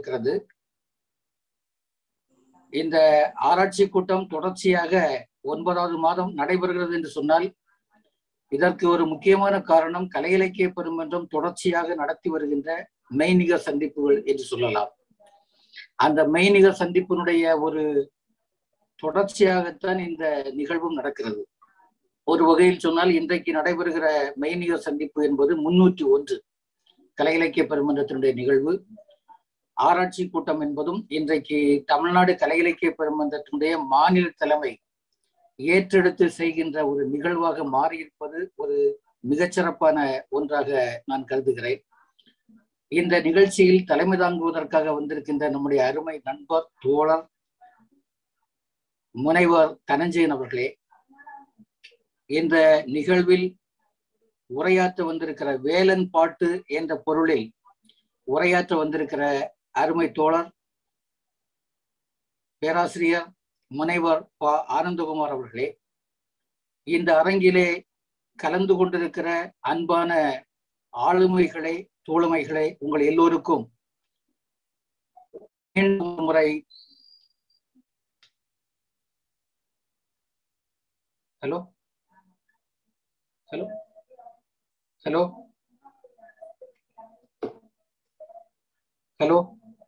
கொண்டிருக்கிறது இந்த ஆராய்ச்சி கூட்டம் தொடர்ச்சியாக ஒன்பதாவது மாதம் நடைபெறுகிறது என்று சொன்னால் இதற்கு ஒரு முக்கியமான காரணம் கலை இலக்கிய பெருமன்றம் தொடர்ச்சியாக நடத்தி வருகின்ற மெய்நிகர் சந்திப்புகள் என்று சொல்லலாம் அந்த மெய்நிகர் சந்திப்பினுடைய ஒரு தொடர்ச்சியாகத்தான் இந்த நிகழ்வும் நடக்கிறது ஒரு வகையில் சொன்னால் இன்றைக்கு நடைபெறுகிற மெய்நிகர் சந்திப்பு என்பது முன்னூற்றி ஒன்று கலை இலக்கிய பெருமன்றத்தினுடைய நிகழ்வு ஆராய்ச்சி கூட்டம் என்பதும் இன்றைக்கு தமிழ்நாடு கலை இலக்கிய பெருமன்றத்தினுடைய மாநில தலைமை ஏற்றெடுத்து செய்கின்ற ஒரு நிகழ்வாக மாறியிருப்பது ஒரு மிகச்சிறப்பான ஒன்றாக நான் கருதுகிறேன் இந்த நிகழ்ச்சியில் தலைமை தாங்குவதற்காக வந்திருக்கின்ற நம்முடைய அருமை நண்பர் தோழர் முனைவர் தனஞ்சயன் அவர்களே இந்த நிகழ்வில் உரையாற்ற வந்திருக்கிற வேலன் பாட்டு என்ற பொருளில் உரையாற்ற வந்திருக்கிற அருமை தோழர் பேராசிரியர் முனைவர் ப ஆனந்தகுமார் அவர்களே இந்த அரங்கிலே கலந்து கொண்டிருக்கிற அன்பான ஆளுமைகளை தோழமைகளை உங்கள் எல்லோருக்கும் மீண்டும் முறை ஹலோ ஹலோ ஹலோ ஹலோ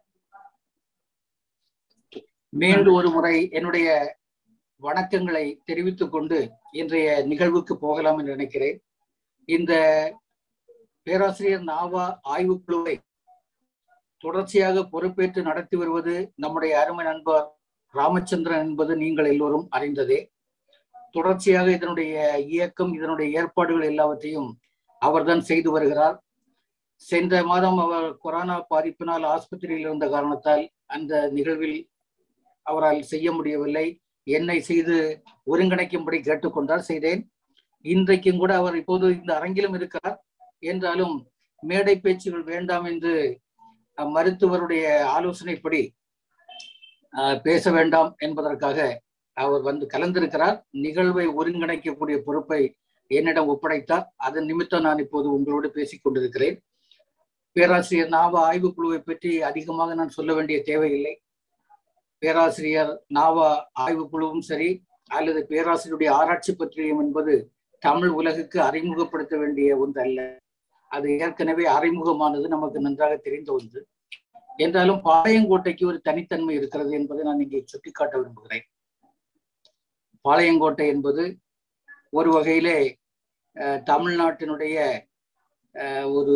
மீண்டும் ஒரு முறை என்னுடைய வணக்கங்களை தெரிவித்துக் கொண்டு இன்றைய நிகழ்வுக்கு போகலாம் என்று நினைக்கிறேன் இந்த பேராசிரியர் நாவா ஆய்வுக்குழுவை தொடர்ச்சியாக பொறுப்பேற்று நடத்தி வருவது நம்முடைய அருமை நண்பர் ராமச்சந்திரன் என்பது நீங்கள் எல்லோரும் அறிந்ததே தொடர்ச்சியாக இதனுடைய இயக்கம் இதனுடைய ஏற்பாடுகள் எல்லாவற்றையும் அவர்தான் செய்து வருகிறார் சென்ற மாதம் அவர் கொரோனா பாதிப்பினால் ஆஸ்பத்திரியில் இருந்த காரணத்தால் அந்த நிகழ்வில் அவரால் செய்ய முடியவில்லை என்னை செய்து ஒருங்கிணைக்கும்படி கேட்டுக்கொண்டார் செய்தேன் இன்றைக்கும் கூட அவர் இப்போது இந்த அரங்கிலும் இருக்கிறார் என்றாலும் மேடை பேச்சுகள் வேண்டாம் என்று மருத்துவருடைய ஆலோசனைப்படி பேச வேண்டாம் என்பதற்காக அவர் வந்து கலந்திருக்கிறார் நிகழ்வை ஒருங்கிணைக்கக்கூடிய பொறுப்பை என்னிடம் ஒப்படைத்தார் அதன் நிமித்தம் நான் இப்போது உங்களோடு பேசிக் கொண்டிருக்கிறேன் பேராசிரியர் நாவ ஆய்வுக்குழுவை பற்றி அதிகமாக நான் சொல்ல வேண்டிய தேவையில்லை பேராசிரியர் நாவா ஆய்வுக்குழுவும் சரி அல்லது பேராசிரியருடைய ஆராய்ச்சி பற்றியும் என்பது தமிழ் உலகுக்கு அறிமுகப்படுத்த வேண்டிய ஒன்று அல்ல அது ஏற்கனவே அறிமுகமானது நமக்கு நன்றாக தெரிந்த ஒன்று என்றாலும் பாளையங்கோட்டைக்கு ஒரு தனித்தன்மை இருக்கிறது என்பதை நான் இங்கே சுட்டிக்காட்ட விரும்புகிறேன் பாளையங்கோட்டை என்பது ஒரு வகையிலே தமிழ்நாட்டினுடைய ஒரு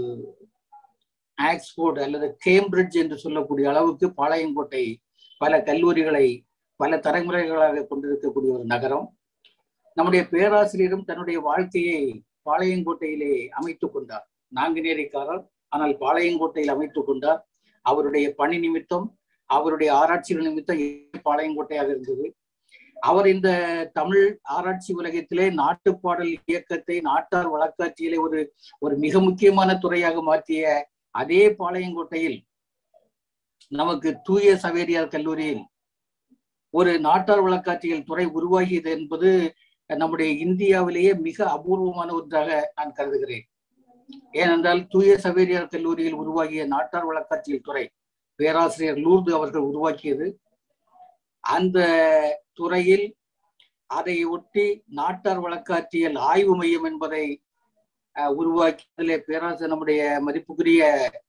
ஆக்ஸ்போர்ட் அல்லது கேம்பிரிட்ஜ் என்று சொல்லக்கூடிய அளவுக்கு பாளையங்கோட்டை பல கல்லூரிகளை பல தலைமுறைகளாக கொண்டிருக்கக்கூடிய ஒரு நகரம் நம்முடைய பேராசிரியரும் தன்னுடைய வாழ்க்கையை பாளையங்கோட்டையிலே அமைத்துக் கொண்டார் நாங்குநேரிக்காரர் ஆனால் பாளையங்கோட்டையில் அமைத்துக் கொண்டார் அவருடைய பணி நிமித்தம் அவருடைய ஆராய்ச்சிகள் நிமித்தம் பாளையங்கோட்டையாக இருந்தது அவர் இந்த தமிழ் ஆராய்ச்சி உலகத்திலே நாட்டுப்பாடல் இயக்கத்தை நாட்டார் வழக்காட்சியிலே ஒரு ஒரு மிக முக்கியமான துறையாக மாற்றிய அதே பாளையங்கோட்டையில் நமக்கு தூய சவேரியார் கல்லூரியில் ஒரு நாட்டார் வழக்காட்சிகள் துறை உருவாகியது என்பது நம்முடைய இந்தியாவிலேயே மிக அபூர்வமான ஒன்றாக நான் கருதுகிறேன் ஏனென்றால் தூய சவேரியார் கல்லூரியில் உருவாகிய நாட்டார் வழக்காட்சியல் துறை பேராசிரியர் லூர்து அவர்கள் உருவாக்கியது அந்த துறையில் அதை ஒட்டி நாட்டார் வழக்காட்சியல் ஆய்வு மையம் என்பதை உருவாக்கியதிலே பேராசிரியர் நம்முடைய மதிப்புக்குரிய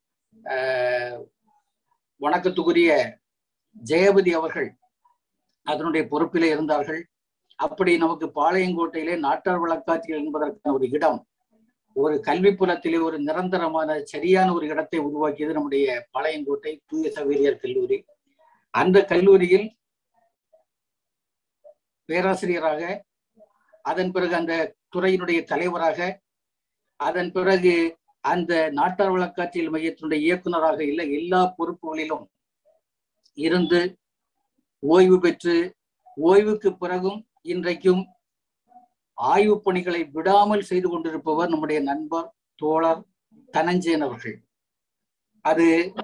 வணக்கத்துக்குரிய ஜெயபதி அவர்கள் அதனுடைய பொறுப்பிலே இருந்தார்கள் அப்படி நமக்கு பாளையங்கோட்டையிலே நாட்டார் வழக்காட்சிகள் என்பதற்கான ஒரு இடம் ஒரு கல்வி புலத்திலே ஒரு நிரந்தரமான சரியான ஒரு இடத்தை உருவாக்கியது நம்முடைய பாளையங்கோட்டை தூய சவேரியார் கல்லூரி அந்த கல்லூரியில் பேராசிரியராக அதன் பிறகு அந்த துறையினுடைய தலைவராக அதன் பிறகு அந்த நாட்டார் வழக்காட்சியல் மையத்தினுடைய இயக்குநராக இல்லை எல்லா பொறுப்புகளிலும் இருந்து ஓய்வு பெற்று ஓய்வுக்கு பிறகும் இன்றைக்கும் ஆய்வு பணிகளை விடாமல் செய்து கொண்டிருப்பவர் நம்முடைய நண்பர் தோழர் தனஞ்சயன் அவர்கள் அது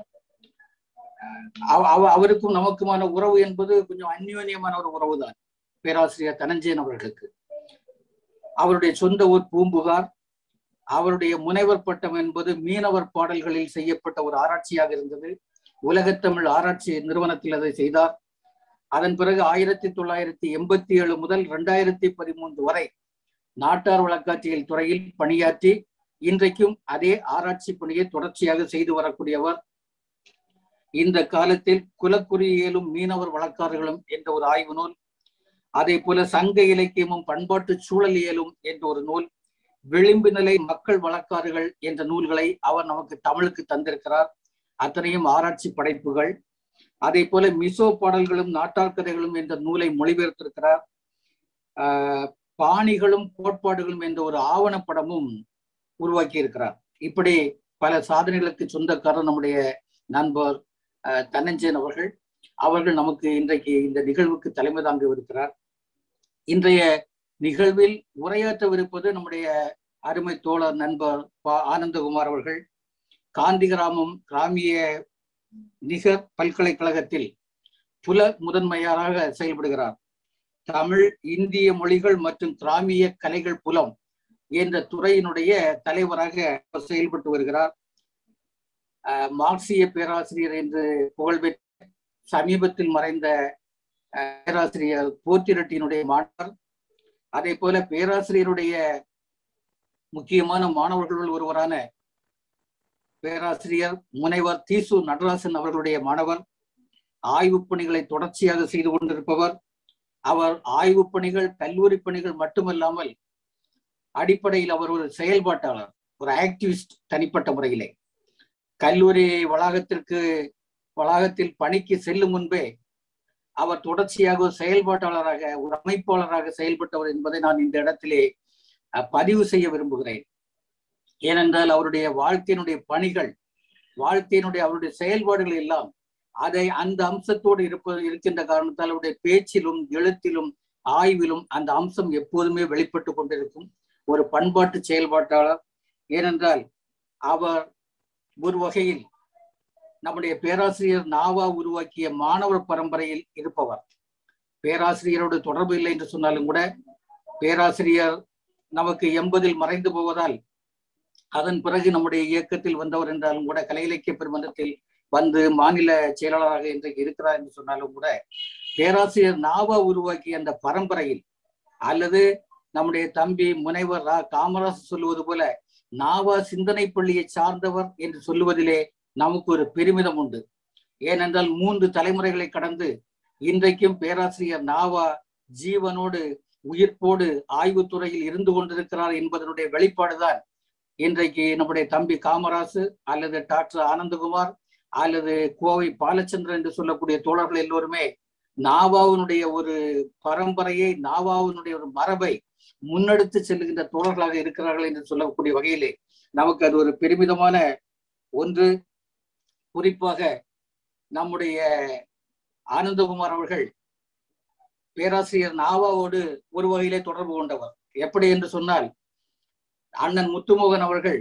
அவருக்கும் நமக்குமான உறவு என்பது கொஞ்சம் அந்யோன்யமான ஒரு உறவு தான் பேராசிரியர் தனஞ்சயன் அவர்களுக்கு அவருடைய சொந்த ஊர் பூம்புகார் அவருடைய முனைவர் பட்டம் என்பது மீனவர் பாடல்களில் செய்யப்பட்ட ஒரு ஆராய்ச்சியாக இருந்தது உலகத்தமிழ் ஆராய்ச்சி நிறுவனத்தில் அதை செய்தார் அதன் பிறகு ஆயிரத்தி தொள்ளாயிரத்தி எண்பத்தி ஏழு முதல் இரண்டாயிரத்தி பதிமூன்று வரை நாட்டார் வழக்காட்சியல் துறையில் பணியாற்றி இன்றைக்கும் அதே ஆராய்ச்சி பணியை தொடர்ச்சியாக செய்து வரக்கூடியவர் இந்த காலத்தில் குலக்குறியியலும் மீனவர் வழக்காறுகளும் என்ற ஒரு ஆய்வு நூல் அதே போல சங்க இலக்கியமும் பண்பாட்டு சூழலியலும் என்ற ஒரு நூல் விளிம்பு நிலை மக்கள் வழக்காறுகள் என்ற நூல்களை அவர் நமக்கு தமிழுக்கு தந்திருக்கிறார் அத்தனையும் ஆராய்ச்சி படைப்புகள் அதே போல மிசோ பாடல்களும் நாட்டார் கதைகளும் என்ற நூலை மொழிபெயர்த்திருக்கிறார் ஆஹ் பாணிகளும் கோட்பாடுகளும் என்ற ஒரு ஆவணப்படமும் உருவாக்கி இருக்கிறார் இப்படி பல சாதனைகளுக்கு சொந்தக்காரர் நம்முடைய நண்பர் தன்னஞ்சேன் அவர்கள் அவர்கள் நமக்கு இன்றைக்கு இந்த நிகழ்வுக்கு தலைமை தாங்கவிருக்கிறார் இன்றைய நிகழ்வில் உரையாற்றவிருப்பது நம்முடைய அருமை தோழர் நண்பர் ப ஆனந்தகுமார் அவர்கள் காந்திகிராமம் கிராமிய நிகர் பல்கலைக்கழகத்தில் புல முதன்மையாராக செயல்படுகிறார் தமிழ் இந்திய மொழிகள் மற்றும் கிராமிய கலைகள் புலம் என்ற துறையினுடைய தலைவராக செயல்பட்டு வருகிறார் மார்க்சிய பேராசிரியர் என்று புகழ்பெற்ற சமீபத்தில் மறைந்த பேராசிரியர் போத்திரெட்டியினுடைய மாணவர் அதே போல பேராசிரியருடைய முக்கியமான மாணவர்களுள் ஒருவரான பேராசிரியர் முனைவர் தீசு நடராசன் அவர்களுடைய மாணவர் ஆய்வு பணிகளை தொடர்ச்சியாக செய்து கொண்டிருப்பவர் அவர் ஆய்வு பணிகள் கல்லூரி பணிகள் மட்டுமல்லாமல் அடிப்படையில் அவர் ஒரு செயல்பாட்டாளர் ஒரு ஆக்டிவிஸ்ட் தனிப்பட்ட முறையிலே கல்லூரி வளாகத்திற்கு வளாகத்தில் பணிக்கு செல்லும் முன்பே அவர் தொடர்ச்சியாக ஒரு செயல்பாட்டாளராக ஒரு அமைப்பாளராக செயல்பட்டவர் என்பதை நான் இந்த இடத்திலே பதிவு செய்ய விரும்புகிறேன் ஏனென்றால் அவருடைய வாழ்க்கையினுடைய பணிகள் வாழ்க்கையினுடைய அவருடைய செயல்பாடுகள் எல்லாம் அதை அந்த அம்சத்தோடு இருப்பது இருக்கின்ற காரணத்தால் அவருடைய பேச்சிலும் எழுத்திலும் ஆய்விலும் அந்த அம்சம் எப்போதுமே வெளிப்பட்டு கொண்டிருக்கும் ஒரு பண்பாட்டு செயல்பாட்டாளர் ஏனென்றால் அவர் ஒரு வகையில் நம்முடைய பேராசிரியர் நாவா உருவாக்கிய மாணவர் பரம்பரையில் இருப்பவர் பேராசிரியரோடு தொடர்பு இல்லை என்று சொன்னாலும் கூட பேராசிரியர் நமக்கு எண்பதில் மறைந்து போவதால் அதன் பிறகு நம்முடைய இயக்கத்தில் வந்தவர் என்றாலும் கூட கலை இலக்கிய பெருமன்றத்தில் வந்து மாநில செயலாளராக இன்றைக்கு இருக்கிறார் என்று சொன்னாலும் கூட பேராசிரியர் நாவா உருவாக்கிய அந்த பரம்பரையில் அல்லது நம்முடைய தம்பி முனைவர் ரா காமராஜ் சொல்லுவது போல நாவா சிந்தனை பள்ளியை சார்ந்தவர் என்று சொல்லுவதிலே நமக்கு ஒரு பெருமிதம் உண்டு ஏனென்றால் மூன்று தலைமுறைகளை கடந்து இன்றைக்கும் பேராசிரியர் நாவா ஜீவனோடு உயிர்ப்போடு ஆய்வுத்துறையில் இருந்து கொண்டிருக்கிறார் என்பதனுடைய வெளிப்பாடுதான் இன்றைக்கு நம்முடைய தம்பி காமராசு அல்லது டாக்டர் ஆனந்தகுமார் அல்லது கோவை பாலச்சந்திரன் என்று சொல்லக்கூடிய தோழர்கள் எல்லோருமே நாவாவினுடைய ஒரு பரம்பரையை நாவாவினுடைய ஒரு மரபை முன்னெடுத்து செல்லுகின்ற தோழர்களாக இருக்கிறார்கள் என்று சொல்லக்கூடிய வகையிலே நமக்கு அது ஒரு பெருமிதமான ஒன்று குறிப்பாக நம்முடைய ஆனந்தகுமார் அவர்கள் பேராசிரியர் நாவாவோடு ஒரு வகையிலே தொடர்பு கொண்டவர் எப்படி என்று சொன்னால் அண்ணன் முத்துமோகன் அவர்கள்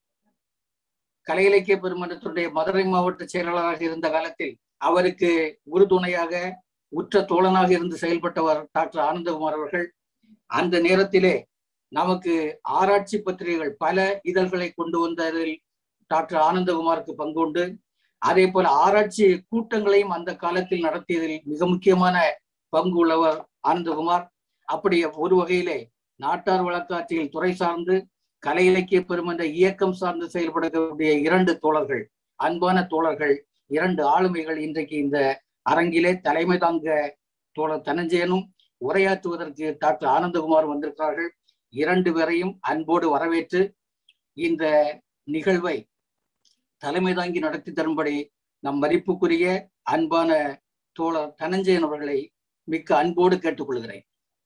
கலை இலக்கிய பெருமன்றத்தினுடைய மதுரை மாவட்ட செயலாளராக இருந்த காலத்தில் அவருக்கு உறுதுணையாக உற்ற தோழனாக இருந்து செயல்பட்டவர் டாக்டர் ஆனந்தகுமார் அவர்கள் அந்த நேரத்திலே நமக்கு ஆராய்ச்சி பத்திரிகைகள் பல இதழ்களை கொண்டு வந்ததில் டாக்டர் ஆனந்தகுமாருக்கு பங்கு உண்டு அதே போல ஆராய்ச்சி கூட்டங்களையும் அந்த காலத்தில் நடத்தியதில் மிக முக்கியமான பங்கு உள்ளவர் ஆனந்தகுமார் அப்படி ஒரு வகையிலே நாட்டார் வழக்காட்சியில் துறை சார்ந்து கலை இலக்கிய பெருமன்ற இயக்கம் சார்ந்து செயல்படக்கூடிய இரண்டு தோழர்கள் அன்பான தோழர்கள் இரண்டு ஆளுமைகள் இன்றைக்கு இந்த அரங்கிலே தலைமை தாங்க தோழர் தனஞ்சயனும் உரையாற்றுவதற்கு டாக்டர் ஆனந்தகுமார் வந்திருக்கிறார்கள் இரண்டு பேரையும் அன்போடு வரவேற்று இந்த நிகழ்வை தலைமை தாங்கி நடத்தி தரும்படி நம் மதிப்புக்குரிய அன்பான தோழர் தனஞ்சயன் அவர்களை மிக்க அன்போடு கேட்டுக்கொள்கிறேன்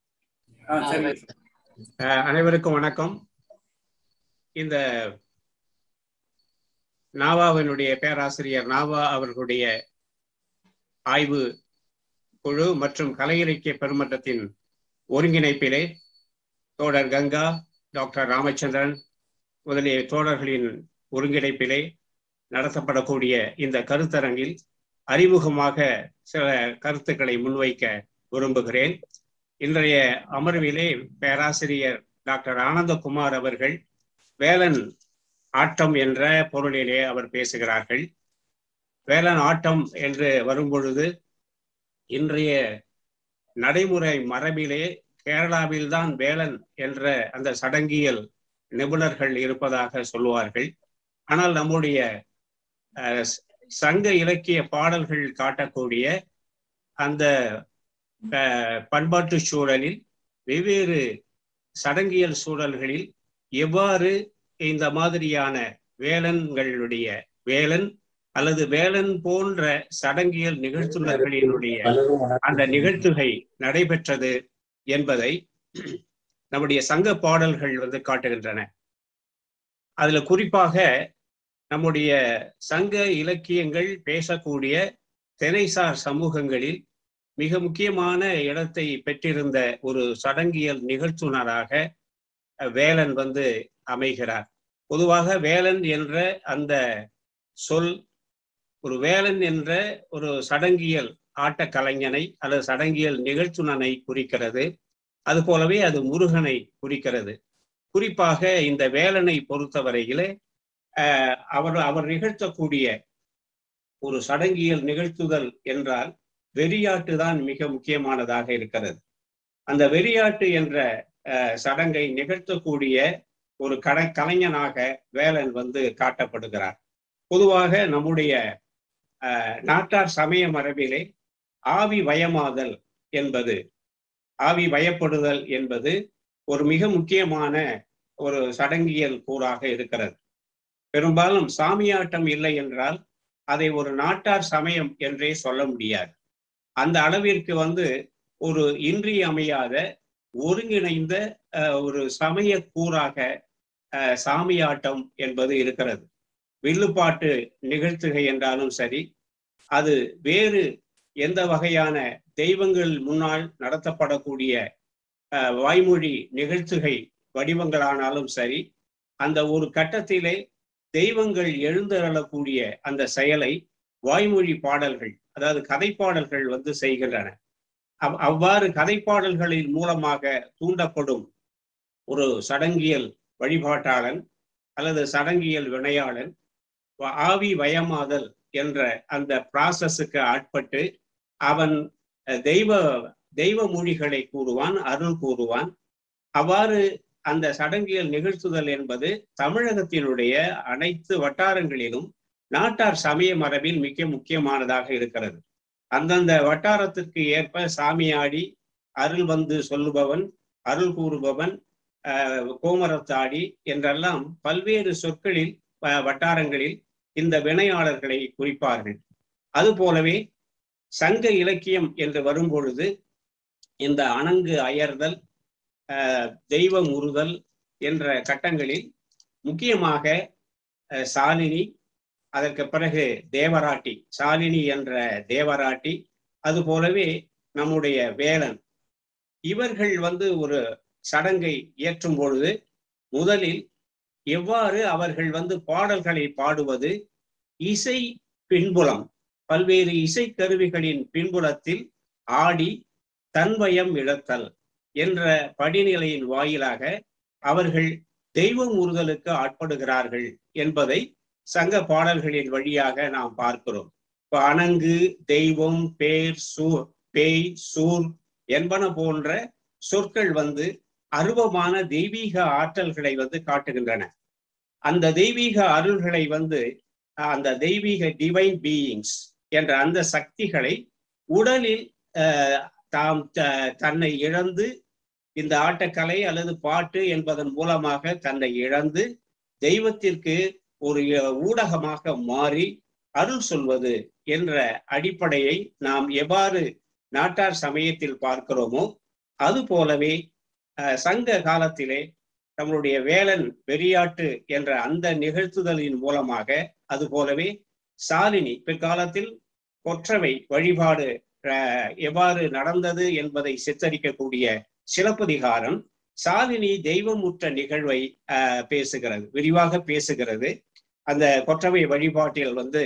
அனைவருக்கும் வணக்கம் இந்த நாவாவினுடைய பேராசிரியர் நாவா அவர்களுடைய ஆய்வு குழு மற்றும் கலை இலக்கிய பெருமன்றத்தின் ஒருங்கிணைப்பிலே தோழர் கங்கா டாக்டர் ராமச்சந்திரன் முதலிய தோழர்களின் ஒருங்கிணைப்பிலே நடத்தப்படக்கூடிய இந்த கருத்தரங்கில் அறிமுகமாக சில கருத்துக்களை முன்வைக்க விரும்புகிறேன் இன்றைய அமர்விலே பேராசிரியர் டாக்டர் ஆனந்தகுமார் அவர்கள் வேலன் ஆட்டம் என்ற பொருளிலே அவர் பேசுகிறார்கள் வேலன் ஆட்டம் என்று வரும்பொழுது இன்றைய நடைமுறை மரபிலே கேரளாவில்தான் வேலன் என்ற அந்த சடங்கியல் நிபுணர்கள் இருப்பதாக சொல்லுவார்கள் ஆனால் நம்முடைய சங்க இலக்கிய பாடல்கள் காட்டக்கூடிய அந்த பண்பாட்டு சூழலில் வெவ்வேறு சடங்கியல் சூழல்களில் எவ்வாறு இந்த மாதிரியான வேலன்களுடைய வேலன் அல்லது வேலன் போன்ற சடங்கியல் நிகழ்த்துள்ளர்களினுடைய அந்த நிகழ்த்துகை நடைபெற்றது என்பதை நம்முடைய சங்க பாடல்கள் வந்து காட்டுகின்றன அதுல குறிப்பாக நம்முடைய சங்க இலக்கியங்கள் பேசக்கூடிய திரைசார் சமூகங்களில் மிக முக்கியமான இடத்தை பெற்றிருந்த ஒரு சடங்கியல் நிகழ்த்துனராக வேலன் வந்து அமைகிறார் பொதுவாக வேலன் என்ற அந்த சொல் ஒரு வேலன் என்ற ஒரு சடங்கியல் ஆட்ட கலைஞனை அல்லது சடங்கியல் நிகழ்த்துனனை குறிக்கிறது அது போலவே அது முருகனை குறிக்கிறது குறிப்பாக இந்த வேலனை பொறுத்தவரையிலே அவர் அவர் நிகழ்த்தக்கூடிய ஒரு சடங்கியல் நிகழ்த்துதல் என்றால் வெறியாட்டு தான் மிக முக்கியமானதாக இருக்கிறது அந்த வெறியாட்டு என்ற சடங்கை நிகழ்த்தக்கூடிய ஒரு கடை கலைஞனாக வேலன் வந்து காட்டப்படுகிறார் பொதுவாக நம்முடைய நாட்டார் சமய மரபிலே ஆவி வயமாதல் என்பது ஆவி வயப்படுதல் என்பது ஒரு மிக முக்கியமான ஒரு சடங்கியல் கூறாக இருக்கிறது பெரும்பாலும் சாமியாட்டம் இல்லை என்றால் அதை ஒரு நாட்டார் சமயம் என்றே சொல்ல முடியாது அந்த அளவிற்கு வந்து ஒரு இன்றியமையாத ஒருங்கிணைந்த ஒரு சமய கூறாக சாமியாட்டம் என்பது இருக்கிறது வில்லுப்பாட்டு நிகழ்த்துகை என்றாலும் சரி அது வேறு எந்த வகையான தெய்வங்கள் முன்னால் நடத்தப்படக்கூடிய வாய்மொழி நிகழ்த்துகை வடிவங்களானாலும் சரி அந்த ஒரு கட்டத்திலே தெய்வங்கள் எழுந்தருளக்கூடிய அந்த செயலை வாய்மொழி பாடல்கள் அதாவது கதைப்பாடல்கள் வந்து செய்கின்றன அவ் அவ்வாறு கதைப்பாடல்களின் மூலமாக தூண்டப்படும் ஒரு சடங்கியல் வழிபாட்டாளன் அல்லது சடங்கியல் வினையாளன் ஆவி வயமாதல் என்ற அந்த ப்ராசஸுக்கு ஆட்பட்டு அவன் தெய்வ தெய்வ மொழிகளை கூறுவான் அருள் கூறுவான் அவ்வாறு அந்த சடங்கியல் நிகழ்த்துதல் என்பது தமிழகத்தினுடைய அனைத்து வட்டாரங்களிலும் நாட்டார் சமய மரபில் மிக முக்கியமானதாக இருக்கிறது அந்தந்த வட்டாரத்திற்கு ஏற்ப சாமியாடி அருள் வந்து சொல்லுபவன் அருள் கூறுபவன் கோமரத்தாடி என்றெல்லாம் பல்வேறு சொற்களில் வட்டாரங்களில் இந்த வினையாளர்களை குறிப்பார்கள் அதுபோலவே சங்க இலக்கியம் என்று வரும்பொழுது இந்த அணங்கு அயர்தல் தெய்வம் உறுதல் என்ற கட்டங்களில் முக்கியமாக சாலினி அதற்கு பிறகு தேவராட்டி சாலினி என்ற தேவராட்டி அது போலவே நம்முடைய வேலன் இவர்கள் வந்து ஒரு சடங்கை இயற்றும் பொழுது முதலில் எவ்வாறு அவர்கள் வந்து பாடல்களை பாடுவது இசை பின்புலம் பல்வேறு இசை கருவிகளின் பின்புலத்தில் ஆடி தன்வயம் இழத்தல் என்ற படிநிலையின் வாயிலாக அவர்கள் தெய்வம் உறுதலுக்கு ஆட்படுகிறார்கள் என்பதை சங்க பாடல்களின் வழியாக நாம் பார்க்கிறோம் இப்ப அணங்கு தெய்வம் பேர் சூர் பேய் சூர் என்பன போன்ற சொற்கள் வந்து அருவமான தெய்வீக ஆற்றல்களை வந்து காட்டுகின்றன அந்த தெய்வீக அருள்களை வந்து அந்த தெய்வீக டிவைன் பீயிங்ஸ் என்ற அந்த சக்திகளை உடலில் தாம் தன்னை இழந்து இந்த ஆட்டக்கலை அல்லது பாட்டு என்பதன் மூலமாக தன்னை இழந்து தெய்வத்திற்கு ஒரு ஊடகமாக மாறி அருள் சொல்வது என்ற அடிப்படையை நாம் எவ்வாறு நாட்டார் சமயத்தில் பார்க்கிறோமோ அது போலவே சங்க காலத்திலே நம்மளுடைய வேலன் வெறியாட்டு என்ற அந்த நிகழ்த்துதலின் மூலமாக அது போலவே சாலினி பிற்காலத்தில் கொற்றவை வழிபாடு எவ்வாறு நடந்தது என்பதை சித்தரிக்கக்கூடிய சிலப்பதிகாரம் சாலினி தெய்வமுற்ற நிகழ்வை பேசுகிறது விரிவாக பேசுகிறது அந்த கொற்றவை வழிபாட்டில் வந்து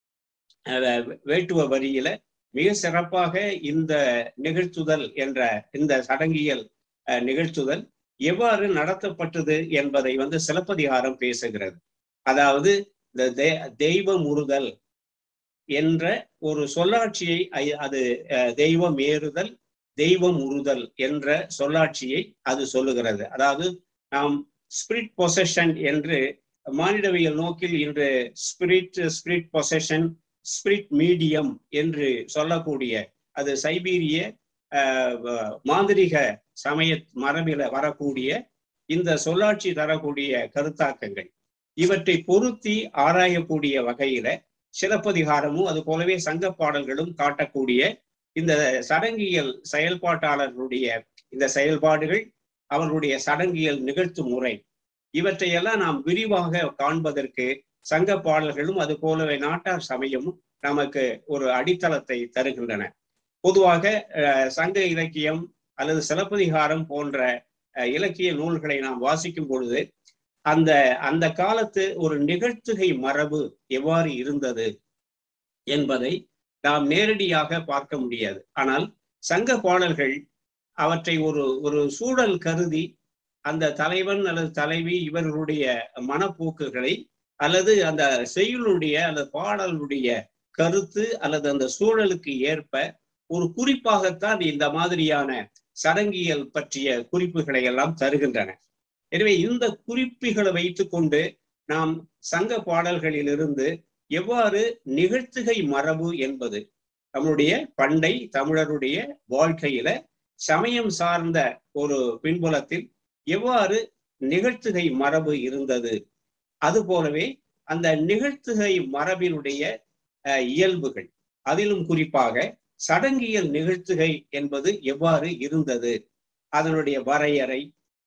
வேட்டுவ வரியில மிக சிறப்பாக இந்த நிகழ்த்துதல் என்ற இந்த சடங்கியல் நிகழ்த்துதல் எவ்வாறு நடத்தப்பட்டது என்பதை வந்து சிலப்பதிகாரம் பேசுகிறது அதாவது இந்த தெய்வ முறுதல் என்ற ஒரு சொல்லாட்சியை ஐ- அது அஹ், தெய்வம் ஏறுதல் தெய்வம் உறுதல் என்ற சொல்லாட்சியை அது சொல்லுகிறது அதாவது நாம் ஸ்பிரிட் பொசஷன் என்று மானிடவியல் நோக்கில் இன்று spirit spirit possession spirit medium என்று சொல்லக்கூடிய அது சைபீரிய அஹ், வ- மாந்திரிக சமய மரபில வரக்கூடிய இந்த சொல்லாட்சி தரக்கூடிய கருத்தாக்கங்கள் இவற்றை பொருத்தி ஆராயக்கூடிய வகையில சிலப்பதிகாரமும் அது போலவே சங்க பாடல்களும் காட்டக்கூடிய இந்த சடங்கியல் செயல்பாட்டாளர்களுடைய இந்த செயல்பாடுகள் அவர்களுடைய சடங்கியல் நிகழ்த்தும் முறை இவற்றையெல்லாம் நாம் விரிவாக காண்பதற்கு சங்க பாடல்களும் அது போலவே நாட்டார் சமயமும் நமக்கு ஒரு அடித்தளத்தை தருகின்றன பொதுவாக அஹ், சங்க இலக்கியம் அல்லது சிலப்பதிகாரம் போன்ற அஹ், இலக்கிய நூல்களை நாம் வாசிக்கும் பொழுது அந்த அந்த காலத்து ஒரு நிகழ்த்துகை மரபு எவ்வாறு இருந்தது என்பதை நாம் நேரடியாக பார்க்க முடியாது ஆனால் சங்க பாடல்கள் அவற்றை ஒரு ஒரு சூழல் கருதி அந்த தலைவன் அல்லது தலைவி இவர்களுடைய மனப்போக்குகளை அல்லது அந்த செய்யுளுடைய அல்லது பாடலுடைய கருத்து அல்லது அந்த சூழலுக்கு ஏற்ப ஒரு குறிப்பாகத்தான் இந்த மாதிரியான சடங்கியல் பற்றிய குறிப்புகளை எல்லாம் தருகின்றன எனவே இந்த குறிப்புகளை வைத்துக்கொண்டு நாம் சங்க பாடல்களிலிருந்து எவ்வாறு நிகழ்த்துகை மரபு என்பது நம்முடைய பண்டை தமிழருடைய வாழ்க்கையில சமயம் சார்ந்த ஒரு பின்புலத்தில் எவ்வாறு நிகழ்த்துகை மரபு இருந்தது அது போலவே அந்த நிகழ்த்துகை மரபினுடைய அஹ், இயல்புகள் அதிலும் குறிப்பாக சடங்கியல் நிகழ்த்துகை என்பது எவ்வாறு இருந்தது அதனுடைய வரையறை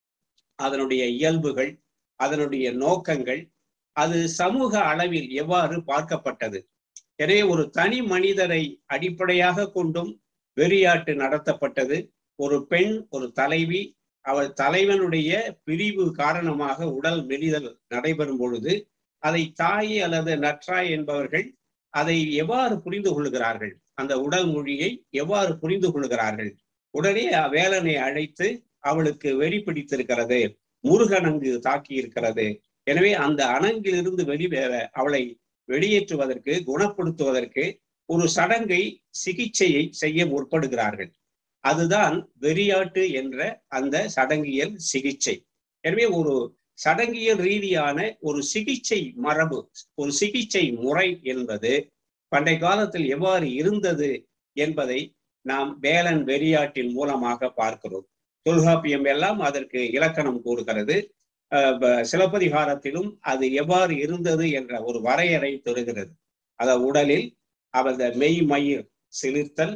அதனுடைய இயல்புகள் அதனுடைய நோக்கங்கள் அது சமூக அளவில் எவ்வாறு பார்க்கப்பட்டது எனவே ஒரு தனி மனிதரை அடிப்படையாக கொண்டும் வெறியாட்டு நடத்தப்பட்டது ஒரு பெண் ஒரு தலைவி அவள் தலைவனுடைய பிரிவு காரணமாக உடல் மெலிதல் நடைபெறும் பொழுது அதை தாய் அல்லது நற்றாய் என்பவர்கள் அதை எவ்வாறு புரிந்து கொள்கிறார்கள் அந்த உடல் மொழியை எவ்வாறு புரிந்து கொள்கிறார்கள் உடனே வேலனை அழைத்து அவளுக்கு வெறி பிடித்திருக்கிறது முருகனங்கு தாக்கி இருக்கிறது எனவே அந்த அணங்கிலிருந்து வெளி அவளை வெளியேற்றுவதற்கு குணப்படுத்துவதற்கு ஒரு சடங்கை சிகிச்சையை செய்ய முற்படுகிறார்கள் அதுதான் வெறியாட்டு என்ற அந்த சடங்கியல் சிகிச்சை எனவே ஒரு சடங்கியல் ரீதியான ஒரு சிகிச்சை மரபு ஒரு சிகிச்சை முறை என்பது பண்டை காலத்தில் எவ்வாறு இருந்தது என்பதை நாம் வேலன் வெறியாட்டின் மூலமாக பார்க்கிறோம் தொல்காப்பியம் எல்லாம் அதற்கு இலக்கணம் கூறுகிறது அஹ் ப- சிலப்பதிகாரத்திலும் அது எவ்வாறு இருந்தது என்ற ஒரு வரையறை தருகிறது அத உடலில் அவரது மெய் மயிர் சிலிர்த்தல்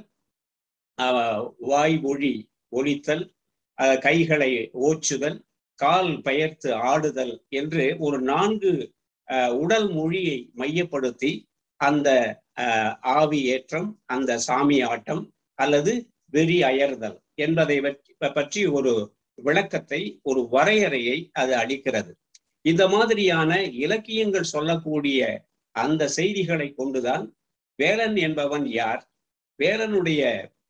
அஹ் வாய் மொழி ஒலித்தல் அஹ் கைகளை ஓச்சுதல் கால் பெயர்த்து ஆடுதல் என்று ஒரு நான்கு அஹ், உடல் மொழியை மையப்படுத்தி அந்த அஹ், ஆவி ஏற்றம் அந்த சாமி ஆட்டம் அல்லது வெறி அயர்தல் என்பதை பற்றி- பற்றி ஒரு விளக்கத்தை ஒரு வரையறையை அது அளிக்கிறது இந்த மாதிரியான இலக்கியங்கள் சொல்லக்கூடிய அந்த செய்திகளை கொண்டுதான் வேலன் என்பவன் யார் வேலனுடைய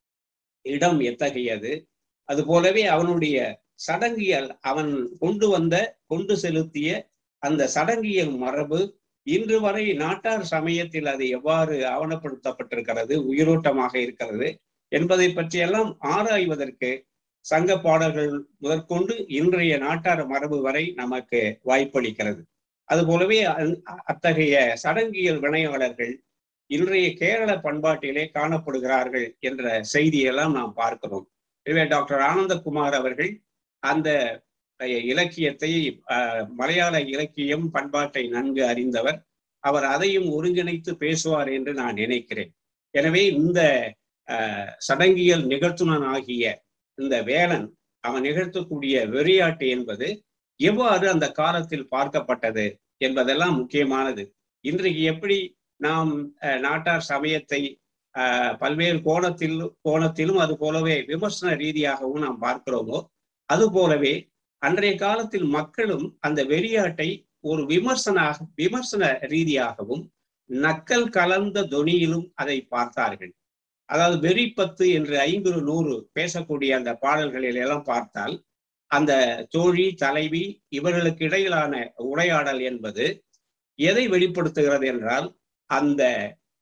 இடம் எத்தகையது அது போலவே அவனுடைய சடங்கியல் அவன் கொண்டு வந்த கொண்டு செலுத்திய அந்த சடங்கியல் மரபு இன்று வரை நாட்டார் சமயத்தில் அது எவ்வாறு ஆவணப்படுத்தப்பட்டிருக்கிறது உயிரோட்டமாக இருக்கிறது என்பதை பற்றியெல்லாம் ஆராய்வதற்கு சங்க பாடல்கள் முதற்கொண்டு இன்றைய நாட்டார் மரபு வரை நமக்கு வாய்ப்பளிக்கிறது அது போலவே அ- அத்தகைய சடங்கியல் வினையாளர்கள் இன்றைய கேரள பண்பாட்டிலே காணப்படுகிறார்கள் என்ற செய்தியெல்லாம் நாம் பார்க்கிறோம் எனவே டாக்டர் ஆனந்தகுமார் அவர்கள் அந்த அஹ், இலக்கியத்தை அஹ், மலையாள இலக்கியம் பண்பாட்டை நன்கு அறிந்தவர் அவர் அதையும் ஒருங்கிணைத்து பேசுவார் என்று நான் நினைக்கிறேன் எனவே இந்த அஹ், சடங்கியல் நிகழ்த்துனன் ஆகிய இந்த வேலன் அவன் நிகழ்த்தக்கூடிய வெறியாட்டு என்பது எவ்வாறு அந்த காலத்தில் பார்க்கப்பட்டது என்பதெல்லாம் முக்கியமானது இன்றைக்கு எப்படி நாம் அஹ், நாட்டார் சமயத்தை அஹ், பல்வேறு கோணத்தில் கோணத்திலும் அது போலவே விமர்சன ரீதியாகவும் நாம் பார்க்கிறோமோ அது போலவே அன்றைய காலத்தில் மக்களும் அந்த வெறியாட்டை ஒரு விமர்சன விமர்சன ரீதியாகவும் நக்கல் கலந்த தொனியிலும் அதை பார்த்தார்கள் அதாவது வெறிப்பத்து என்று ஐம்பது நூறு பேசக்கூடிய அந்த பாடல்களில் எல்லாம் பார்த்தால் அந்த தோழி தலைவி இவர்களுக்கு இடையிலான உரையாடல் என்பது எதை வெளிப்படுத்துகிறது என்றால் அந்த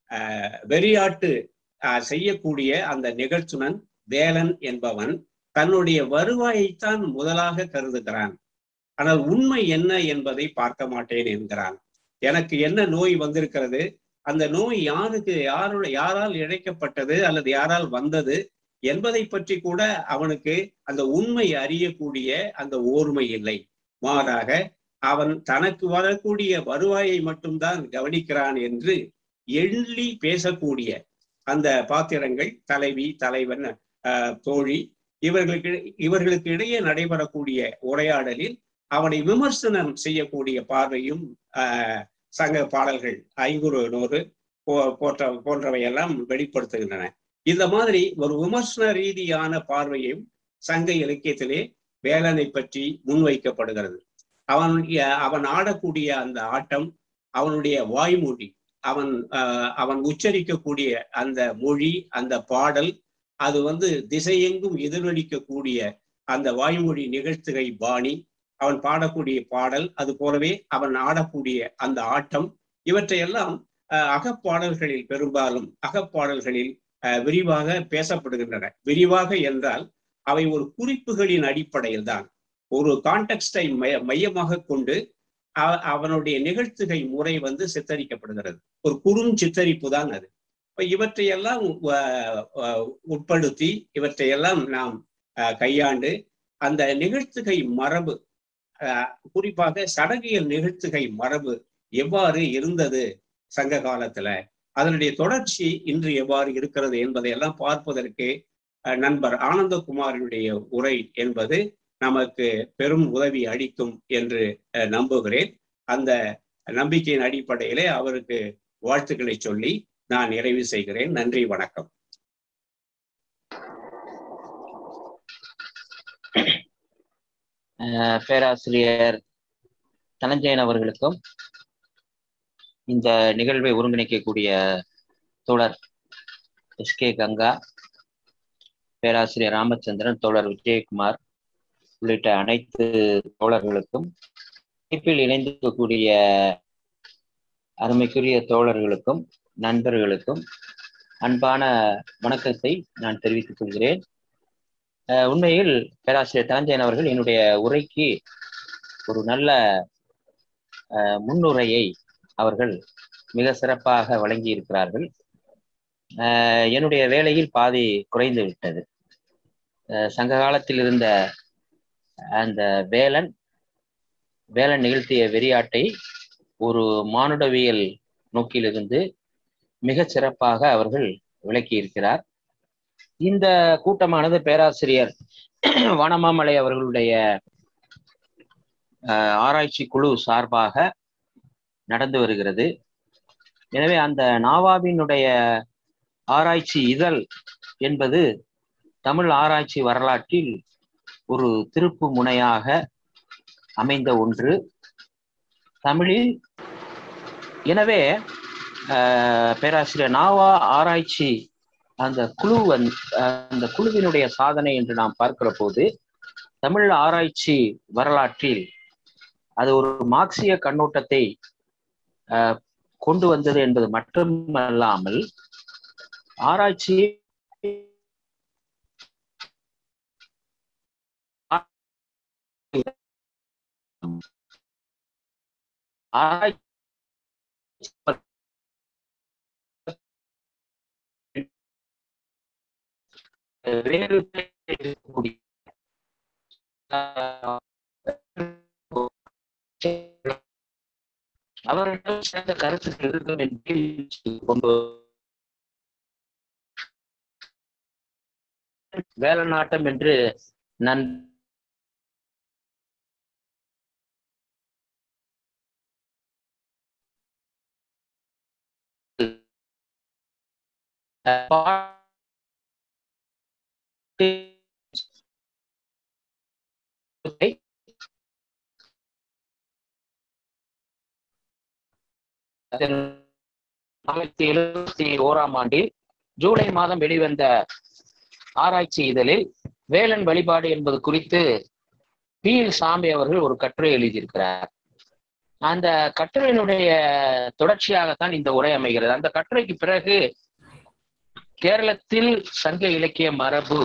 வெறியாட்டு செய்யக்கூடிய அந்த நிகழ்ச்சுனன் வேலன் என்பவன் தன்னுடைய வருவாயைத்தான் முதலாக கருதுகிறான் ஆனால் உண்மை என்ன என்பதை பார்க்க மாட்டேன் என்கிறான் எனக்கு என்ன நோய் வந்திருக்கிறது அந்த நோய் யாருக்கு யாரோட யாரால் இழைக்கப்பட்டது அல்லது யாரால் வந்தது என்பதை பற்றி கூட அவனுக்கு அந்த உண்மை அறியக்கூடிய அந்த ஓர்மை இல்லை மாறாக அவன் தனக்கு வரக்கூடிய வருவாயை மட்டும்தான் கவனிக்கிறான் என்று எள்ளி பேசக்கூடிய அந்த பாத்திரங்கள் தலைவி தலைவன் தோழி இவர்களுக்கு இவர்களுக்கு இடையே நடைபெறக்கூடிய உரையாடலில் அவனை விமர்சனம் செய்யக்கூடிய பார்வையும் சங்க பாடல்கள் ஐங்குறு நூறு போன்ற போன்றவையெல்லாம் வெளிப்படுத்துகின்றன இந்த மாதிரி ஒரு விமர்சன ரீதியான பார்வையும் சங்க இலக்கியத்திலே வேலனை பற்றி முன்வைக்கப்படுகிறது அவன் அவன் ஆடக்கூடிய அந்த ஆட்டம் அவனுடைய வாய்மொழி அவன் அவன் உச்சரிக்கக்கூடிய அந்த மொழி அந்த பாடல் அது வந்து திசையெங்கும் எதிரொலிக்கக்கூடிய அந்த வாய்மொழி நிகழ்த்துகை பாணி அவன் பாடக்கூடிய பாடல் அது போலவே அவன் ஆடக்கூடிய அந்த ஆட்டம் இவற்றையெல்லாம் அகப்பாடல்களில் பெரும்பாலும் அகப்பாடல்களில் விரிவாக பேசப்படுகின்றன விரிவாக என்றால் அவை ஒரு குறிப்புகளின் அடிப்படையில் தான் ஒரு கான்டெக்ஸ்டை மைய மையமாக கொண்டு அவனுடைய நிகழ்த்துகை முறை வந்து சித்தரிக்கப்படுகிறது ஒரு குறும் சித்தரிப்பு தான் அது இப்ப இவற்றையெல்லாம் உட்படுத்தி இவற்றையெல்லாம் நாம் கையாண்டு அந்த நிகழ்த்துகை மரபு குறிப்பாக சடகியல் நிகழ்த்துகை மரபு எவ்வாறு இருந்தது சங்க காலத்துல அதனுடைய தொடர்ச்சி இன்று எவ்வாறு இருக்கிறது என்பதையெல்லாம் பார்ப்பதற்கு நண்பர் ஆனந்தகுமாரினுடைய உரை என்பது நமக்கு பெரும் உதவி அளிக்கும் என்று நம்புகிறேன் அந்த நம்பிக்கையின் அடிப்படையிலே அவருக்கு வாழ்த்துக்களை சொல்லி நான் நிறைவு செய்கிறேன் நன்றி வணக்கம் பேராசிரியர் தனஞ்சயன் அவர்களுக்கும் இந்த நிகழ்வை ஒருங்கிணைக்கக்கூடிய தோழர் எஸ் கே கங்கா பேராசிரியர் ராமச்சந்திரன் தோழர் விஜயகுமார் உள்ளிட்ட அனைத்து தோழர்களுக்கும் இணைப்பில் இணைந்திருக்கக்கூடிய அருமைக்குரிய தோழர்களுக்கும் நண்பர்களுக்கும் அன்பான வணக்கத்தை நான் தெரிவித்துக் கொள்கிறேன் உண்மையில் பேராசிரியர் தனஞ்சயன் அவர்கள் என்னுடைய உரைக்கு ஒரு நல்ல முன்னுரையை அவர்கள் மிக சிறப்பாக வழங்கி இருக்கிறார்கள் என்னுடைய வேலையில் பாதி குறைந்து விட்டது சங்க காலத்தில் இருந்த அந்த வேலன் வேலன் நிகழ்த்திய வெறியாட்டை ஒரு மானுடவியல் நோக்கிலிருந்து மிக சிறப்பாக அவர்கள் விளக்கி இருக்கிறார் இந்த கூட்டமானது பேராசிரியர் வனமாமலை அவர்களுடைய ஆராய்ச்சி குழு சார்பாக நடந்து வருகிறது எனவே அந்த நாவாவினுடைய ஆராய்ச்சி இதழ் என்பது தமிழ் ஆராய்ச்சி வரலாற்றில் ஒரு திருப்பு முனையாக அமைந்த ஒன்று தமிழில் எனவே பேராசிரியர் நாவா ஆராய்ச்சி அந்த குழு அந்த குழுவினுடைய சாதனை என்று நாம் பார்க்கிற போது தமிழ் ஆராய்ச்சி வரலாற்றில் அது ஒரு மார்க்சிய கண்ணோட்டத்தை கொண்டு வந்தது என்பது மட்டுமல்லாமல் ஆராய்ச்சி வேறு அவரிடம் சிறந்த கருத்துக்கள் இருக்கும் என்று கொண்டு வேலநாட்டம் என்று நன் ஆயிரத்தி எழுபத்தி ஓராம் ஆண்டில் ஜூலை மாதம் வெளிவந்த ஆராய்ச்சி இதழில் வேலன் வழிபாடு என்பது குறித்து பி எல் சாமி அவர்கள் ஒரு கட்டுரை எழுதியிருக்கிறார் அந்த கட்டுரையினுடைய தொடர்ச்சியாகத்தான் இந்த உரை அமைகிறது அந்த கட்டுரைக்கு பிறகு கேரளத்தில் சங்க இலக்கிய மரபு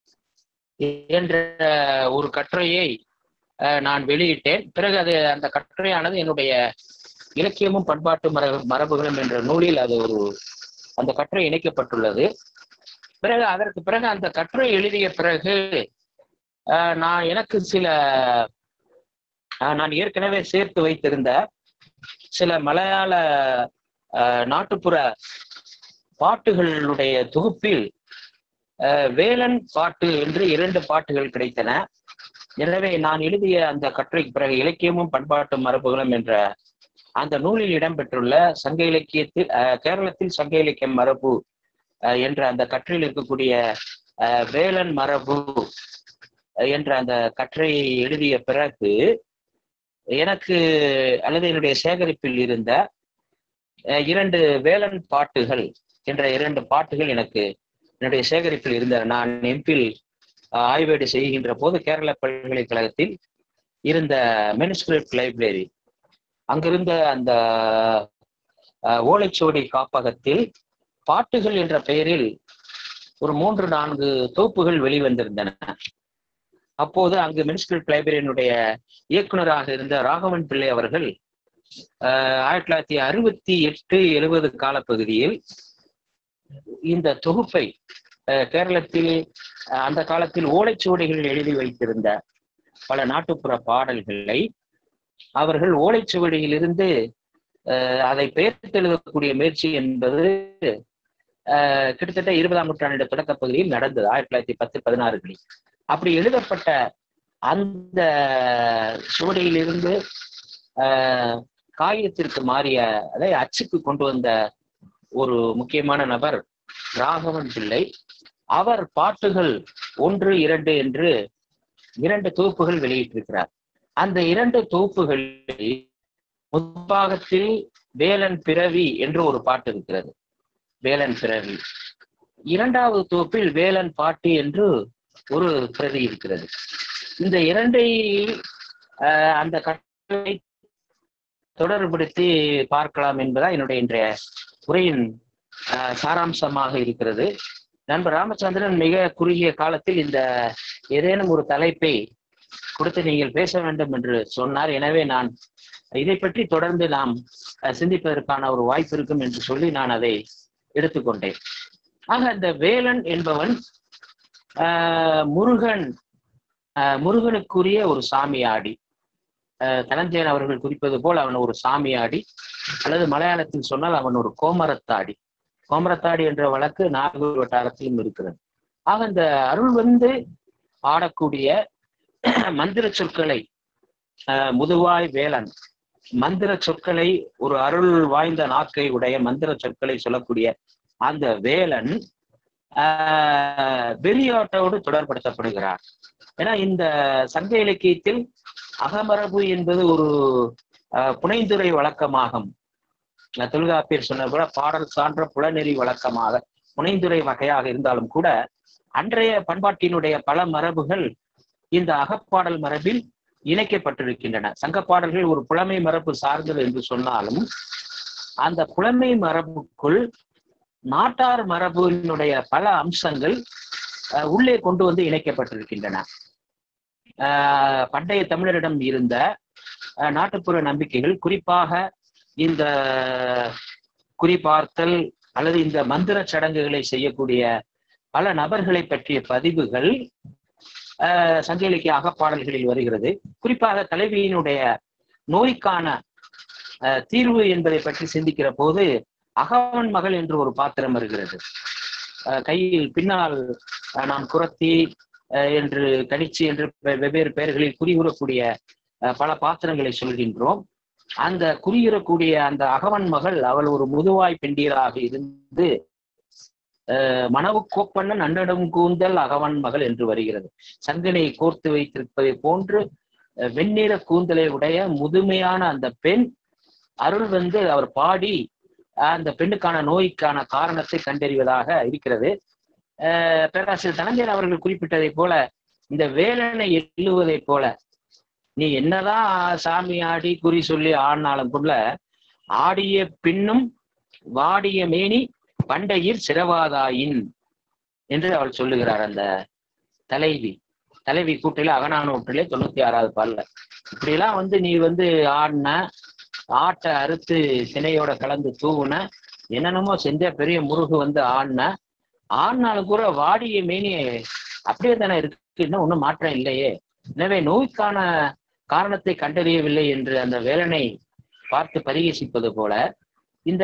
என்ற ஒரு கட்டுரையை அஹ், நான் வெளியிட்டேன் பிறகு அது அந்த கட்டுரையானது என்னுடைய இலக்கியமும் பண்பாட்டு மரபு மரபுகளும் என்ற நூலில் அது ஒரு அந்த கட்டுரை இணைக்கப்பட்டுள்ளது பிறகு அதற்கு பிறகு அந்த கட்டுரை எழுதிய பிறகு அஹ், நான் எனக்கு சில அஹ், நான் ஏற்கனவே சேர்த்து வைத்திருந்த சில மலையாள அஹ், நாட்டுப்புற பாட்டுகளுடைய தொகுப்பில் அஹ், வேலன் பாட்டு என்று இரண்டு பாட்டுகள் கிடைத்தன எனவே நான் எழுதிய அந்த கட்டுரைக்கு பிறகு இலக்கியமும் பண்பாட்டு மரபுகளும் என்ற அந்த நூலில் இடம்பெற்றுள்ள சங்க இலக்கியத்தில் அஹ், கேரளத்தில் சங்க இலக்கியம் மரபு அஹ், என்ற அந்த கட்டுரையில் இருக்கக்கூடிய அஹ், வேலன் மரபு அஹ், என்ற அந்த கட்டுரையை எழுதிய பிறகு எனக்கு அல்லது என்னுடைய சேகரிப்பில் இருந்த அஹ், இரண்டு வேலன் பாட்டுகள் என்ற இரண்டு பாட்டுகள் எனக்கு என்னுடைய சேகரிப்பில் இருந்த நான் எம்பில் ஆய்வேடு செய்கின்ற போது கேரள பல்கலைக்கழகத்தில் இருந்த மெனுஸ்கிரிப்ட் லைப்ரரி அங்கிருந்த அந்த அஹ், ஓலைச்சுவடி காப்பகத்தில் பாட்டுகள் என்ற பெயரில் ஒரு மூன்று நான்கு தொகுப்புகள் வெளிவந்திருந்தன அப்போது அங்கு மெனுஸ்கிரிப்ட் லைப்ரரியினுடைய இயக்குனராக இருந்த ராகவன் பிள்ளை அவர்கள் அஹ், ஆயிரத்தி தொள்ளாயிரத்தி அறுபத்தி எட்டு எழுபது காலப்பகுதியில் இந்த தொகுப்பை அஹ், கேரளத்தில் அஹ், அந்த காலத்தில் ஓலைச்சுவடிகளில் எழுதி வைத்திருந்த பல நாட்டுப்புற பாடல்களை அவர்கள் ஓலைச்சுவடியிலிருந்து அஹ், அதை பெயர்த்து எழுதக்கூடிய முயற்சி என்பது அஹ், கிட்டத்தட்ட இருபதாம் நூற்றாண்டு தொடக்க பகுதியில் நடந்தது ஆயிரத்தி தொள்ளாயிரத்தி பத்து பதினாறுகளில் அப்படி எழுதப்பட்ட அந்த சுவடியிலிருந்து அஹ், காகிதத்திற்கு மாறிய அதை அச்சுக்கு கொண்டு வந்த ஒரு முக்கியமான நபர் ராகவன் பிள்ளை அவர் பாட்டுகள் ஒன்று இரண்டு என்று இரண்டு தொகுப்புகள் வெளியிட்டிருக்கிறார் அந்த இரண்டு தொகுப்புகளில் முற்பாகத்தில் வேலன் பிறவி என்று ஒரு பாட்டு இருக்கிறது வேலன் பிறவி இரண்டாவது தொகுப்பில் வேலன் பாட்டு என்று ஒரு பிரதி இருக்கிறது இந்த இரண்டை அஹ், அந்த கட்டளை தொடர்புபடுத்தி பார்க்கலாம் என்பதா என்னுடைய இன்றைய உரையின் அஹ், சாராம்சமாக இருக்கிறது நண்பர் ராமச்சந்திரன் மிக குறுகிய காலத்தில் இந்த ஏதேனும் ஒரு தலைப்பை கொடுத்து நீங்கள் பேச வேண்டும் என்று சொன்னார் எனவே நான் இதை பற்றி தொடர்ந்து நாம் அஹ், சிந்திப்பதற்கான ஒரு வாய்ப்பு இருக்கும் என்று சொல்லி நான் அதை எடுத்துக்கொண்டேன் ஆக இந்த வேலன் என்பவன் ஆஹ், முருகன் ஆஹ், முருகனுக்குரிய ஒரு சாமியாடி ஆஹ், தனஞ்சயன் அவர்கள் குறிப்பது போல் அவன் ஒரு சாமியாடி அல்லது மலையாளத்தில் சொன்னால் அவன் ஒரு கோமரத்தாடி கோமரத்தாடி என்ற வழக்கு நாகூர் வட்டாரத்திலும் இருக்கிறது ஆக இந்த அருள் வந்து ஆடக்கூடிய மந்திர சொற்களை ஆஹ், முதுவாய் வேலன் மந்திர சொற்களை ஒரு அருள் வாய்ந்த நாக்கை உடைய மந்திர சொற்களை சொல்லக்கூடிய அந்த வேலன் ஆஹ், வெளியாட்டோடு தொடர்படுத்தப்படுகிறார் ஏன்னா இந்த சங்க இலக்கியத்தில் அகமரபு என்பது ஒரு ஆஹ், புனைந்துரை வழக்கமாகும் அஹ் தொல்காப்பியர் சொன்ன போல பாடல் சான்ற புலநெறி வழக்கமாக புனைந்துரை வகையாக இருந்தாலும் கூட அன்றைய பண்பாட்டினுடைய பல மரபுகள் இந்த அகப்பாடல் மரபில் இணைக்கப்பட்டிருக்கின்றன சங்க பாடல்கள் ஒரு புலமை மரபு சார்ந்தது என்று சொன்னாலும் அந்த புலமை மரபுக்குள் நாட்டார் மரபினுடைய பல அம்சங்கள் அஹ், உள்ளே கொண்டு வந்து இணைக்கப்பட்டிருக்கின்றன ஆஹ், பண்டைய தமிழரிடம் இருந்த அஹ், நாட்டுப்புற நம்பிக்கைகள் குறிப்பாக இந்த குறிபார்த்தல் அல்லது இந்த மந்திர சடங்குகளை செய்யக்கூடிய பல நபர்களை பற்றிய பதிவுகள் ஆஹ், சங்க இலக்கிய அகப்பாடல்களில் வருகிறது குறிப்பாக தலைவியினுடைய நோய்க்கான ஆஹ், தீர்வு என்பதை பற்றி சிந்திக்கிற போது அகவன் மகள் என்று ஒரு பாத்திரம் வருகிறது ஆஹ், கையில் பின்னால் ஆஹ், நாம் குரத்தி ஆஹ், என்று கணிச்சி என்று வெ- வெவ்வேறு பெயர்களில் குறிகூறக்கூடிய ஆஹ், பல பாத்திரங்களை சொல்கின்றோம் அந்த குறியிடக்கூடிய அந்த அகவன் மகள் அவள் ஒரு முதுவாய் பெண்டீராக இருந்து அஹ், மணவு கோப்பண்ணன் அன்னடம் கூந்தல் அகவன் மகள் என்று வருகிறது சங்கனை கோர்த்து வைத்திருப்பதை போன்று அஹ், வெண்ணிற கூந்தலை உடைய முதுமையான அந்த பெண் அருள் வந்து அவர் பாடி அஹ், அந்த பெண்ணுக்கான நோய்க்கான காரணத்தை கண்டறிவதாக இருக்கிறது அஹ், பேராசிரியர் தனஞ்சயன் அவர்கள் குறிப்பிட்டதை போல இந்த வேலனை எள்ளுவதைப் போல நீ என்னதான் சாமி ஆடி குறி சொல்லி ஆடினாலும் கூட ஆடிய பின்னும் வாடிய மேனி பண்டையில் சிறவாதாயின் என்று அவள் சொல்லுகிறார் அந்த தலைவி தலைவி கூட்டில அகநானூற்றிலே தொண்ணூத்தி ஆறாவது பால்ல இப்படிலாம் வந்து நீ வந்து ஆடின ஆட்டை அறுத்து திணையோட கலந்து தூவுன என்னென்னமோ செஞ்ச பெரிய முருகு வந்து ஆடின ஆடினாலும் கூட வாடிய மேனி அப்படியே தானே இருக்கு இன்னும் ஒன்றும் மாற்றம் இல்லையே எனவே நோய்க்கான காரணத்தை கண்டறியவில்லை என்று அந்த வேலனை பார்த்து பரிகசிப்பது போல இந்த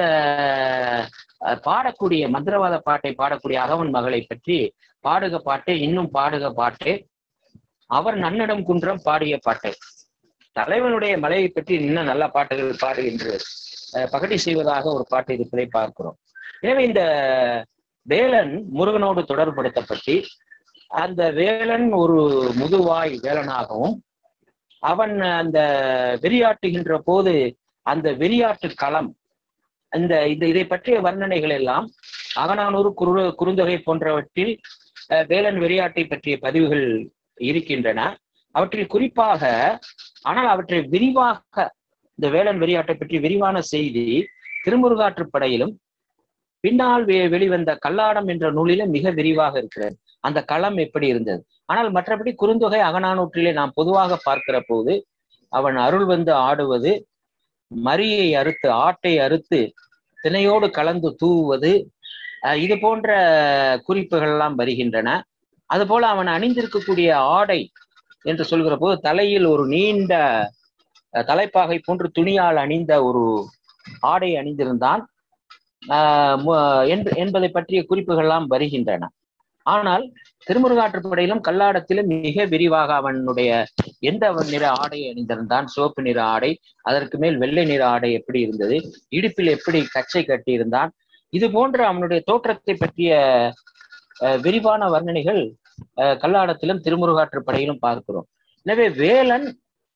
அஹ், பாடக்கூடிய மந்திரவாத பாட்டை பாடக்கூடிய அகவன் மகளை பற்றி பாடுக பாட்டு இன்னும் பாடுக பாட்டு அவர் நன்னிடம் குன்றம் பாடிய பாட்டு தலைவனுடைய மலையை பற்றி இன்னும் நல்ல பாட்டுகள் பாடு என்று அஹ், பகடி செய்வதாக ஒரு பாட்டு இருப்பதை பார்க்கிறோம் எனவே இந்த வேலன் முருகனோடு தொடர்படுத்தப்பட்டு அந்த வேலன் ஒரு முதுவாய் வேலனாகவும் அவன் அந்த வெறியாட்டுகின்ற போது அந்த வெறியாட்டு களம் அந்த இந்த இதை பற்றிய வர்ணனைகள் எல்லாம் அகநானூறு குறு குறுந்தொகை போன்றவற்றில் அஹ், வேலன் வெறியாட்டை பற்றிய பதிவுகள் இருக்கின்றன அவற்றில் குறிப்பாக ஆனால் அவற்றை விரிவாக இந்த வேலன் வெறியாட்டை பற்றி விரிவான செய்தி திருமுருகாற்றுப்படையிலும் பின்னால் வெ- வெளிவந்த கல்லாடம் என்ற நூலிலும் மிக விரிவாக இருக்கிறது அந்த களம் எப்படி இருந்தது ஆனால் மற்றபடி குறுந்தொகை அகநானூற்றிலே நாம் பொதுவாக பார்க்கிற போது அவன் அருள் வந்து ஆடுவது மரியை அறுத்து ஆட்டை அறுத்து திணையோடு கலந்து தூவுவது அஹ் இது போன்ற குறிப்புகள் எல்லாம் வருகின்றன அதுபோல அவன் அணிந்திருக்கக்கூடிய ஆடை என்று சொல்கிற போது தலையில் ஒரு நீண்ட அஹ், தலைப்பாகை போன்று துணியால் அணிந்த ஒரு ஆடை அணிந்திருந்தான் ஆஹ் மு- என்ப- என்பதை பற்றிய குறிப்புகள் எல்லாம் வருகின்றன ஆனால் திருமுருகாற்றுப்படையிலும் கல்லாடத்திலும் மிக விரிவாக அவனுடைய எந்த நிற ஆடையை அணிந்திருந்தான் சிவப்பு நிற ஆடை அதற்கு மேல் வெள்ளை நிற ஆடை எப்படி இருந்தது இடுப்பில் எப்படி கச்சை கட்டியிருந்தான் இது போன்ற அவனுடைய தோற்றத்தை பற்றிய அஹ், விரிவான வர்ணனைகள் அஹ், கல்லாடத்திலும் திருமுருகாற்றுப்படையிலும் பார்க்கிறோம் எனவே வேலன்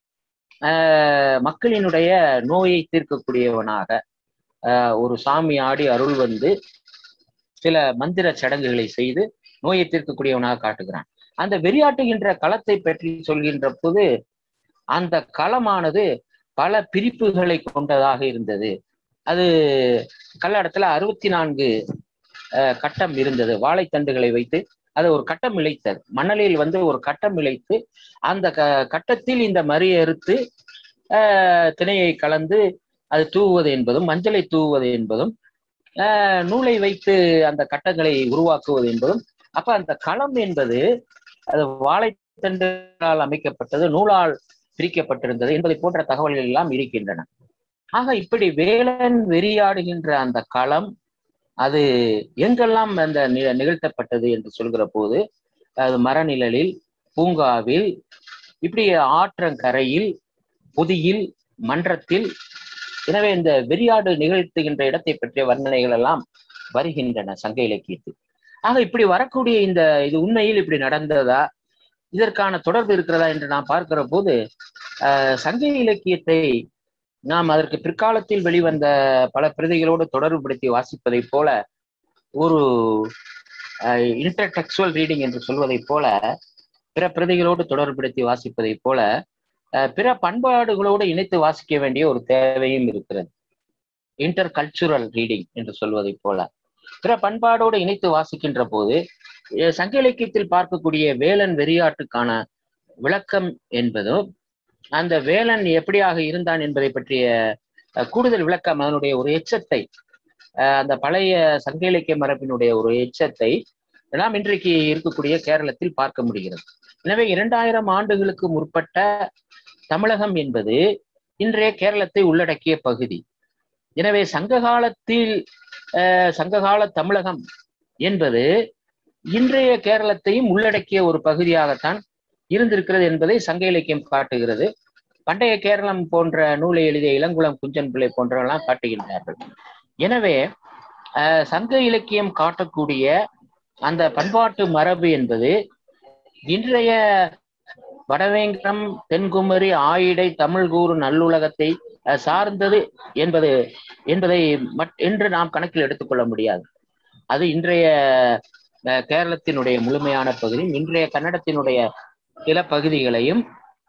ஆஹ், மக்களினுடைய நோயை தீர்க்கக்கூடியவனாக ஆஹ், ஒரு சாமி ஆடி அருள் வந்து சில மந்திர சடங்குகளை செய்து நோயை தீர்க்கக்கூடியவனாக காட்டுகிறான் அந்த வெறியாட்டுகின்ற களத்தை பற்றி சொல்கின்ற போது அந்த களமானது பல பிரிப்புகளை கொண்டதாக இருந்தது அது கல்லடத்துல அறுபத்தி நான்கு அஹ், கட்டம் இருந்தது வாழைத்தண்டுகளை வைத்து அது ஒரு கட்டம் இழைத்தது மணலில் வந்து ஒரு கட்டம் இழைத்து அந்த க கட்டத்தில் இந்த மறி அறுத்து ஆஹ், திணையை கலந்து அது தூவுவது என்பதும் மஞ்சளை தூவுவது என்பதும் ஆஹ், நூலை வைத்து அந்த கட்டங்களை உருவாக்குவது என்பதும் அப்ப அந்த களம் என்பது அது வாழைத்தண்டால் அமைக்கப்பட்டது நூலால் பிரிக்கப்பட்டிருந்தது என்பதை போன்ற தகவல்கள் எல்லாம் இருக்கின்றன ஆக இப்படி வேலன் வெறியாடுகின்ற அந்த களம் அது எங்கெல்லாம் அந்த நி- நிகழ்த்தப்பட்டது என்று சொல்கிற போது அது மரநிழலில் பூங்காவில் இப்படி ஆற்றங்கரையில் பொதியில் மன்றத்தில் எனவே இந்த வெறியாடு நிகழ்த்துகின்ற இடத்தை பற்றிய வர்ணனைகள் எல்லாம் வருகின்றன சங்க இலக்கியத்தில் ஆக இப்படி வரக்கூடிய இந்த இது உண்மையில் இப்படி நடந்ததா இதற்கான தொடர்பு இருக்கிறதா என்று நாம் பார்க்கிற போது ஆஹ், சங்க இலக்கியத்தை நாம் அதற்கு பிற்காலத்தில் வெளிவந்த பல பிரதிகளோடு தொடர்புபடுத்தி வாசிப்பதைப் போல ஒரு இன்டர்டெக்சுவல் ரீடிங் என்று சொல்வதைப் போல பிற பிரதிகளோடு தொடர்புபடுத்தி வாசிப்பதைப் போல அஹ், பிற பண்பாடுகளோடு இணைத்து வாசிக்க வேண்டிய ஒரு தேவையும் இருக்கிறது இன்டர் கல்ச்சுரல் ரீடிங் என்று சொல்வதைப் போல பிற பண்பாடோடு இணைத்து வாசிக்கின்ற போது அஹ், சங்க இலக்கியத்தில் பார்க்கக்கூடிய வேலன் வெறியாட்டுக்கான விளக்கம் என்பதும் அந்த வேலன் எப்படியாக இருந்தான் என்பதை பற்றிய அஹ், கூடுதல் விளக்கம் அதனுடைய ஒரு எச்சத்தை அஹ், அந்த பழைய சங்க இலக்கிய மரபினுடைய ஒரு எச்சத்தை நாம் இன்றைக்கு இருக்கக்கூடிய கேரளத்தில் பார்க்க முடிகிறது எனவே இரண்டாயிரம் ஆண்டுகளுக்கு முற்பட்ட தமிழகம் என்பது இன்றைய கேரளத்தை உள்ளடக்கிய பகுதி எனவே சங்க காலத்தில் அஹ், சங்ககால தமிழகம் என்பது இன்றைய கேரளத்தையும் உள்ளடக்கிய ஒரு பகுதியாகத்தான் இருந்திருக்கிறது என்பதை சங்க இலக்கியம் காட்டுகிறது பண்டைய கேரளம் போன்ற நூலை எழுதிய இளங்குளம் குஞ்சன் பிள்ளை போன்றவெல்லாம் காட்டுகின்றார்கள் எனவே அஹ், சங்க இலக்கியம் காட்டக்கூடிய அந்த பண்பாட்டு மரபு என்பது இன்றைய வடவேங்கடம் தென்குமரி ஆயிடை தமிழ்கூறு நல்லுலகத்தை அஹ், சார்ந்தது என்பது என்பதை மட் என்று நாம் கணக்கில் எடுத்துக்கொள்ள முடியாது அது இன்றைய அஹ், கேரளத்தினுடைய முழுமையான பகுதி இன்றைய கன்னடத்தினுடைய சில பகுதிகளையும்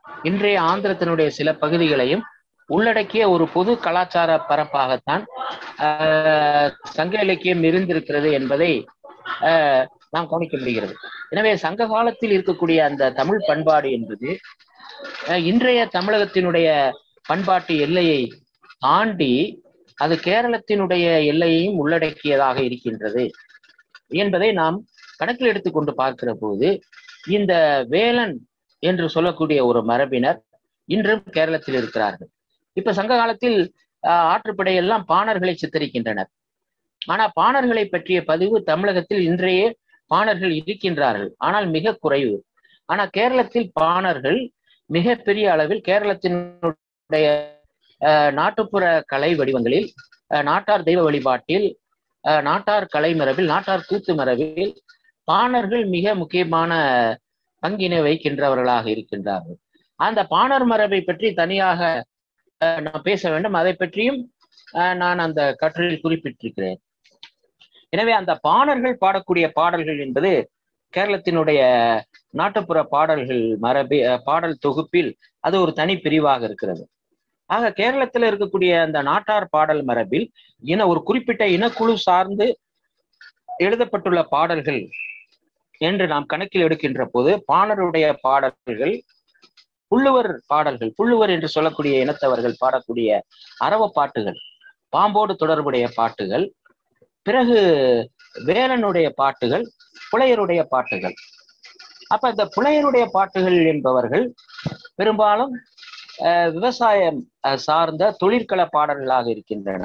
இன்றைய ஆந்திரத்தினுடைய சில பகுதிகளையும் உள்ளடக்கிய ஒரு பொது கலாச்சார பரப்பாகத்தான் ஆஹ், சங்க இலக்கியம் இருந்திருக்கிறது என்பதை ஆஹ், நாம் கவனிக்க முடிகிறது எனவே சங்க காலத்தில் இருக்கக்கூடிய அந்த தமிழ் பண்பாடு என்பது அஹ், இன்றைய தமிழகத்தினுடைய பண்பாட்டு எல்லையை தாண்டி அது கேரளத்தினுடைய எல்லையையும் உள்ளடக்கியதாக இருக்கின்றது என்பதை நாம் கணக்கில் எடுத்துக்கொண்டு பார்க்கிற போது இந்த வேலன் என்று சொல்லக்கூடிய ஒரு மரபினர் இன்றும் கேரளத்தில் இருக்கிறார்கள் இப்ப சங்க காலத்தில் ஆஹ், ஆற்றுப்படை எல்லாம் பாணர்களை சித்தரிக்கின்றனர் ஆனா பாணர்களை பற்றிய பதிவு தமிழகத்தில் இன்றைய பாணர்கள் இருக்கின்றார்கள் ஆனால் மிக குறைவு ஆனா கேரளத்தில் பாணர்கள் மிக பெரிய அளவில் கேரளத்தினுடைய ஆஹ், நாட்டுப்புற கலை வடிவங்களில் ஆஹ், நாட்டார் தெய்வ வழிபாட்டில் ஆஹ், நாட்டார் கலை மரபில் நாட்டார் கூத்து மரபில் பாணர்கள் மிக முக்கியமான பங்கினை வைக்கின்றவர்களாக இருக்கின்றார்கள் அந்த பாணர் மரபை பற்றி தனியாக ஆஹ், நான் பேச வேண்டும் அதை பற்றியும் ஆஹ், நான் அந்த கட்டுரையில் குறிப்பிட்டிருக்கிறேன் எனவே அந்த பாணர்கள் பாடக்கூடிய பாடல்கள் என்பது கேரளத்தினுடைய நாட்டுப்புற பாடல்கள் மரபி அஹ், பாடல் தொகுப்பில் அது ஒரு தனி பிரிவாக இருக்கிறது ஆக கேரளத்தில் இருக்கக்கூடிய அந்த நாட்டார் பாடல் மரபில் இன ஒரு குறிப்பிட்ட இனக்குழு சார்ந்து எழுதப்பட்டுள்ள பாடல்கள் என்று நாம் கணக்கில் எடுக்கின்ற போது பாணருடைய பாடல்கள் புள்ளுவர் பாடல்கள் புள்ளுவர் என்று சொல்லக்கூடிய இனத்தவர்கள் பாடக்கூடிய அரவ பாட்டுகள் பாம்போடு தொடர்புடைய பாட்டுகள் பிறகு வேலனுடைய பாட்டுகள் புலையருடைய பாட்டுகள் அப்ப இந்த புலையருடைய பாட்டுகள் என்பவர்கள் பெரும்பாலும் அஹ், விவசாயம் அஹ், சார்ந்த தொழிற்கள பாடல்களாக இருக்கின்றன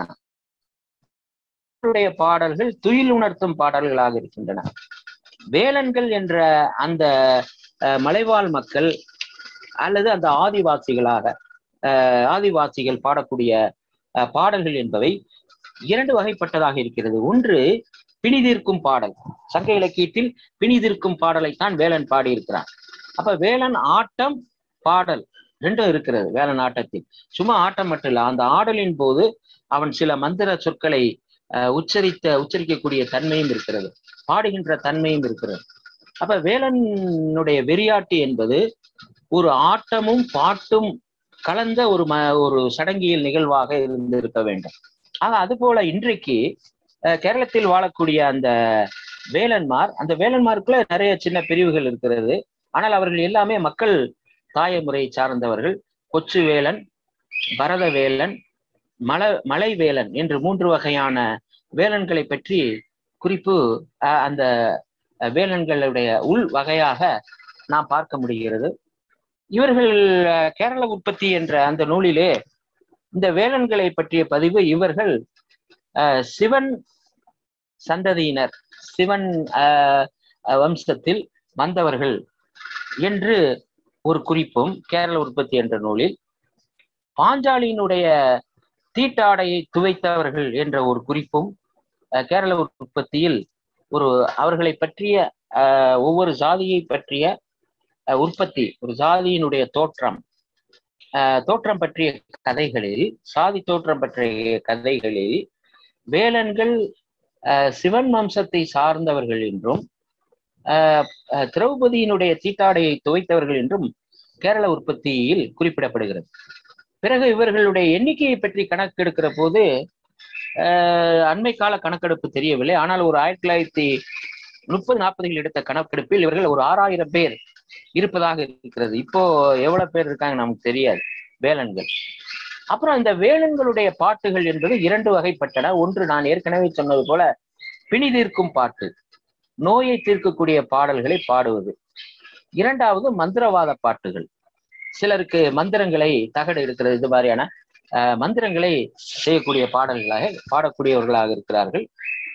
அவருடைய பாடல்கள் துயில் உணர்த்தும் பாடல்களாக இருக்கின்றன வேலன்கள் என்ற அந்த அஹ், மலைவாழ் மக்கள் அல்லது அந்த ஆதிவாசிகளாக அஹ், ஆதிவாசிகள் பாடக்கூடிய அஹ், பாடல்கள் என்பவை இரண்டு வகைப்பட்டதாக இருக்கிறது ஒன்று பிணிதீர்க்கும் பாடல் சங்க இலக்கியத்தில் பிணிதீர்க்கும் பாடலைத்தான் வேலன் பாடியிருக்கிறான் அப்ப வேலன் ஆட்டம் பாடல் ரெண்டும் இருக்கிறது வேலன் ஆட்டத்தில் சும்மா ஆட்டம் மட்டும் இல்ல அந்த ஆடலின் போது அவன் சில மந்திர சொற்களை அஹ், உச்சரித்த உச்சரிக்கக்கூடிய தன்மையும் இருக்கிறது பாடுகின்ற தன்மையும் இருக்கிறது அப்ப வேலனுடைய வெறியாட்டு என்பது ஒரு ஆட்டமும் பாட்டும் கலந்த ஒரு ம ஒரு சடங்கியல் நிகழ்வாக இருந்திருக்க வேண்டும் ஆக அதுபோல இன்றைக்கு அஹ், கேரளத்தில் வாழக்கூடிய அந்த வேலன்மார் அந்த வேலன்மாருக்குள்ள நிறைய சின்ன பிரிவுகள் இருக்கிறது ஆனால் அவர்கள் எல்லாமே மக்கள் தாயமுறையை சார்ந்தவர்கள் கொச்சு வேலன் பரத வேலன் மல மலை வேலன் என்று மூன்று வகையான வேலன்களை பற்றி குறிப்பு அஹ், அந்த அஹ், வேலன்களுடைய உள் வகையாக நாம் பார்க்க முடிகிறது இவர்கள் அஹ், கேரள உற்பத்தி என்ற அந்த நூலிலே இந்த வேலன்களை பற்றிய பதிவு இவர்கள் அஹ், சிவன் சந்ததியினர் சிவன் அஹ், அஹ், வம்சத்தில் வந்தவர்கள் என்று ஒரு குறிப்பும் கேரள உற்பத்தி என்ற நூலில் பாஞ்சாலியினுடைய தீட்டாடையை துவைத்தவர்கள் என்ற ஒரு குறிப்பும் அஹ், கேரள உற்பத்தியில் ஒரு அவர்களை பற்றிய அஹ், ஒவ்வொரு ஜாதியை பற்றிய அஹ், உற்பத்தி ஒரு ஜாதியினுடைய தோற்றம் அஹ், தோற்றம் பற்றிய கதைகளில் சாதி தோற்றம் பற்றிய கதைகளில் வேலன்கள் அஹ், சிவன் வம்சத்தை சார்ந்தவர்கள் என்றும் அஹ், அஹ், திரௌபதியினுடைய தீட்டாடையை துவைத்தவர்கள் என்றும் கேரள உற்பத்தியில் குறிப்பிடப்படுகிறது பிறகு இவர்களுடைய எண்ணிக்கையை பற்றி கணக்கெடுக்கிற போது அஹ், அண்மை கால கணக்கெடுப்பு தெரியவில்லை ஆனால் ஒரு ஆயிரத்தி தொள்ளாயிரத்தி முப்பது நாற்பதுகளில் எடுத்த கணக்கெடுப்பில் இவர்கள் ஒரு ஆறாயிரம் பேர் இருப்பதாக இருக்கிறது இப்போ எவ்வளவு பேர் இருக்காங்க நமக்கு தெரியாது வேலன்கள் அப்புறம் இந்த வேலன்களுடைய பாட்டுகள் என்பது இரண்டு வகைப்பட்டன ஒன்று நான் ஏற்கனவே சொன்னது போல பிணி தீர்க்கும் பாட்டு நோயை தீர்க்கக்கூடிய பாடல்களை பாடுவது இரண்டாவது மந்திரவாத பாட்டுகள் சிலருக்கு மந்திரங்களை தகடு இருக்கிறது இது மாதிரியான அஹ், மந்திரங்களை செய்யக்கூடிய பாடல்களாக பாடக்கூடியவர்களாக இருக்கிறார்கள்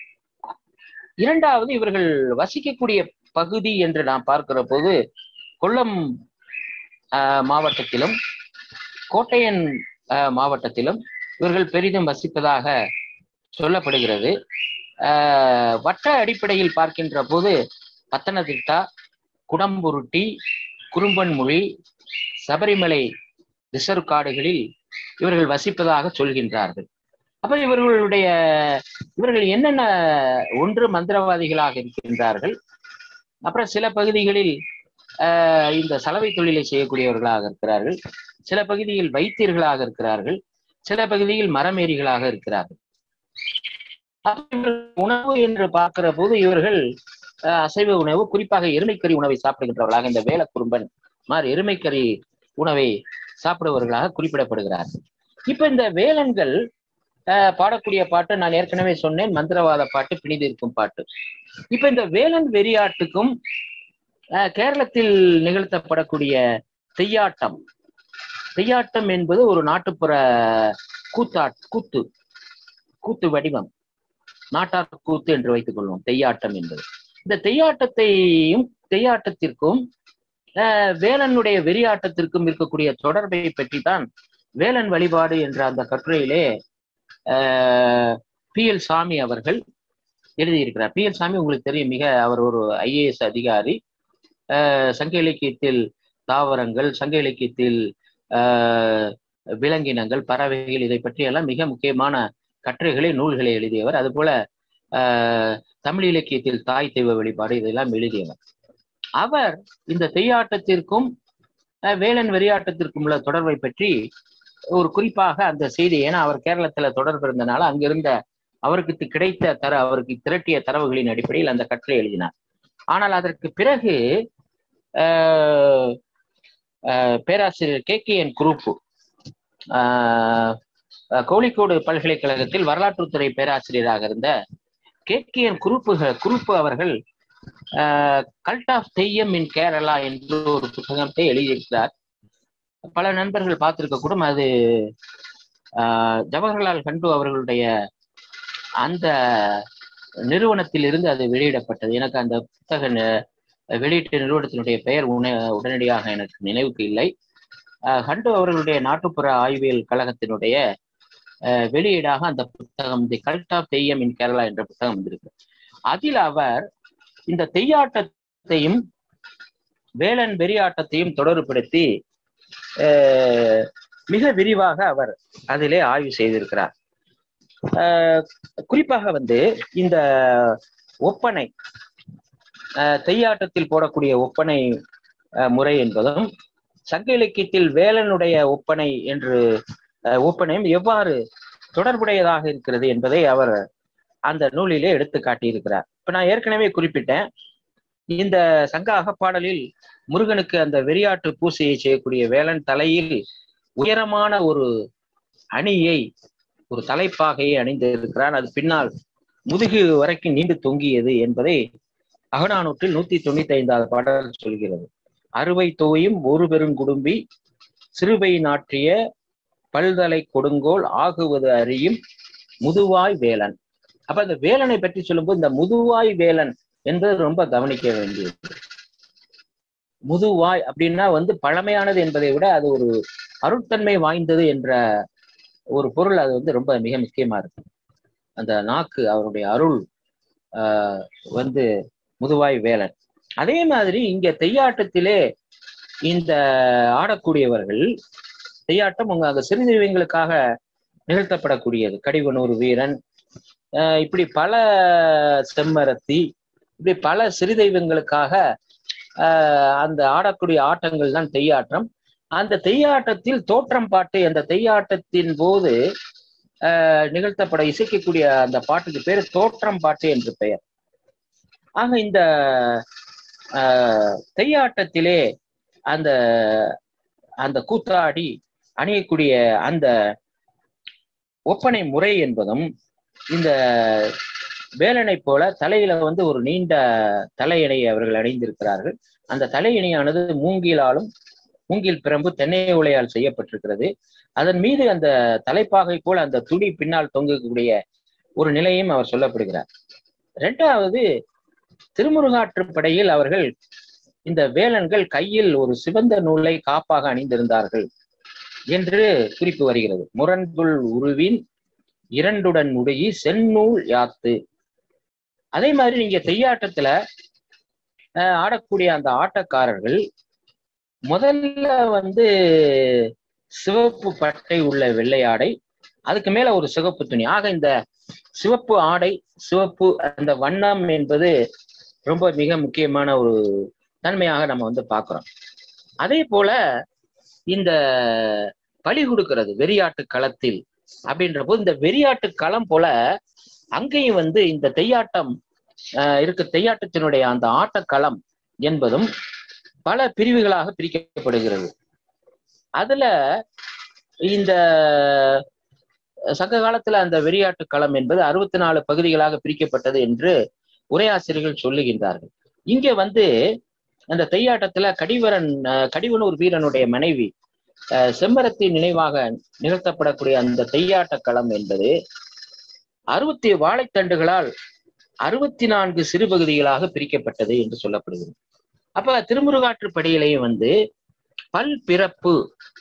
இரண்டாவது இவர்கள் வசிக்கக்கூடிய பகுதி என்று நாம் பார்க்கிற போது கொல்லம் அஹ், மாவட்டத்திலும் கோட்டையன் அஹ், மாவட்டத்திலும் இவர்கள் பெரிதும் வசிப்பதாக சொல்லப்படுகிறது அஹ், வட்ட அடிப்படையில் பார்க்கின்ற போது பத்தனதிட்டா குடம்புருட்டி குறும்பன்மொழி சபரிமலை ரிசர்வ் காடுகளில் இவர்கள் வசிப்பதாக சொல்கின்றார்கள் அப்ப இவர்களுடைய இவர்கள் என்னென்ன ஒன்று மந்திரவாதிகளாக இருக்கின்றார்கள் அப்புறம் சில பகுதிகளில் ஆஹ் இந்த சலவை தொழிலை செய்யக்கூடியவர்களாக இருக்கிறார்கள் சில பகுதியில் வைத்தியர்களாக இருக்கிறார்கள் சில பகுதியில் மரமேரிகளாக இருக்கிறார்கள் அப்ப இவர்கள் உணவு என்று பார்க்கிற போது இவர்கள் ஆஹ் அசைவ உணவு குறிப்பாக எருமைக்கறி உணவை சாப்பிடுகின்றவர்களாக இந்த வேலக்குறும்பன் மாதிரி எருமைக்கறி உணவை சாப்பிடுபவர்களாக குறிப்பிடப்படுகிறார்கள் இப்ப இந்த வேலன்கள் ஆஹ் பாடக்கூடிய பாட்டு நான் ஏற்கனவே சொன்னேன் மந்திரவாத பாட்டு பிணிது இருக்கும் பாட்டு இப்ப இந்த வேலன் வெறியாட்டுக்கும் ஆஹ் கேரளத்தில் நிகழ்த்தப்படக்கூடிய தெய்யாட்டம் தெய்யாட்டம் என்பது ஒரு நாட்டுப்புற கூத்தா கூத்து கூத்து வடிவம் நாட்டார் கூத்து என்று வைத்துக் கொள்வோம் தெய்யாட்டம் என்பது இந்த தெய்யாட்டத்தையும் தெய்யாட்டத்திற்கும் ஆஹ் வேலனுடைய வெறியாட்டத்திற்கும் இருக்கக்கூடிய தொடர்பை பற்றி தான் வேலன் வழிபாடு என்ற அந்த கட்டுரையிலே பி எல் சாமி அவர்கள் எழுதியிருக்கிறார் பி எல் சாமி உங்களுக்கு தெரியும் மிக அவர் ஒரு ஐஏஎஸ் அதிகாரி ஆஹ் சங்க இலக்கியத்தில் தாவரங்கள் சங்க இலக்கியத்தில் ஆஹ் விலங்கினங்கள் பறவைகள் இதை பற்றி எல்லாம் மிக முக்கியமான கட்டுரைகளை நூல்களை எழுதியவர் அதுபோல ஆஹ் தமிழ் இலக்கியத்தில் தாய் தெய்வ வழிபாடு இதெல்லாம் எழுதியவர் அவர் இந்த தெய்யாட்டத்திற்கும் ஆஹ் வேலன் வெறியாட்டத்திற்கும் உள்ள தொடர்பை பற்றி ஒரு குறிப்பாக அந்த செய்தி ஏன்னா அவர் கேரளத்துல தொடர்பு இருந்தனால அங்கிருந்த அவருக்கு கிடைத்த தர அவருக்கு திரட்டிய தரவுகளின் அடிப்படையில் அந்த கட்டுரை எழுதினார் ஆனால் அதற்கு பிறகு ஆஹ் ஆஹ் பேராசிரியர் K K N Kurup Kozhikode பல்கலைக்கழகத்தில் வரலாற்றுத்துறை பேராசிரியராக இருந்த கே கே என் குரூப்புகள் குரூப்பு அவர்கள் cult of Theyyam in Kerala என்று ஒரு புத்தகத்தை எழுதியிருக்கிறார் பல நண்பர்கள் பார்த்திருக்க கூடும் அது ஜவஹர்லால் கண்டு அவர்களுடைய அந்த நிறுவனத்தில் இருந்து அது வெளியிடப்பட்டது எனக்கு அந்த புத்தக வெளியீட்டு நிறுவனத்தினுடைய பெயர் உன உடனடியாக எனக்கு நினைவுக்கு இல்லை ஹண்டு அவர்களுடைய நாட்டுப்புற ஆய்வியல் கழகத்தினுடைய வெளியீடாக அந்த புத்தகம் the cult of Theyyam in Kerala என்ற புத்தகம் வந்திருக்கு அதில் அவர் இந்த தெய்யாட்டத்தையும் வேலன் வெறியாட்டத்தையும் தொடர்புபடுத்தி மிக விரிவாக அவர் அதிலே ஆய்வு செய்திருக்கிறார் குறிப்பாக வந்து இந்த ஒப்பனை தெய்யாட்டத்தில் போடக்கூடிய ஒப்பனை முறை என்பதும் சங்க இலக்கியத்தில் வேலனுடைய ஒப்பனை என்று ஒப்பனையும் எவ்வாறு தொடர்புடையதாக இருக்கிறது என்பதை அவர் அந்த நூலிலே எடுத்து காட்டியிருக்கிறார் இப்ப நான் ஏற்கனவே குறிப்பிட்டேன் இந்த சங்க அகப்பாடலில் முருகனுக்கு அந்த வெறியாட்டு பூசையை செய்யக்கூடிய வேலன் தலையில் உயரமான ஒரு அணியை ஒரு தலைப்பாகையை அணிந்திருக்கிறான் அது பின்னால் முதுகு வரைக்கும் நீண்டு தொங்கியது என்பதை அகநானூற்றில் நூத்தி தொண்ணூத்தி ஐந்தாவது பாடல் சொல்கிறது அறுவை தோயும் ஒரு பெருங்குடும்பி சிறுவை நாட்டிய பல்தலை கொடுங்கோல் ஆகுவது அறியும் முதுவாய் வேலன் அப்ப இந்த வேலனை பற்றி சொல்லும்போது இந்த முதுவாய் வேலன் என்பது ரொம்ப கவனிக்க வேண்டியது முதுவாய் அப்படின்னா வந்து பழமையானது என்பதை விட அது ஒரு அருட்தன்மை வாய்ந்தது என்ற ஒரு பொருள் அது வந்து ரொம்ப மிக முக்கியமா இருக்கு அந்த நாக்கு அவருடைய அருள் ஆஹ் வந்து முதுவாய் வேலன் அதே மாதிரி இங்க தெய்யாட்டத்திலே இந்த ஆடக்கூடியவர்கள் தெய்யாட்டம் உங்க அந்த சிறு தெய்வங்களுக்காக நிகழ்த்தப்படக்கூடியது கடிவனூர் வீரன் இப்படி பல செம்மரத்தி இப்படி பல சிறு தெய்வங்களுக்காக அந்த ஆடக்கூடிய ஆட்டங்கள் தான் தெய்யாட்டம் அந்த தெய்யாட்டத்தில் தோற்றம் பாட்டு அந்த தெய்யாட்டத்தின் போது நிகழ்த்தப்பட இசைக்கக்கூடிய அந்த பாட்டுக்கு பேர் தோற்றம் பாட்டு என்று பெயர் ஆக இந்த தெய்யாட்டத்திலே அந்த அந்த கூத்தாடி அணியக்கூடிய அந்த ஒப்பனை முறை என்பதும் இந்த வேலனை போல தலையில வந்து ஒரு நீண்ட தலையணை அவர்கள் அணிந்திருக்கிறார்கள் அந்த தலையணியானது மூங்கிலாலும் மூங்கில் பிரம்பு தென்னை உலையால் செய்யப்பட்டிருக்கிறது அதன் மீது அந்த தலைப்பாகை போல அந்த துடி பின்னால் தொங்கக்கூடிய ஒரு நிலையும் அவர் சொல்லப்படுகிறார் இரண்டாவது திருமுருகாற்றுப்படையில் அவர்கள் இந்த வேலன்கள் கையில் ஒரு சிவந்த நூலை காப்பாக அணிந்திருந்தார்கள் என்று குறிப்பு வருகிறது முரண்புல் உருவின் இரண்டுடன் உடையி செந்நூல் யாத்து அதே மாதிரி நீங்க தெய்யாட்டத்துல ஆடக்கூடிய அந்த ஆட்டக்காரர்கள் முதல்ல வந்து சிவப்பு பட்டை உள்ள வெள்ளை ஆடை அதுக்கு மேல ஒரு சிவப்பு துணி ஆக இந்த சிவப்பு ஆடை சிவப்பு அந்த வண்ணம் என்பது ரொம்ப மிக முக்கியமான ஒரு தன்மையாக நம்ம வந்து பார்க்கிறோம் அதே போல இந்த பலி கொடுக்கிறது வெறியாட்டு களத்தில் அப்படின்ற போது இந்த வெறியாட்டு களம் போல அங்கேயும் வந்து இந்த தெய்யாட்டம் ஆஹ் இருக்கு தெய்யாட்டத்தினுடைய அந்த ஆட்டக்களம் என்பதும் பல பிரிவுகளாக பிரிக்கப்படுகிறது அதுல இந்த சங்க காலத்துல அந்த வெறியாட்டு களம் என்பது அறுபத்தி நாலு பகுதிகளாக பிரிக்கப்பட்டது என்று உரையாசிரியர்கள் சொல்லுகின்றார்கள் இங்க வந்து அந்த தெய்யாட்டத்துல கடிவரன் அஹ், கடிவனூர் வீரனுடைய மனைவி அஹ், செம்மரத்தின் நினைவாக நிகழ்த்தப்படக்கூடிய அந்த தெய்யாட்ட களம் என்பது அறுபத்தி வாழைத்தண்டுகளால் அறுபத்தி நான்கு சிறு பகுதிகளாக பிரிக்கப்பட்டது என்று சொல்லப்படுகிறது அப்ப திருமுருகாற்றுப்படியிலையும் வந்து பல் பிறப்பு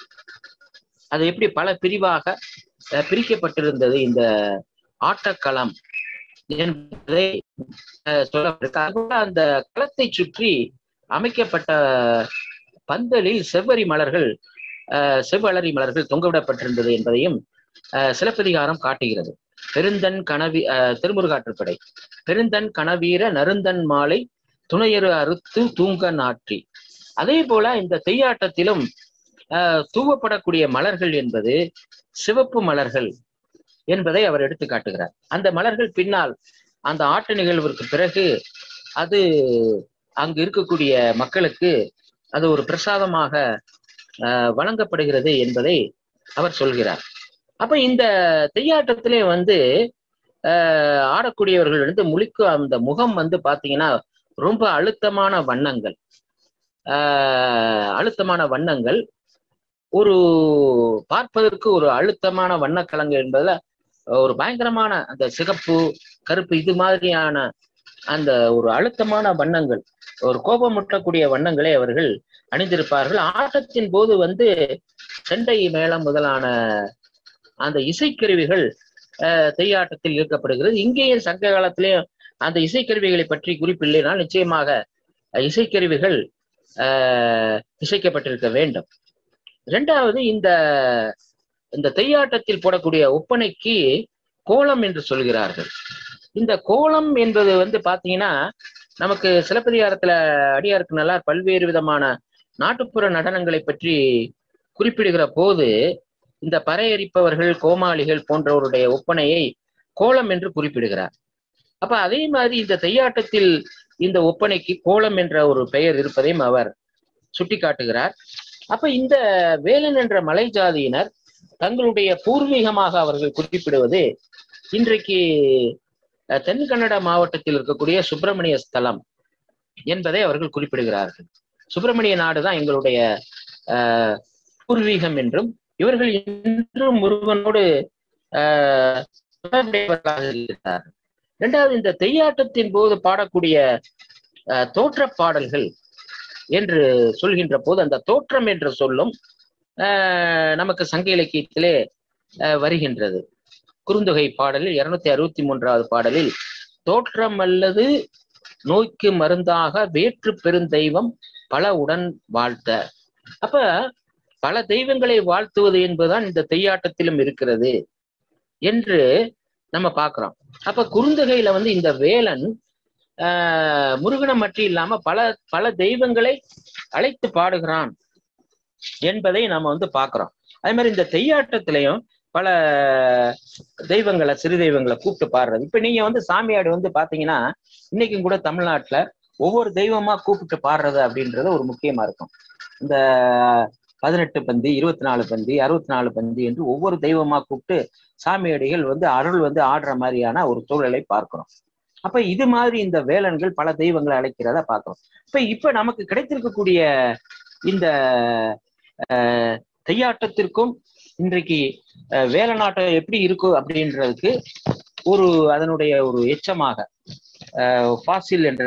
அது எப்படி பல பிரிவாக அஹ், பிரிக்கப்பட்டிருந்தது இந்த ஆட்டக்களம் என்பதை அஹ், சொல்லப்பட்டிருக்கு அதுபோல அந்த களத்தை சுற்றி அமைக்கப்பட்ட பந்தலில் செவ்வரி மலர்கள் அஹ், செவ்வளரி மலர்கள் தொங்கவிடப்பட்டிருந்தது என்பதையும் அஹ், சிலப்பதிகாரம் காட்டுகிறது பெருந்தன் கனவி அஹ், திருமுருகாற்றுப்படை பெருந்தன் கனவீர நருந்தன் மாலை துணையரு அறுத்து தூங்க நாற்றி அதே போல இந்த தெய்யாட்டத்திலும் ஆஹ், தூவப்படக்கூடிய மலர்கள் என்பது சிவப்பு மலர்கள் என்பதை அவர் எடுத்து காட்டுகிறார் அந்த மலர்கள் பின்னால் அந்த ஆட்ட நிகழ்விற்கு பிறகு அது அங்கு இருக்கக்கூடிய மக்களுக்கு அது ஒரு பிரசாதமாக ஆஹ், வழங்கப்படுகிறது என்பதை அவர் சொல்கிறார் அப்ப இந்த தெய்யாட்டத்திலே வந்து ஆஹ், ஆடக்கூடியவர்கள் வந்து முழிக்கு அந்த முகம் வந்து பாத்தீங்கன்னா ரொம்ப அழுத்தமான வண்ணங்கள் ஆஹ், அழுத்தமான வண்ணங்கள் ஒரு பார்ப்பதற்கு ஒரு அழுத்தமான வண்ணக்கலங்கு என்பதுல ஒரு பயங்கரமான அந்த சிகப்பு கருப்பு இது மாதிரியான அந்த ஒரு அழுத்தமான வண்ணங்கள் ஒரு கோபமுட்டக்கூடிய வண்ணங்களை அவர்கள் அணிந்திருப்பார்கள் ஆட்டத்தின் போது வந்து செண்டை மேளம் முதலான அந்த இசைக்கருவிகள் அஹ், தெய்யாட்டத்தில் ஈர்க்கப்படுகிறது இங்கேயும் சங்க காலத்திலேயும் அந்த இசைக்கருவிகளை பற்றி குறிப்பில்லைனால் நிச்சயமாக அஹ், இசைக்கருவிகள் ஆஹ், இசைக்கப்பட்டிருக்க வேண்டும் இரண்டாவது இந்த இந்த தெய்யாட்டத்தில் போடக்கூடிய ஒப்பனைக்கு கோலம் என்று சொல்கிறார்கள் இந்த கோலம் என்பது வந்து பாத்தீங்கன்னா நமக்கு சிலப்பதிகாரத்துல அடியாருக்கு நல்லா பல்வேறு விதமான நாட்டுப்புற நடனங்களை பற்றி குறிப்பிடுகிற போது இந்த பறையரிப்பவர்கள் கோமாளிகள் போன்றவருடைய ஒப்பனையை கோலம் என்று குறிப்பிடுகிறார் அப்ப அதே மாதிரி இந்த தெய்யாட்டத்தில் இந்த ஒப்பனைக்கு கோலம் என்ற ஒரு பெயர் இருப்பதையும் அவர் சுட்டிக்காட்டுகிறார் அப்ப இந்த வேலன் என்ற மலை ஜாதியினர் தங்களுடைய பூர்வீகமாக அவர்கள் குறிப்பிடுவது இன்றைக்கு அஹ், தென் கன்னட மாவட்டத்தில் இருக்கக்கூடிய சுப்பிரமணிய ஸ்தலம் என்பதை அவர்கள் குறிப்பிடுகிறார்கள் சுப்பிரமணிய நாடு தான் எங்களுடைய அஹ், பூர்வீகம் என்றும் இவர்கள் இன்றும் முருகனோடு ஆஹ், தொடர்புடையவர்களாக இருக்கிறார்கள் இரண்டாவது இந்த தெய்யாட்டத்தின் போது பாடக்கூடிய அஹ், தோற்றப் பாடல்கள் என்று சொல்கின்ற போது அந்த தோற்றம் என்ற சொல்லும் ஆஹ், நமக்கு சங்க இலக்கியத்திலே ஆஹ், வருகின்றது குறுந்தொகை பாடலில் இருநூத்தி அறுபத்தி மூன்றாவது பாடலில் தோற்றம் அல்லது நோய்க்கு மருந்தாக வேற்று பெருந்தெய்வம் பல உடன் வாழ்த்த அப்ப பல தெய்வங்களை வாழ்த்துவது என்பதுதான் இந்த தெய்யாட்டத்திலும் இருக்கிறது என்று நம்ம பார்க்கிறோம் அப்ப குறுந்தொகையில வந்து இந்த வேலன் ஆஹ் முருகனை மட்டும் இல்லாம பல பல தெய்வங்களை அழைத்து பாடுகிறான் என்பதை நாம வந்து பார்க்கிறோம் அதே மாதிரி இந்த தெய்யாட்டத்திலையும் பல தெய்வங்களை சிறு தெய்வங்களை கூப்பிட்டு பாடுறது இப்ப நீங்க வந்து சாமியாடு வந்து பாத்தீங்கன்னா இன்னைக்கும் கூட தமிழ்நாட்டுல ஒவ்வொரு தெய்வமா கூப்பிட்டு பாடுறது அப்படின்றது ஒரு முக்கியமா இருக்கும் இந்த பதினெட்டு பந்தி இருபத்தி நாலு பந்தி அறுபத்தி நாலு பந்தி என்று ஒவ்வொரு தெய்வமா கூப்பிட்டு சாமியடிகள் வந்து அருள் வந்து ஆடுற மாதிரியான ஒரு சூழலை பார்க்கிறோம் அப்ப இது மாதிரி இந்த வேலன்கள் பல தெய்வங்களை அழைக்கிறத பார்க்கிறோம் இப்ப இப்ப நமக்கு கிடைத்திருக்கக்கூடிய இந்த அஹ், தெய்யாட்டத்திற்கும் இன்றைக்கு அஹ், வேலநாட்டம் எப்படி இருக்கும் அப்படின்றதுக்கு ஒரு அதனுடைய ஒரு எச்சமாக ஃபாசில் என்ற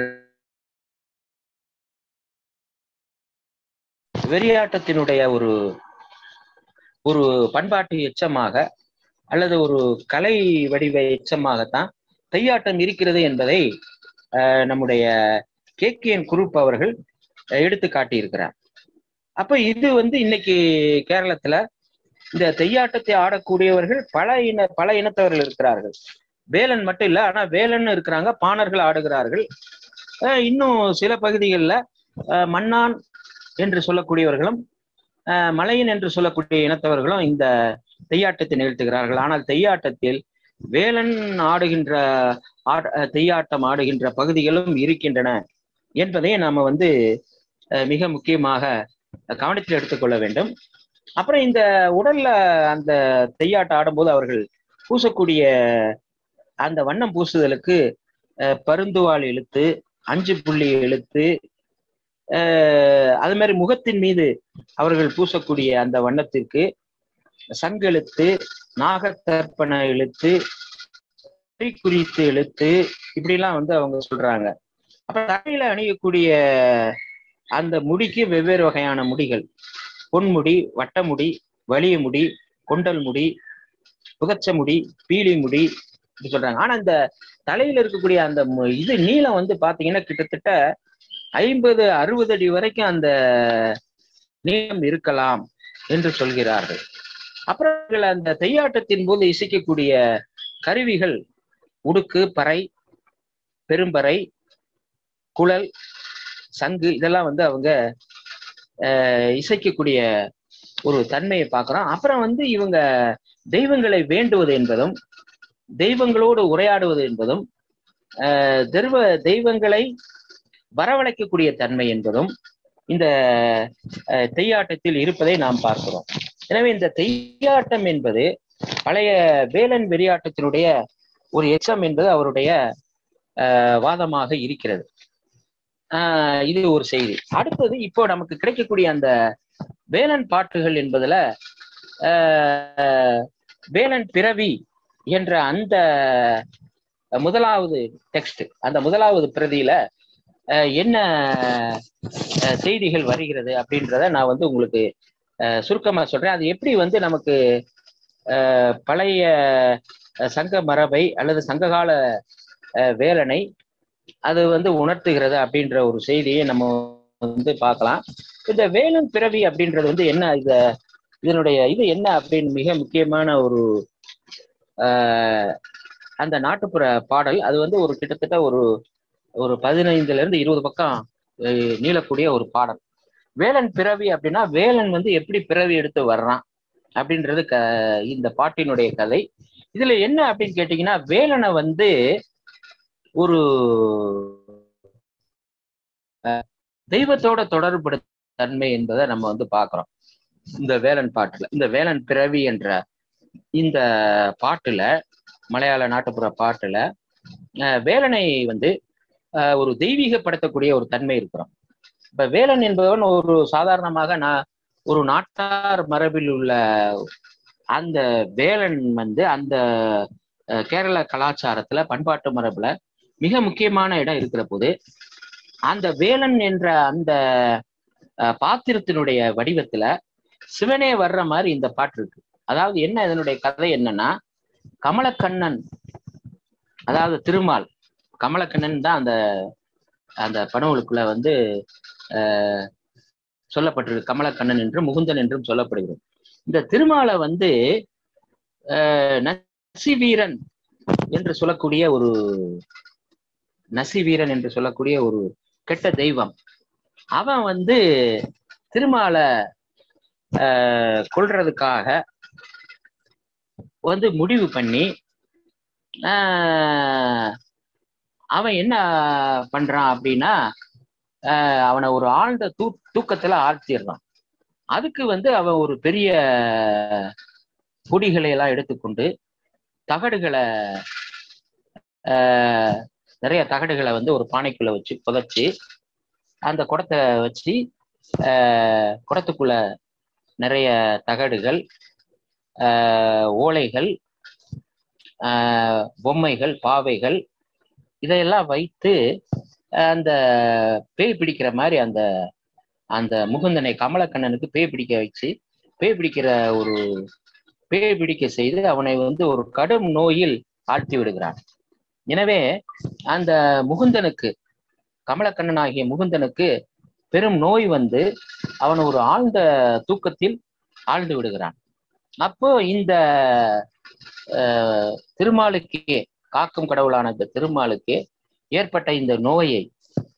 வெறியாட்டத்தினுடைய ஒரு ஒரு பண்பாட்டு எச்சமாக அல்லது ஒரு கலை வடிவ எச்சமாகத்தான் தையாட்டம் இருக்கிறது என்பதை அஹ், நம்முடைய கே கே என் குரூப் அவர்கள் அஹ், எடுத்து காட்டியிருக்கிறார் அப்ப இது வந்து இன்னைக்கு கேரளத்துல இந்த தெய்யாட்டத்தை ஆடக்கூடியவர்கள் பல இன பல இனத்தவர்கள் இருக்கிறார்கள் வேலன் மட்டும் இல்ல ஆனா வேலன் இருக்கிறாங்க பாணர்கள் ஆடுகிறார்கள் அஹ், இன்னும் சில பகுதிகளில் அஹ் மன்னான் என்று சொல்லக்கூடியவர்களும் அஹ் மலையன் என்று சொல்லக்கூடிய இனத்தவர்களும் இந்த தெய்யாட்டத்தை நிகழ்த்துகிறார்கள் ஆனால் தெய்யாட்டத்தில் வேலன் ஆடுகின்ற ஆட அஹ் தெய்யாட்டம் ஆடுகின்ற பகுதிகளும் இருக்கின்றன என்பதை நாம வந்து அஹ் மிக முக்கியமாக கவனத்தில் எடுத்துக்கொள்ள வேண்டும் அப்புறம் இந்த உடல்ல அந்த தெய்யாட்டம் ஆடும்போது அவர்கள் பூசக்கூடிய அந்த வண்ணம் பூசுதலுக்கு அஹ் பருந்துவாள் இழுத்து அஞ்சு புள்ளி இழுத்து அஹ் அது மாதிரி முகத்தின் மீது அவர்கள் பூசக்கூடிய அந்த வண்ணத்திற்கு சங்கெழுத்து நாகத்தர்ப்பண எழுத்து குறித்து எழுத்து இப்படிலாம் வந்து அவங்க சொல்றாங்க அப்ப தலையில அணியக்கூடிய அந்த முடிக்கு வெவ்வேறு வகையான முடிகள் பொன்முடி வட்டமுடி வலிய முடி கொண்டல் முடி புகச்ச முடி பீலி முடி இப்படி சொல்றாங்க ஆனா இந்த தலையில இருக்கக்கூடிய அந்த மு- இது நீளம் வந்து பாத்தீங்கன்னா கிட்டத்தட்ட ஐம்பது அறுபது அடி வரைக்கும் அந்த நீளம் இருக்கலாம் என்று சொல்கிறார்கள் அப்புறம் இவர்கள் அந்த தெய்யாட்டத்தின் போது இசைக்கக்கூடிய கருவிகள் உடுக்கு பறை பெரும்பறை குழல் சங்கு இதெல்லாம் வந்து அவங்க அஹ், இசைக்கக்கூடிய ஒரு தன்மையை பார்க்கிறோம் அப்புறம் வந்து இவங்க தெய்வங்களை வேண்டுவது என்பதும் தெய்வங்களோடு உரையாடுவது என்பதும் அஹ், தெய்வ தெய்வங்களை வரவழைக்கக்கூடிய தன்மை என்பதும் இந்த அஹ், தெய்யாட்டத்தில் இருப்பதை நாம் பார்க்கிறோம் எனவே இந்த தெய்யாட்டம் என்பது பழைய வேலன் வெறியாட்டத்தினுடைய ஒரு எச்சம் என்பது அவருடைய அஹ், வாதமாக இருக்கிறது ஆஹ் இது ஒரு செய்தி அடுத்தது இப்போ நமக்கு கிடைக்கக்கூடிய அந்த வேலன் பாட்டுகள் என்பதுல ஆஹ் வேலன் பிறவி என்ற அந்த முதலாவது டெக்ஸ்ட் அந்த முதலாவது பிரதியில ஆஹ் என்ன ஆஹ் செய்திகள் வருகிறது அப்படின்றத நான் வந்து உங்களுக்கு ஆஹ் சுருக்கமா சொல்றேன் அது எப்படி வந்து நமக்கு ஆஹ் பழைய ஆஹ் சங்க மரபை அல்லது சங்ககால ஆஹ் வேலனை அது வந்து உணர்த்துகிறது அப்படின்ற ஒரு செய்தியை நம்ம வந்து பார்க்கலாம் இந்த வேலன் பிறவி அப்படின்றது வந்து என்ன இத இதனுடைய இது என்ன அப்படின்னு மிக முக்கியமான ஒரு ஆஹ் அந்த நாட்டுப்புற பாடல் அது வந்து ஒரு கிட்டத்தட்ட ஒரு ஒரு பதினைந்துல இருந்து இருபது பக்கம் அஹ் நீளக்கூடிய ஒரு பாடல் வேலன் பிறவி அப்படின்னா வேலன் வந்து எப்படி பிறவி எடுத்து வர்றான் அப்படின்றது க இந்த பாட்டினுடைய கதை இதுல என்ன அப்படின்னு கேட்டீங்கன்னா வேலனை வந்து ஒரு அஹ், தெய்வத்தோட தொடர்புடைய தன்மை என்பதை நம்ம வந்து பார்க்கிறோம் இந்த வேலன் பாட்டுல இந்த வேலன் பிறவி என்ற இந்த பாட்டுல மலையாள நாட்டுப்புற பாட்டுல அஹ், வேலனை வந்து அஹ், ஒரு தெய்வீகப்படுத்தக்கூடிய ஒரு தன்மை இருக்கிறோம் இப்ப வேலன் என்பவன் ஒரு சாதாரணமாக நான் ஒரு நாட்டார் மரபில் உள்ள அந்த வேலன் வந்து அந்த அஹ், கேரள கலாச்சாரத்துல பண்பாட்டு மரபுல மிக முக்கியமான இடம் இருக்கிற போது அந்த வேலன் என்ற அந்த அஹ், பாத்திரத்தினுடைய வடிவத்துல சிவனே வர்ற மாதிரி இந்த பாட்டு இருக்கு அதாவது என்ன இதனுடைய கதை என்னன்னா கமலக்கண்ணன் அதாவது திருமால் கமலக்கண்ணன் தான் அந்த அந்த பனவுலுக்குள்ள வந்து அஹ், சொல்லப்பட்டிருக்கு கமலக்கண்ணன் என்றும் முகுந்தன் என்றும் சொல்லப்படுகிறது இந்த திருமாலை வந்து அஹ், நசிவீரன் என்று சொல்லக்கூடிய ஒரு நசிவீரன் என்று சொல்லக்கூடிய ஒரு கெட்ட தெய்வம் அவன் வந்து திருமாலை ஆஹ், கொல்றதுக்காக வந்து முடிவு பண்ணி ஆஹ், அவன் என்ன பண்றான் அப்படின்னா ஆஹ், அவனை ஒரு ஆழ்ந்த தூ தூக்கத்துல ஆழ்த்திடுறான் அதுக்கு வந்து அவன் ஒரு பெரிய பொடிகளை எல்லாம் எடுத்துக்கொண்டு தகடுகளை ஆஹ், நிறைய தகடுகளை வந்து ஒரு பானைக்குள்ள வச்சு புதைச்சி அந்த குடத்தை வச்சு ஆஹ், குடத்துக்குள்ள நிறைய தகடுகள் ஆஹ், ஓலைகள் ஆஹ், பொம்மைகள் பாவைகள் இதையெல்லாம் வைத்து ஆஹ், அந்த பேய் பிடிக்கிற மாதிரி அந்த அந்த முகுந்தனை கமலக்கண்ணனுக்கு பேய் பிடிக்க வச்சு பேய் பிடிக்கிற ஒரு பேய் பிடிக்க செய்து அவனை வந்து ஒரு கடும் நோயில் ஆழ்த்தி விடுகிறான் எனவே அந்த முகுந்தனுக்கு கமலக்கண்ணன் ஆகிய முகுந்தனுக்கு பெரும் நோய் வந்து அவன் ஒரு ஆழ்ந்த தூக்கத்தில் ஆழ்ந்து விடுகிறான் அப்போ இந்த அஹ், திருமாலுக்கே காக்கும் கடவுளான இந்த திருமாலுக்கே ஏற்பட்ட இந்த நோயை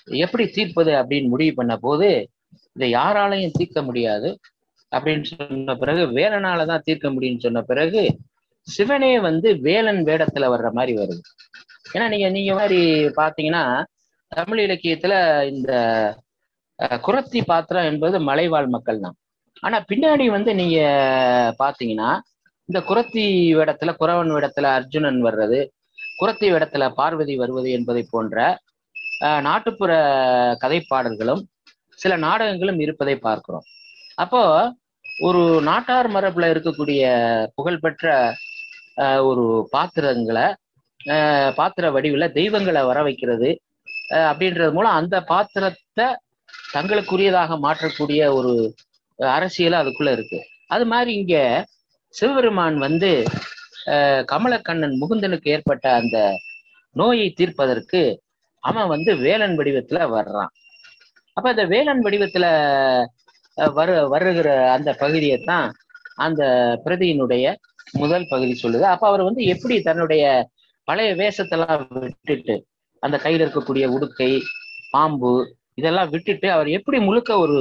எப்படி தீர்ப்பது அப்படின்னு முடிவு பண்ண போது இதை யாராலையும் தீர்க்க முடியாது அப்படின்னு சொன்ன பிறகு வேலனால தான் தீர்க்க முடியும்னு சொன்ன பிறகு சிவனே வந்து வேலன் வேடத்துல வர்ற மாதிரி வருது ஏன்னா நீங்க நீங்க மாதிரி பாத்தீங்கன்னா தமிழ் இலக்கியத்துல இந்த அஹ், குறத்தி பாத்திரம் என்பது மலைவாழ் மக்கள் தான் ஆனா பின்னாடி வந்து நீங்க பாத்தீங்கன்னா இந்த குறத்தி வேடத்துல குறவன் வேடத்துல அர்ஜுனன் வர்றது குறத்தி வேடத்துல பார்வதி வருவது என்பதை போன்ற அஹ், நாட்டுப்புற கதைப்பாடல்களும் சில நாடகங்களும் இருப்பதை பார்க்கிறோம் அப்போ ஒரு நாட்டார் மரபுல இருக்கக்கூடிய புகழ்பெற்ற அஹ், ஒரு பாத்திரங்களை அஹ், பாத்திர வடிவுல தெய்வங்களை வர வைக்கிறது அஹ், அப்படின்றது மூலம் அந்த பாத்திரத்தை தங்களுக்குரியதாக மாற்றக்கூடிய ஒரு அஹ், அரசியல் அதுக்குள்ள இருக்கு அது மாதிரி இங்க சிவபெருமான் வந்து அஹ், கமலக்கண்ணன் முகுந்தனுக்கு ஏற்பட்ட அந்த நோயை தீர்ப்பதற்கு அவன் வந்து வேலன் வடிவத்துல வர்றான் அப்ப அந்த வேலன் வடிவத்துல அஹ், வரு வருகிற அந்த பகுதியை தான் அந்த பிரதியினுடைய முதல் பகுதி சொல்லுது அப்ப அவர் வந்து எப்படி தன்னுடைய பழைய வேஷத்தெல்லாம் விட்டுட்டு அந்த கையில இருக்கக்கூடிய உடுக்கை பாம்பு இதெல்லாம் விட்டுட்டு அவர் எப்படி முழுக்க ஒரு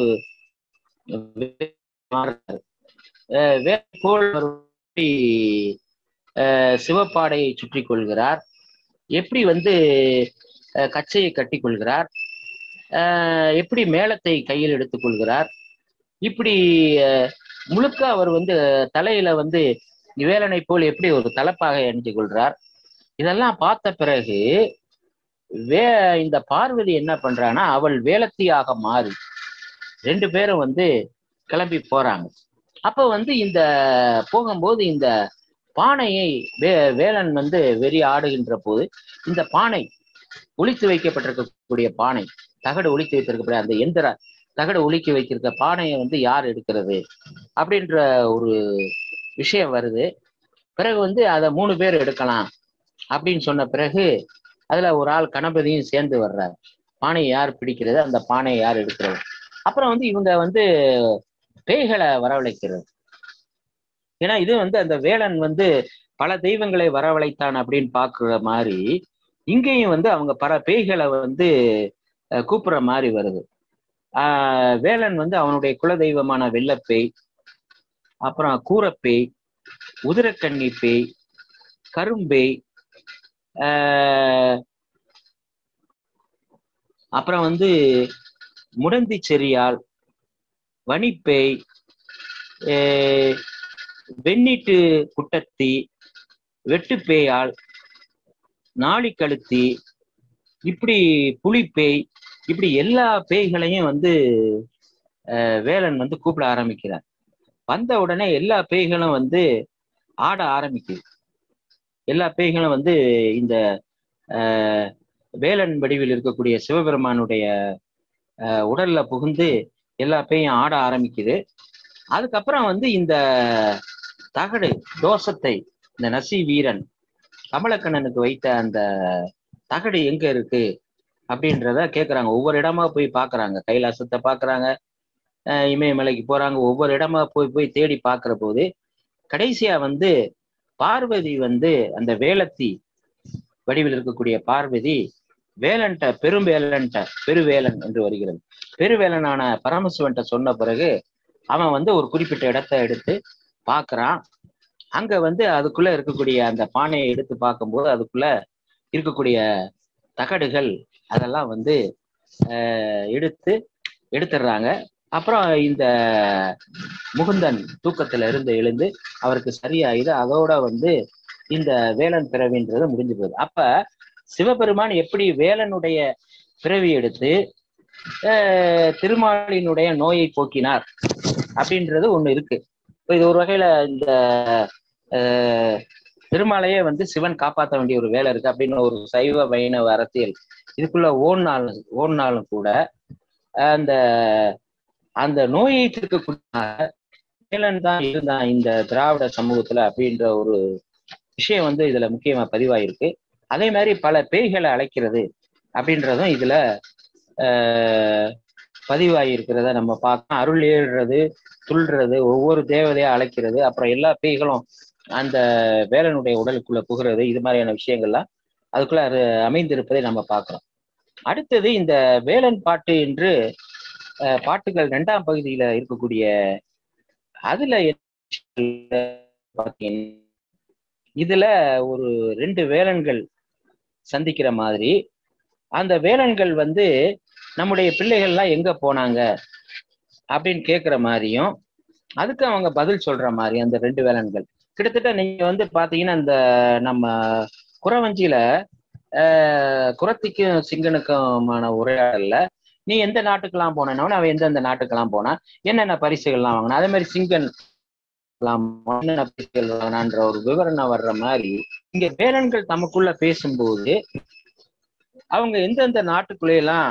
மாறுறாரு. அஹ் வேப்போல் அவர் எப்படி, அஹ் சிவப்பாடையை சுற்றி கொள்கிறார் எப்படி வந்து அஹ் கச்சையை கட்டி கொள்கிறார் அஹ் எப்படி மேளத்தை கையில் எடுத்துக் கொள்கிறார் இப்படி அஹ், முழுக்க அவர் வந்து தலையில வந்து வேலனை போல் எப்படி ஒரு தலப்பாக அணிஞ்சு கொள்றார் இதெல்லாம் பார்த்த பிறகு வே இந்த பார்வதி என்ன பண்றான்னா அவள் வேலத்தியாக மாறி ரெண்டு பேரும் வந்து கிளம்பி போறாங்க அப்ப வந்து இந்த போகும்போது இந்த பானையை வே வேலன் வந்து வெறி ஆடுகின்ற போது இந்த பானை ஒளித்து வைக்கப்பட்டிருக்கக்கூடிய பானை தகடு ஒளித்து வைத்திருக்கக்கூடிய அந்த எந்திர தகடு ஒளிக்கி வைத்திருக்க பானையை வந்து யார் எடுக்கிறது அப்படின்ற ஒரு விஷயம் வருது பிறகு வந்து அதை மூணு பேர் எடுக்கலாம் அப்படின்னு சொன்ன பிறகு அதுல ஒரு ஆள் கணபதியும் சேர்ந்து வர்றாரு பானையை யார் பிடிக்கிறது அந்த பானையை யார் எடுக்கிறது அப்புறம் வந்து இவங்க வந்து பேய்களை வரவழைக்கிறது ஏன்னா இது வந்து அந்த வேலன் வந்து பல தெய்வங்களை வரவழைத்தான் அப்படின்னு பாக்குற மாதிரி இங்கேயும் வந்து அவங்க பல பேய்களை வந்து அஹ், கூப்பிடுற மாதிரி வருது ஆஹ் வேலன் வந்து அவனுடைய குலதெய்வமான வெள்ளப்பேய் அப்புறம் கூரப்பேய் உதிரக்கன்னி பேய் கரும்பேய் ஆஹ் அப்புறம் வந்து முடந்தி செரியால் வனிப்பேய் ஆஹ் வெண்ணீட்டு குட்டத்தி வெட்டுப்பேயால் நாளிக்கழுத்தி இப்படி புலிப்பேய் இப்படி எல்லா பேய்களையும் வந்து ஆஹ் வேலன் வந்து கூப்பிட ஆரம்பிக்கிறார் வந்த உடனே எல்லா பேய்களும் வந்து ஆட ஆரம்பிக்குது எல்லா பேய்களும் வந்து இந்த ஆஹ் வேலன் வடிவில் இருக்கக்கூடிய சிவபெருமானுடைய ஆஹ் உடல்ல புகுந்து எல்லா பேயும் ஆட ஆரம்பிக்குது அதுக்கப்புறம் வந்து இந்த தகடு தோஷத்தை இந்த நசி வீரன் கமலக்கண்ணனுக்கு வைத்த அந்த தகடு எங்க இருக்கு அப்படின்றத கேக்குறாங்க ஒவ்வொரு இடமா போய் பாக்குறாங்க கைலாசத்தை பாக்குறாங்க அஹ் இமயமலைக்கு போறாங்க ஒவ்வொரு இடமா போய் போய் தேடி பார்க்கிற போது கடைசியா வந்து பார்வதி வந்து அந்த வேலத்தி வடிவில் இருக்கக்கூடிய பார்வதி வேலன்ட்ட பெருவேலன்ட்ட பெருவேலன் என்று வருகிறது பெருவேலனான பரமசிவன்ட்ட சொன்ன பிறகு அவன் வந்து ஒரு குறிப்பிட்ட இடத்த எடுத்து பார்க்கறான் அங்க வந்து அதுக்குள்ள இருக்கக்கூடிய அந்த பானையை எடுத்து பார்க்கும்போது அதுக்குள்ள இருக்கக்கூடிய தகடுகள் அதெல்லாம் வந்து ஆஹ், எடுத்து எடுத்துடுறாங்க அப்புறம் இந்த முகுந்தன் தூக்கத்துல இருந்து எழுந்து அவருக்கு சரியாயுது அதோட வந்து இந்த வேலன் பிறவின்றது முடிஞ்சு போகுது அப்ப சிவபெருமான் எப்படி வேலனுடைய பிறவி எடுத்து ஆஹ், திருமாலினுடைய நோயை போக்கினார் அப்படின்றது ஒண்ணு இருக்கு இப்ப இது ஒரு வகையில இந்த ஆஹ், திருமாலையே வந்து சிவன் காப்பாற்ற வேண்டிய ஒரு வேலை இருக்கு அப்படின்னு ஒரு சைவ வைணவ அரசியல் இதுக்குள்ள ஓடினாலும் ஓடினாலும் கூட அந்த அந்த நோயை தீர்க்கக்கூடிய வேலன் தான் இருந்தான் இந்த திராவிட சமூகத்துல அப்படின்ற ஒரு விஷயம் வந்து இதுல முக்கியமா பதிவாயிருக்கு அதே மாதிரி பல பேய்களை அழைக்கிறது அப்படின்றதும் இதுல ஆஹ், பதிவாயிருக்கிறத நம்ம பார்க்கலாம் அருள் ஏறுறது துள்றது ஒவ்வொரு தேவதையா அழைக்கிறது அப்புறம் எல்லா பேய்களும் அந்த வேலனுடைய உடலுக்குள்ள புகிறது இது மாதிரியான விஷயங்கள்லாம் அதுக்குள்ள அது அமைந்திருப்பதை நம்ம பார்க்கிறோம் அடுத்தது இந்த வேலன் பாட்டு என்று அஹ், பாட்டுகள் இரண்டாம் பகுதியில இருக்கக்கூடிய அதுல என்ன பாத்தீங்கன்னா இதுல ஒரு ரெண்டு வேலன்கள் சந்திக்கிற மாதிரி அந்த வேலன்கள் வந்து நம்முடைய பிள்ளைகள்லாம் எங்க போனாங்க அப்படின்னு கேட்குற மாதிரியும் அதுக்கு அவங்க பதில் சொல்ற மாதிரி அந்த ரெண்டு வேலன்கள் கிட்டத்தட்ட நீங்க வந்து பாத்தீங்கன்னா இந்த நம்ம குறவஞ்சியில ஆஹ் குரத்திக்கும் சிங்கனுக்குமான உரையாடல்ல நீ எந்த நாட்டுக்கெல்லாம் போனவன அவன் எந்தெந்த நாட்டுக்கெல்லாம் போனா என்னென்ன பரிசுகள்லாம் வாங்கினா அதே மாதிரி சிங்கன் எல்லாம் என்னென்ன பரிசுகள் வாங்கினான்ற ஒரு விவரணம் வர்ற மாதிரி இங்க வேலன்கள் தமக்குள்ள பேசும்போது அவங்க எந்தெந்த நாட்டுக்குள்ள எல்லாம்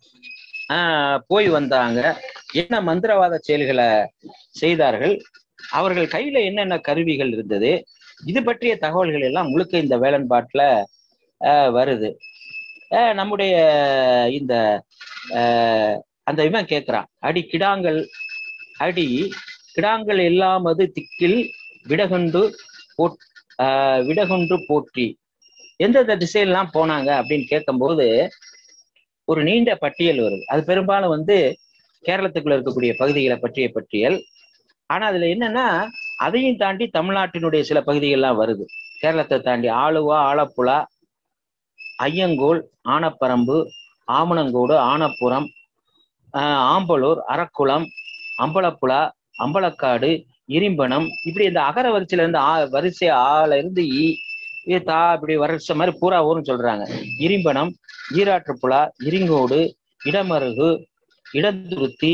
ஆஹ் போய் வந்தாங்க என்ன மந்திரவாத செயல்களை செய்தார்கள் அவர்கள் கையில என்னென்ன கருவிகள் இருந்தது இது பற்றிய தகவல்கள் எல்லாம் முழுக்க இந்த வேலன்பாட்டுல ஆஹ் வருது ஆஹ் நம்முடைய இந்த ஆஹ் அந்த இவன் கேட்கிறான் அடி கிடாங்கள் அடி கிடாங்கள் எல்லாமது திக்கில் விடகுண்டு போட் ஆஹ் விடகுண்டு போற்றி எந்தெந்த திசையெல்லாம் போனாங்க அப்படின்னு கேட்கும்போது ஒரு நீண்ட பட்டியல் வருது அது பெரும்பாலும் வந்து கேரளத்துக்குள்ள இருக்கக்கூடிய பகுதிகளை பற்றிய பட்டியல் ஆனா அதுல என்னன்னா அதையும் தாண்டி தமிழ்நாட்டினுடைய சில பகுதிகள்லாம் வருது கேரளத்தை தாண்டி ஆலுவா ஆலப்புழா ஐயங்கோல் ஆனப்பரம்பு ஆமணங்கோடு ஆனப்புரம் ஆஹ் ஆம்பலூர் அரக்குளம் அம்பலப்புழா அம்பலக்காடு இரிம்பனம் இப்படி இந்த அகர வரிசையில இருந்து ஆ வரிசை ஆல இருந்து ஈ இது தா இப்படி வரிசை மாதிரி பூரா ஊரும் சொல்றாங்க இரிம்பனம் ஈராற்றுப்புழா இரிங்கோடு இடமருகு இடந்துருத்தி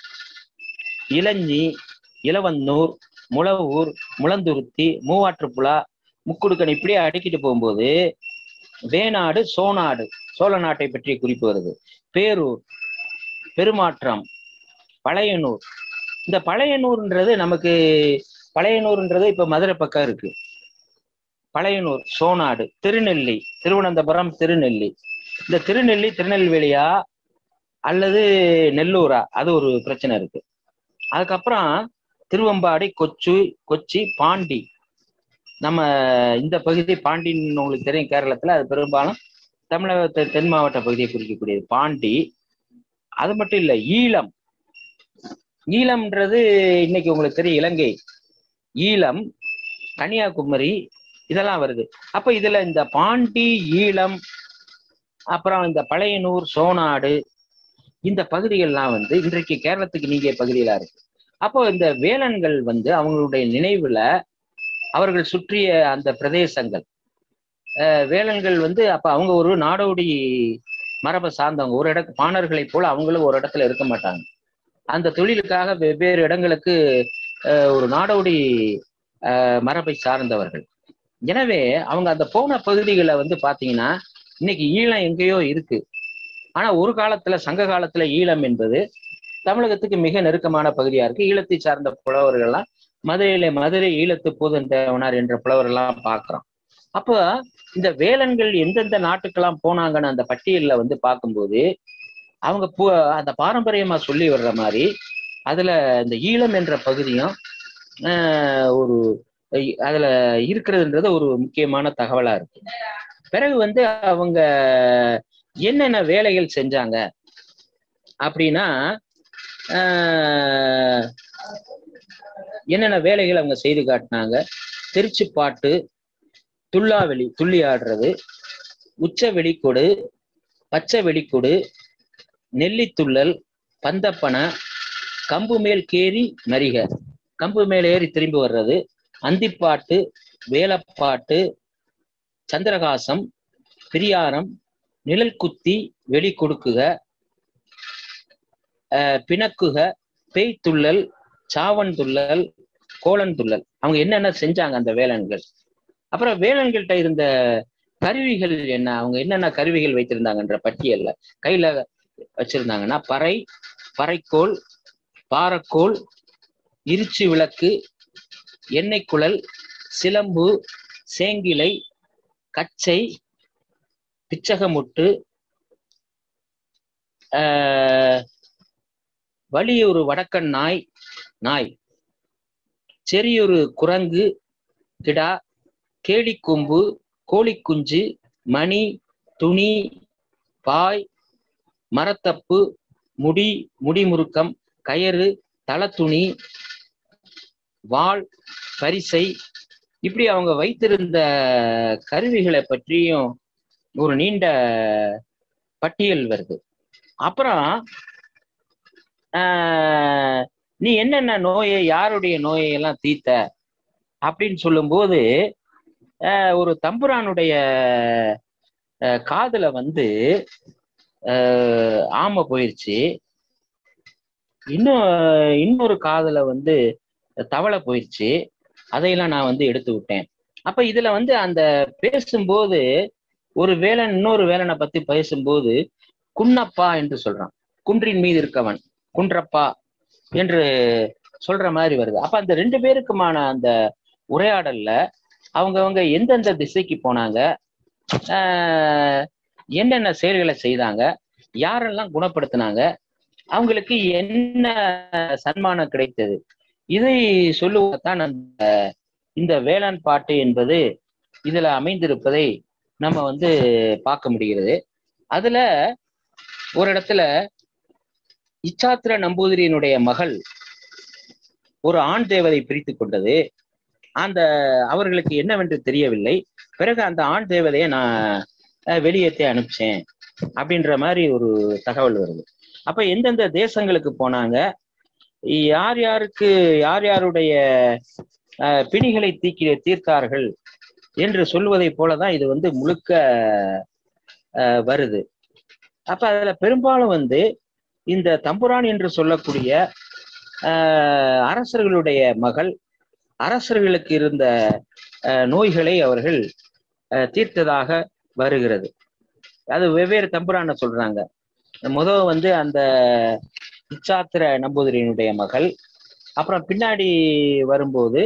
இளஞ்சி இளவன்னூர் முளவூர் முளந்துருத்தி மூவாற்றுப்புழா முக்குடுக்கன் இப்படியே அடுக்கிட்டு போகும்போது வேநாடு சோநாடு சோழ நாட்டை பற்றிய குறிப்பு வருது பேரூர் பெருமாற்றம் பழையனூர் இந்த பழையனூர்ன்றது நமக்கு பழையனூர்ன்றது இப்ப மதுரை பக்கம் இருக்கு பழையனூர் சோநாடு திருநெல்லி திருவனந்தபுரம் திருநெல்லி இந்த திருநெல்லி திருநெல்வேலியா அல்லது நெல்லூரா அது ஒரு பிரச்சனை இருக்கு அதுக்கப்புறம் திருவம்பாடி கொச்சு கொச்சி பாண்டி நம்ம இந்த பகுதி பாண்டின்னு உங்களுக்கு தெரியும் கேரளத்துல அது பெரும்பாலும் தமிழக தென் மாவட்ட பகுதியை குறிக்கக்கூடியது பாண்டி அது மட்டும் இல்ல ஈழம் ஈழம்ன்றது இன்னைக்கு உங்களுக்கு தெரியும் இலங்கை ஈழம் கன்னியாகுமரி இதெல்லாம் வருது அப்ப இதுல இந்த பாண்டி ஈழம் அப்புறம் இந்த பழையனூர் சோனாடு இந்த பகுதிகள்லாம் வந்து இன்றைக்கு கேரளத்துக்கு நீங்கிய பகுதியில இருக்கு அப்போ இந்த வேலன்கள் வந்து அவங்களுடைய நினைவுல அவர்கள் சுற்றிய அந்த பிரதேசங்கள் அஹ் வேலன்கள் வந்து அப்ப அவங்க ஒரு நாடோடி மரபை சார்ந்தவங்க ஒரு இட பாணர்களை போல அவங்களும் ஒரு இடத்துல இருக்க மாட்டாங்க அந்த தொழிலுக்காக வெவ்வேறு இடங்களுக்கு அஹ் ஒரு நாடோடி அஹ் மரபை சார்ந்தவர்கள் எனவே அவங்க அந்த போன பகுதிகளை வந்து பாத்தீங்கன்னா இன்னைக்கு ஈழம் எங்கேயோ இருக்கு ஆனா ஒரு காலத்துல சங்க காலத்துல ஈழம் என்பது தமிழகத்துக்கு மிக நெருக்கமான பகுதியா இருக்கு ஈழத்தை சார்ந்த புலவர்கள்லாம் மதுரையில மதுரை ஈழத்து பூதன் தேவனார் என்ற புலவர்கள்லாம் பார்க்கிறோம் அப்போ இந்த வேலன்கள் எந்தெந்த நாட்டுக்கெல்லாம் போனாங்கன்னு அந்த பட்டியல்ல வந்து பார்க்கும்போது அவங்க பூ அந்த பாரம்பரியமா சொல்லி வர்ற மாதிரி அதுல இந்த ஈழம் என்ற பகுதியும் ஆஹ் ஒரு அதுல இருக்கிறதுன்றது ஒரு முக்கியமான தகவலா இருக்கு பிறகு வந்து அவங்க என்னென்ன வேலைகள் செஞ்சாங்க அப்படின்னா ஆஹ் என்னென்ன வேலைகள் அவங்க செய்து காட்டினாங்க திருச்சி பாட்டு துள்ளாவெளி துள்ளி ஆடுறது உச்ச வெடிக்கொடு பச்சை வெடிக்கொடு நெல்லித்துள்ளல் பந்தப்பனை கம்பு மேல் கேறி மரிக கம்பு மேல் ஏறி திரும்பி வர்றது அந்திப்பாட்டு வேலப்பாட்டு சந்திரகாசம் பிரியாரம் நிழல் குத்தி வெளி கொடுக்குக பிணக்குக பேய் துள்ளல் சாவன் துள்ளல் கோலன் துள்ளல் அவங்க என்னென்ன செஞ்சாங்க அந்த வேலன்கள் அப்புறம் வேலன்கள்கிட்ட இருந்த கருவிகள் என்ன அவங்க என்னென்ன கருவிகள் வைத்திருந்தாங்கன்ற பட்டியல்ல கையில வச்சிருந்தாங்கன்னா பறை பறைக்கோள் பாறக்கோள் இருச்சி விளக்கு எண்ணெய் குழல் சிலம்பு சேங்கிலை கச்சை பிச்சகமுட்டு ஆஹ் வலியொரு வடக்கன் நாய் நாய் செறியொரு குரங்கு கிடா கேலிக்கொம்பு கோழிக்குஞ்சு மணி துணி பாய் மரத்தப்பு முடி முடிமுறுக்கம் கயறு தளத்துணி வாள் பரிசை இப்படி அவங்க வைத்திருந்த கருவிகளை பற்றியும் ஒரு நீண்ட பட்டியல் வருது அப்புறம் ஆஹ், நீ என்னென்ன நோயை யாருடைய நோயை எல்லாம் தீர்த்த அப்படின்னு சொல்லும்போது ஆஹ், ஒரு தம்புரானுடைய ஆஹ், காதுல வந்து ஆஹ், ஆமை போயிருச்சு இன்னும் இன்னொரு காதுல வந்து தவளை போயிருச்சு அதையெல்லாம் நான் வந்து எடுத்து விட்டேன் அப்ப இதுல வந்து அந்த பேசும்போது ஒரு வேலன் இன்னொரு வேலனை பத்தி பேசும்போது குன்னப்பா என்று சொல்றான் குன்றின் மீது இருக்கவன் குன்றப்பா என்று சொல்ற மாதிரி வருது அப்ப அந்த ரெண்டு பேருக்குமான அந்த உரையாடல்ல அவங்கவங்க எந்தெந்த திசைக்கு போனாங்க ஆஹ் என்னென்ன செயல்களை செய்தாங்க யாரெல்லாம் குணப்படுத்தினாங்க அவங்களுக்கு என்ன சன்மானம் கிடைத்தது இதை சொல்லுவதுதான் அந்த இந்த வேளாண் பாட்டு என்பது இதுல அமைந்திருப்பதை நம்ம வந்து பார்க்க முடிகிறது அதுல ஒரு இடத்துல இச்சாத்திர நம்பூதிரியினுடைய மகள் ஒரு ஆண் தேவதை பிரித்து கொண்டது அந்த அவர்களுக்கு என்னவென்று தெரியவில்லை பிறகு அந்த ஆண் தேவதையை நான் அஹ், வெளியேற்றி அனுப்பிச்சேன் அப்படின்ற மாதிரி ஒரு தகவல் வருது அப்ப எந்தெந்த தேசங்களுக்கு போனாங்க யார் யாருக்கு யார் யாருடைய அஹ், பிணிகளை தீக்கி தீர்த்தார்கள் என்று சொல்வதை போலதான் இது வந்து முழுக்க அஹ், வருது அப்ப அதுல பெரும்பாலும் வந்து இந்த தம்புரான் என்று சொல்லக்கூடிய ஆஹ், அரசர்களுடைய மகள் அரசர்களுக்கு இருந்த ஆஹ், நோய்களை அவர்கள் ஆஹ், தீர்த்ததாக வருகிறது அது வெவ்வேறு தம்புரான சொல்றாங்க முதல் வந்து அந்த இச்சாத்திர நம்பூதிரியினுடைய மகள் அப்புறம் பின்னாடி வரும்போது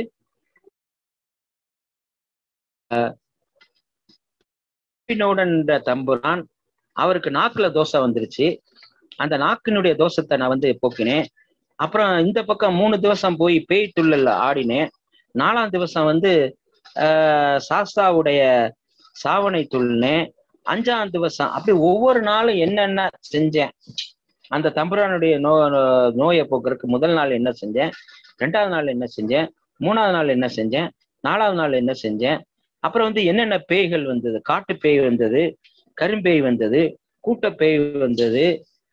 பின்னோடன் தம்புரான் அவருக்கு நாக்குல தோசை வந்துருச்சு அந்த நாக்கினுடைய தோஷத்தை நான் வந்து போக்கினேன் அப்புறம் இந்த பக்கம் மூணு திவசம் போய் பேய் துள்ளல்ல ஆடினேன் நாலாம் திவசம் வந்து ஆஹ் சாஸ்தாவுடைய சாவனை துள்ளினேன் அஞ்சாம் திவசம் அப்படி ஒவ்வொரு நாளும் என்னென்ன செஞ்சேன் அந்த தம்புரானுடைய நோ நோயை போக்குறதுக்கு முதல் நாள் என்ன செஞ்சேன் ரெண்டாவது நாள் என்ன செஞ்சேன் மூணாவது நாள் என்ன செஞ்சேன் நாலாவது நாள் என்ன செஞ்சேன் அப்புறம் வந்து என்னென்ன பேய்கள் வந்தது காட்டு பேய் வந்தது கரும்பேய் வந்தது கூட்டப்பேய் வந்தது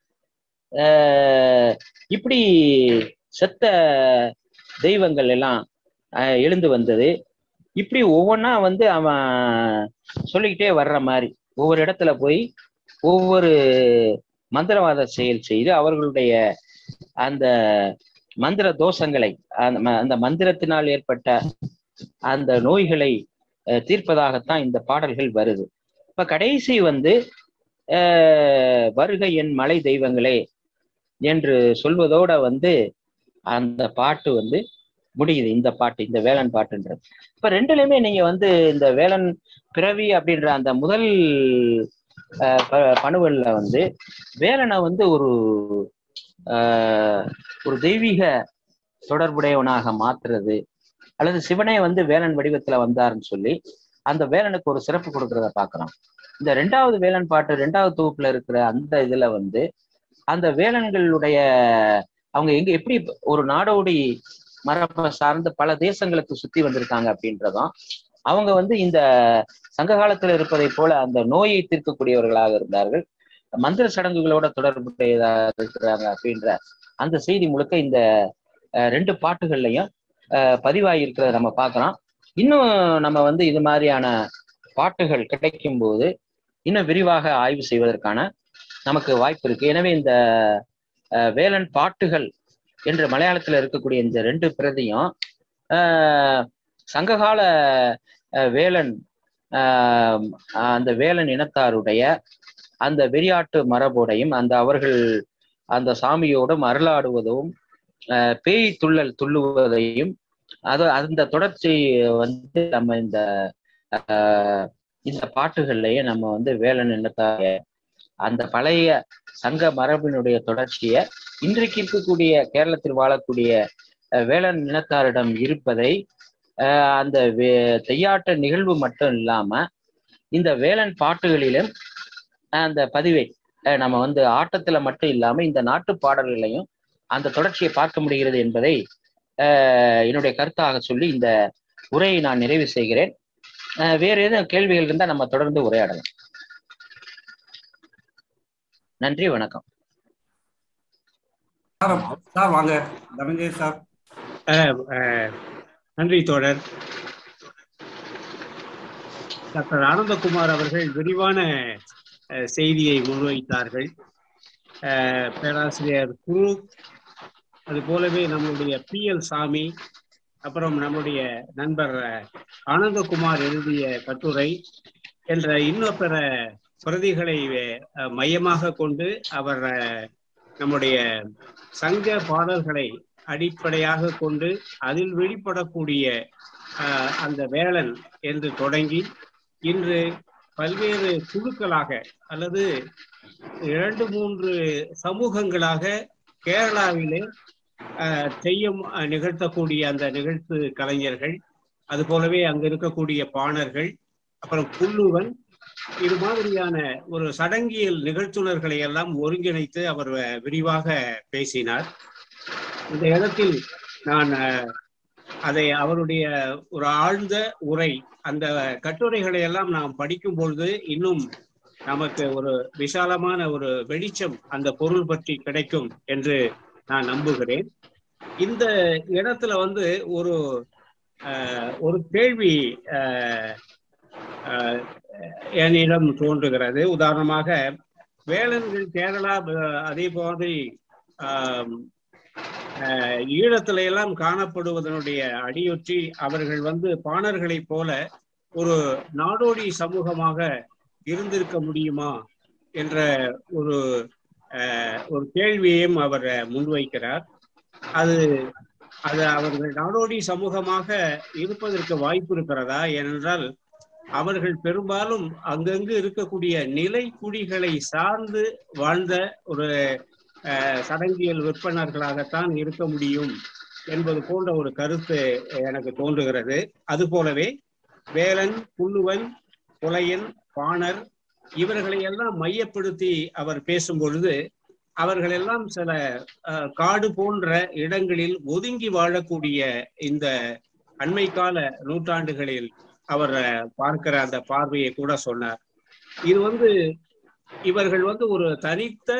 ஆஹ் இப்படி செத்த தெய்வங்கள் எல்லாம் ஆஹ் எழுந்து வந்தது இப்படி ஒவ்வொன்றா வந்து அவன் சொல்லிக்கிட்டே வர்ற மாதிரி ஒவ்வொரு இடத்துல போய் ஒவ்வொரு மந்திரவாத செயல் செய்து அவர்களுடைய அந்த மந்திர தோஷங்களை அந்த ம- அந்த மந்திரத்தினால் ஏற்பட்ட அந்த நோய்களை அஹ், தீர்ப்பதாகத்தான் இந்த பாடல்கள் வருது இப்ப கடைசி வந்து அஹ், வருக என் மலை தெய்வங்களே என்று சொல்வதோட வந்து அந்த பாட்டு வந்து முடியுது இந்த பாட்டு இந்த வேலன் பாட்டுன்றது இப்ப ரெண்டுலயுமே நீங்க வந்து இந்த வேலன் பிறவி அப்படின்ற அந்த முதல் அஹ், ப- பணுவல்ல வந்து வேலனை வந்து ஒரு ஆஹ், ஒரு தெய்வீக தொடர்புடையவனாக மாத்துறது அல்லது சிவனே வந்து வேலன் வடிவத்துல வந்தாருன்னு சொல்லி அந்த வேலனுக்கு ஒரு சிறப்பு கொடுக்கறத பார்க்கலாம் இந்த ரெண்டாவது வேலன் பாட்டு ரெண்டாவது தொகுப்புல இருக்கிற அந்த இதுல வந்து அந்த வேலன்களுடைய அவங்க எங்க எப்படி ஒரு நாடோடி மரபை சார்ந்து பல தேசங்களுக்கு சுத்தி வந்திருக்காங்க அப்படின்றதும் அவங்க வந்து இந்த சங்க காலத்துல இருப்பதை போல அந்த நோயை தீர்க்கக்கூடியவர்களாக இருந்தார்கள் மந்திர சடங்குகளோட தொடர்புடையதாக இருக்கிறாங்க அப்படின்ற அந்த செய்தி முழுக்க இந்த அஹ், ரெண்டு பாட்டுகள்லையும் அஹ், பதிவாகி இருக்கிறத நம்ம பார்க்கலாம் இன்னும் நம்ம வந்து இது மாதிரியான பாட்டுகள் கிடைக்கும் போது இன்னும் விரிவாக ஆய்வு செய்வதற்கான நமக்கு வாய்ப்பு இருக்கு எனவே இந்த அஹ், வேலன் பாட்டுகள் என்று மலையாளத்துல இருக்கக்கூடிய இந்த ரெண்டு பிரதியும் ஆஹ், சங்ககால அஹ், வேலன் ஆஹ், அந்த வேலன் இனத்தாருடைய அந்த வெறியாட்டு மரபோடையும் அந்த அவர்கள் அந்த சாமியோடும் அருளாடுவதும் ஆஹ், பேய் துள்ளல் துள்ளுவதையும் அது அந்த தொடர்ச்சி வந்து நம்ம இந்த ஆஹ், இந்த பாட்டுகள்லயே நம்ம வந்து வேலன் இனத்தாய அந்த பழைய சங்க மரபினுடைய தொடர்ச்சியை இன்றைக்கு இருக்கக்கூடிய கேரளத்தில் வாழக்கூடிய அஹ், வேலன் இனத்தாரிடம் இருப்பதை அஹ், அந்த வே- தெய்யாட்ட நிகழ்வு மட்டும் இல்லாம இந்த வேலன் பாட்டுகளிலும் அந்த பதிவை அஹ் நம்ம வந்து ஆட்டத்துல மட்டும் இல்லாம இந்த நாட்டு பாடல்களையும் அந்த தொடர்ச்சியை பார்க்க முடிகிறது என்பதை அஹ் என்னுடைய கருத்தாக சொல்லி இந்த உரையை நான் நிறைவு செய்கிறேன் அஹ் வேற எதுவும் கேள்விகள் இருந்தா நம்ம தொடர்ந்து உரையாடலாம் நன்றி வணக்கம் சார் சார் வாங்க தனஞ்சய் சார் அஹ், அஹ், நன்றி தோழர் டாக்டர் ஆனந்தகுமார் அவர்கள் விரிவான அஹ், செய்தியை முன்வைத்தார்கள் அஹ், பேராசிரியர் குரு அது போலவே நம்முடைய பி எல் சாமி அப்புறம் நம்முடைய நண்பர் அஹ், ஆனந்தகுமார் எழுதிய கட்டுரை என்ற இன்னும் பிற பிரதிகளை அஹ், மையமாக கொண்டு அவர் அஹ், நம்முடைய சங்க பாடல்களை அடிப்படையாக கொண்டு அதில் வெளிப்படக்கூடிய அஹ், அந்த வேளன் என்று தொடங்கி இன்று பல்வேறு குழுக்களாக அல்லது இரண்டு மூன்று சமூகங்களாக கேரளாவிலே அஹ், செய்யும் அஹ், நிகழ்த்தக்கூடிய அந்த நிகழ்த்து கலைஞர்கள் அது போலவே அங்க இருக்கக்கூடிய பாணர்கள் அப்புறம் புல்லுவன் இது மாதிரியான ஒரு சடங்கியல் நிகழ்த்துனர்களை எல்லாம் ஒருங்கிணைத்து அவர் அஹ், விரிவாக பேசினார் இந்த இடத்தில் நான் அஹ், அதை அவருடைய ஒரு ஆழ்ந்த உரை அந்த கட்டுரைகளை எல்லாம் நாம் படிக்கும் பொழுது இன்னும் நமக்கு ஒரு விசாலமான ஒரு வெளிச்சம் அந்த பொருள் பற்றி கிடைக்கும் என்று நான் நம்புகிறேன் இந்த இடத்துல வந்து ஒரு அஹ், ஒரு கேள்வி அஹ், அஹ், என்னிடம் தோன்றுகிறது உதாரணமாக வேளன்கள் கேரளா அஹ், அதே மாதிரி ஆம், அஹ், ஈழத்துல எல்லாம் காணப்படுவதனுடைய அடியொற்றி அவர்கள் வந்து பாணர்களைப் போல ஒரு நாடோடி சமூகமாக இருந்திருக்க முடியுமா என்ற ஒரு அஹ், ஒரு கேள்வியையும் அவர் முன்வைக்கிறார் அது அது அவர்கள் நாடோடி சமூகமாக இருப்பதற்கு வாய்ப்பு இருக்கிறதா ஏனென்றால் அவர்கள் பெரும்பாலும் அங்கங்கு இருக்கக்கூடிய நிலை குடிகளை சார்ந்து வாழ்ந்த ஒரு அஹ், சடங்கியல் விற்பனர்களாகத்தான் இருக்க முடியும் என்பது போன்ற ஒரு கருத்து எனக்கு தோன்றுகிறது அது போலவே வேலன் புல்லுவன் புலையன் பாணர் இவர்களை எல்லாம் மையப்படுத்தி அவர் பேசும் பொழுது அவர்கள் எல்லாம் சில அஹ், காடு போன்ற இடங்களில் ஒதுங்கி வாழக்கூடிய இந்த அண்மை கால நூற்றாண்டுகளில் அவர் அஹ், பார்க்கிற அந்த பார்வையை கூட சொன்னார் இது வந்து இவர்கள் வந்து ஒரு தனித்த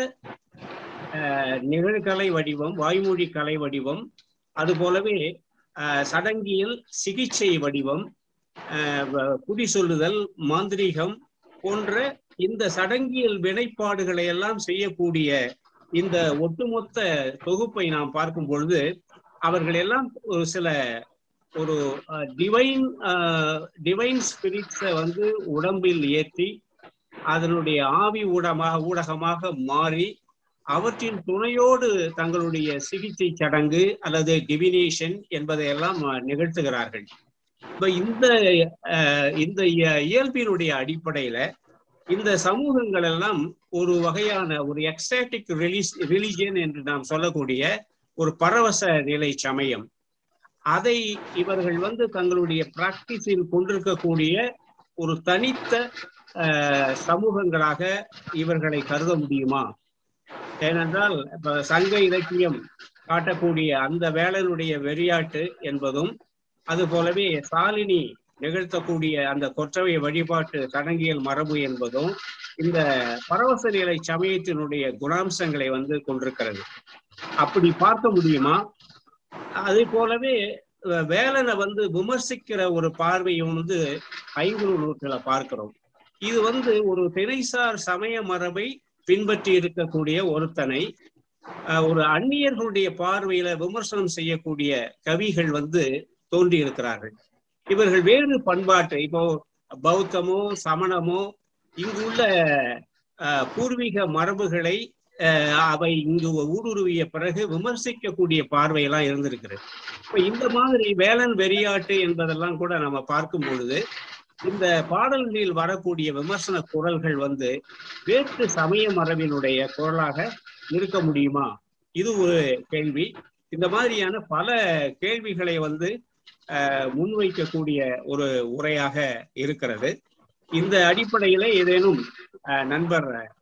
அஹ், நிகழ்கலை வடிவம் வாய்மொழி கலை வடிவம் அது போலவே அஹ், சடங்கியல் சிகிச்சை வடிவம் அஹ், வ- குடி சொல்லுதல் மாந்திரீகம் போன்ற இந்த சடங்கியல் வினைப்பாடுகளை எல்லாம் செய்யக்கூடிய இந்த ஒட்டுமொத்த தொகுப்பை நாம் பார்க்கும் பொழுது அவர்கள் எல்லாம் ஒரு சில ஒரு டிவைன் டிவைன் ஸ்பிரிட்ஸை வந்து உடம்பில் ஏற்றி அதனுடைய ஆவி ஊடகமாக ஊடகமாக மாறி அவற்றின் துணையோடு தங்களுடைய சிகிச்சை சடங்கு அல்லது டிவினேஷன் என்பதையெல்லாம் அஹ், நிகழ்த்துகிறார்கள் இப்ப இந்த அஹ், இந்த இய- இயல்பினுடைய அடிப்படையில இந்த சமூகங்கள் எல்லாம் ஒரு வகையான ஒரு எக்ஸாட்டிக் ரிலீஸ் ரிலிஜியன் என்று நாம் சொல்லக்கூடிய ஒரு பரவச நிலை சமயம் அதை இவர்கள் வந்து தங்களுடைய பிராக்டிஸில் கொண்டிருக்கக்கூடிய ஒரு தனித்த அஹ், சமூகங்களாக இவர்களை கருத முடியுமா ஏனென்றால் இப்ப சங்க இலக்கியம் காட்டக்கூடிய அந்த வேளனுடைய வெறியாட்டு என்பதும் அது போலவே சாலினி நிகழ்த்தக்கூடிய அந்த கொற்றவை வழிபாட்டு சடங்கியல் மரபு என்பதும் இந்த பரவச நிலை சமயத்தினுடைய குணாம்சங்களை வந்து கொண்டிருக்கிறது அப்படி பார்க்க முடியுமா அதே போலவே அஹ், வேலனை வந்து விமர்சிக்கிற ஒரு பார்வையும் வந்து ஐங்குறு நூற்றுல பார்க்கிறோம் இது வந்து ஒரு திணைசார் சமய மரபை பின்பற்றி இருக்கக்கூடிய ஒருத்தனை அஹ், ஒரு அந்நியர்களுடைய பார்வையில விமர்சனம் செய்யக்கூடிய கவிகள் வந்து தோன்றி இருக்கிறார்கள் இவர்கள் வேறு பண்பாட்டு இப்போ பௌத்தமோ சமணமோ இங்குள்ள அஹ், பூர்வீக மரபுகளை அஹ், அவை இங்கு ஊடுருவிய பிறகு விமர்சிக்கக்கூடிய பார்வையெல்லாம் இருந்திருக்கிறது இப்ப இந்த மாதிரி வேலன் வெறியாட்டு என்பதெல்லாம் கூட நம்ம பார்க்கும் பொழுது இந்த பாடல்களில் வரக்கூடிய விமர்சன குரல்கள் வந்து வேற்று சமய மரபினுடைய குரலாக இருக்க முடியுமா இது ஒரு கேள்வி இந்த மாதிரியான பல கேள்விகளை வந்து அஹ், முன்வைக்கக்கூடிய ஒரு உரையாக இருக்கிறது இந்த அடிப்படையில ஏதேனும் அஹ், நண்பர்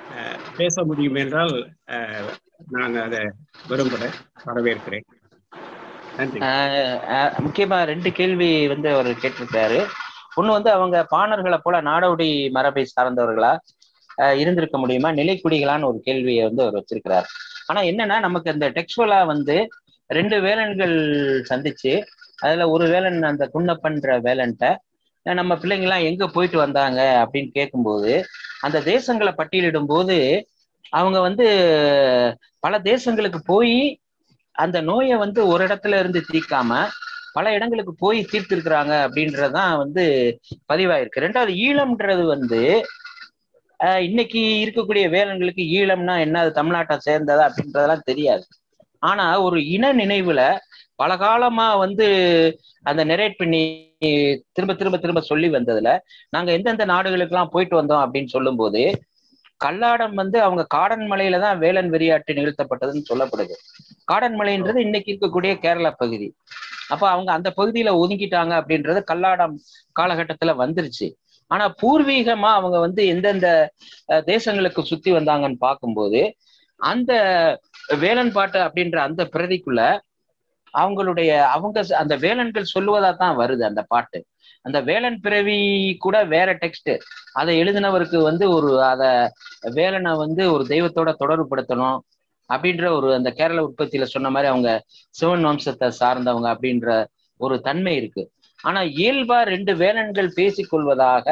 அஹ், பேச முடியும் என்றால் அஹ், நான் அதை விரும்புகிறேன் வரவேற்கிறேன் நன்றி ஆஹ் ஆஹ் முக்கியமா ரெண்டு கேள்வி வந்து அவர் கேட்டிருக்காரு ஒண்ணு வந்து அவங்க பாணர்களை போல நாடோடி மரபை சார்ந்தவர்களா ஆஹ் இருந்திருக்க முடியுமா நிலைக்குடிகளான்னு ஒரு கேள்வியை வந்து அவர் வச்சிருக்கிறார் ஆனா என்னன்னா நமக்கு இந்த டெக்ஸ்டுவலா வந்து ரெண்டு வேலன்கள் சந்திச்சு அதுல ஒரு வேலன் அந்த குன்னப்பன்ற வேலன்ட்ட நம்ம பிள்ளைங்க எல்லாம் எங்க போயிட்டு வந்தாங்க அப்படின்னு கேட்கும்போது அந்த தேசங்களை பட்டியலிடும் போது அவங்க வந்து பல தேசங்களுக்கு போய் அந்த நோயை வந்து ஒரு இடத்துல இருந்து தீர்க்காம பல இடங்களுக்கு போய் தீர்த்திருக்கிறாங்க அப்படின்றதுதான் வந்து பதிவாயிருக்கு ரெண்டாவது ஈழம்ன்றது வந்து ஆஹ் இன்னைக்கு இருக்கக்கூடிய வேலன்களுக்கு ஈழம்னா என்ன அது தமிழ்நாட்டை சேர்ந்ததா அப்படின்றதெல்லாம் தெரியாது ஆனா ஒரு இன நினைவுல பல காலமா வந்து அந்த நெரேட் பண்ணி திரும்ப திரும்ப திரும்ப சொல்லி வந்ததுல நாங்க எந்தெந்த நாடுகளுக்கெல்லாம் போயிட்டு வந்தோம் அப்படின்னு சொல்லும்போது கல்லாடம் வந்து அவங்க காடன் மலையில தான் வேலன் வெறியாட்டு நிகழ்த்தப்பட்டதுன்னு சொல்லப்படுது காடன் மலைன்றது இன்னைக்கு இருக்கக்கூடிய கேரளா பகுதி அப்ப அவங்க அந்த பகுதியில ஒதுங்கிட்டாங்க அப்படின்றது கல்லாடம் காலகட்டத்துல வந்துருச்சு ஆனா பூர்வீகமா அவங்க வந்து எந்தெந்த அஹ், தேசங்களுக்கு சுத்தி வந்தாங்கன்னு பார்க்கும்போது அந்த வேலன் பாட்டு அப்படின்ற அந்த பிரதிக்குள்ள அவங்களுடைய அவங்க ச- அந்த வேலன்கள் சொல்லுவதா தான் வருது அந்த பாட்டு அந்த வேலன் பிறவி கூட வேற டெக்ஸ்ட் அதை எழுதினவருக்கு வந்து ஒரு அத வேலனை வந்து ஒரு தெய்வத்தோட தொடர்புபடுத்தணும் அப்படின்ற ஒரு அந்த கேரள உற்பத்தியில சொன்ன மாதிரி அவங்க சிவன் வம்சத்தை சார்ந்தவங்க அப்படின்ற ஒரு தன்மை இருக்கு ஆனா இயல்பா ரெண்டு வேலன்கள் பேசிக்கொள்வதாக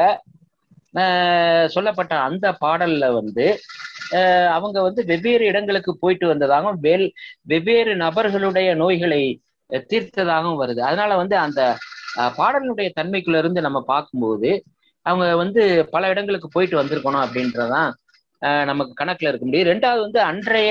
ஆஹ் சொல்லப்பட்ட அந்த பாடல்ல வந்து ஆஹ் அவங்க வந்து வெவ்வேறு இடங்களுக்கு போயிட்டு வந்ததாகவும் வேல் வெவ்வேறு நபர்களுடைய நோய்களை அஹ் தீர்த்ததாகவும் வருது அதனால வந்து அந்த ஆஹ் பாடலினுடைய தன்மைக்குள்ள இருந்து நம்ம பார்க்கும்போது அவங்க வந்து பல இடங்களுக்கு போயிட்டு வந்திருக்கணும் அப்படின்றதான் ஆஹ் நமக்கு கணக்குல இருக்க முடியும் ரெண்டாவது வந்து அன்றைய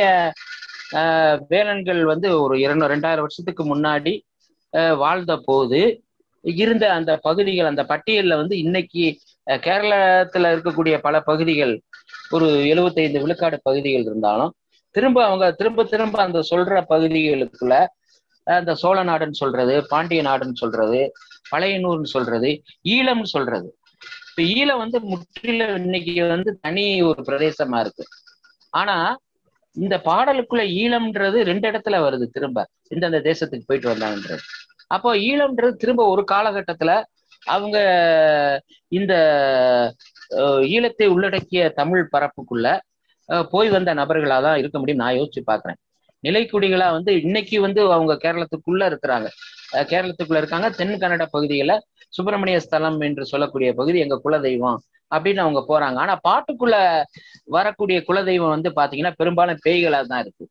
ஆஹ் வேலன்கள் வந்து ஒரு இரண்டு ரெண்டாயிரம் வருஷத்துக்கு முன்னாடி ஆஹ் வாழ்ந்த போது இருந்த அந்த பகுதிகள் அந்த பட்டியல்ல வந்து இன்னைக்கு அஹ் கேரளத்துல இருக்கக்கூடிய பல பகுதிகள் ஒரு எழுபத்தைந்து விழுக்காடு பகுதிகள் இருந்தாலும் திரும்ப அவங்க திரும்ப திரும்ப அந்த சொல்ற பகுதிகளுக்குள்ள அஹ் அந்த சோழ நாடுன்னு சொல்றது பாண்டிய நாடுன்னு சொல்றது பழையனூர்னு சொல்றது ஈழம்னு சொல்றது இப்ப ஈழம் வந்து முற்றிலும் இன்னைக்கு வந்து தனி ஒரு பிரதேசமா இருக்கு ஆனா இந்த பாடலுக்குள்ள ஈழம்ன்றது ரெண்டு இடத்துல வருது திரும்ப இந்தந்த தேசத்துக்கு போயிட்டு வந்தாங்கன்றது அப்போ ஈழம்ன்றது திரும்ப ஒரு காலகட்டத்துல அவங்க இந்த அஹ், ஈழத்தை உள்ளடக்கிய தமிழ் பரப்புக்குள்ள அஹ், போய் வந்த நபர்களா தான் இருக்க முடியும் நான் யோசிச்சு பாக்குறேன் நிலைக்குடிகளா வந்து இன்னைக்கு வந்து அவங்க கேரளத்துக்குள்ள இருக்கிறாங்க அஹ், கேரளத்துக்குள்ள இருக்காங்க தென் கன்னட பகுதியில சுப்பிரமணிய ஸ்தலம் என்று சொல்லக்கூடிய பகுதி எங்க குலதெய்வம் அப்படின்னு அவங்க போறாங்க ஆனா பாட்டுக்குள்ள வரக்கூடிய குலதெய்வம் வந்து பாத்தீங்கன்னா பெரும்பாலும் பேய்களா தான் இருக்கு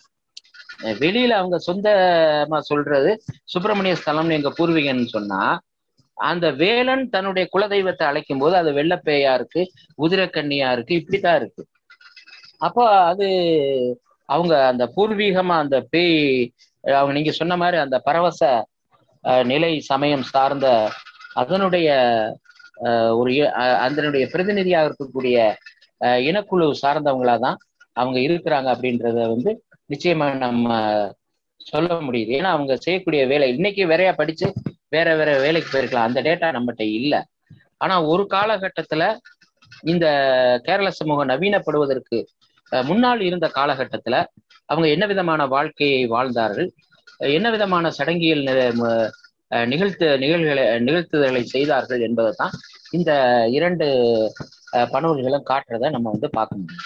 அஹ் வெளியில அவங்க சொந்தமா சொல்றது சுப்பிரமணிய ஸ்தலம்னு எங்க பூர்வீகன்னு சொன்னா அந்த வேலன் தன்னுடைய குலதெய்வத்தை அழைக்கும் போது அது வெள்ளப்பேயா இருக்கு உதிரக்கன்னியா இருக்கு இப்படித்தான் இருக்கு அப்போ அது அவங்க அந்த பூர்வீகமா அந்த பேய் அஹ் அவங்க நீங்க சொன்ன மாதிரி அந்த பரவச அஹ், நிலை சமயம் சார்ந்த அதனுடைய அஹ், ஒரு இ- அஹ், அதனுடைய பிரதிநிதியாக இருக்கக்கூடிய அஹ், இனக்குழு சார்ந்தவங்களா தான் அவங்க இருக்கிறாங்க அப்படின்றத வந்து நிச்சயமா நம்ம சொல்ல முடியுது ஏன்னா அவங்க செய்யக்கூடிய வேலை இன்னைக்கு வேறையா படிச்சு வேற வேற வேலைக்கு போயிருக்கலாம் அந்த டேட்டா நம்மகிட்ட இல்ல ஆனா ஒரு காலகட்டத்துல இந்த கேரள சமூகம் நவீனப்படுவதற்கு அஹ், முன்னால் இருந்த காலகட்டத்துல அவங்க என்ன விதமான வாழ்க்கையை வாழ்ந்தார்கள் அஹ், என்ன விதமான சடங்கியல் நி- ம- அஹ், நிகழ்த்து நிகழ்களை நிகழ்த்துதல்களை செய்தார்கள் என்பதை தான் இந்த இரண்டு அஹ், பனூல்களும் காட்டுறதை நம்ம வந்து பார்க்க முடியும்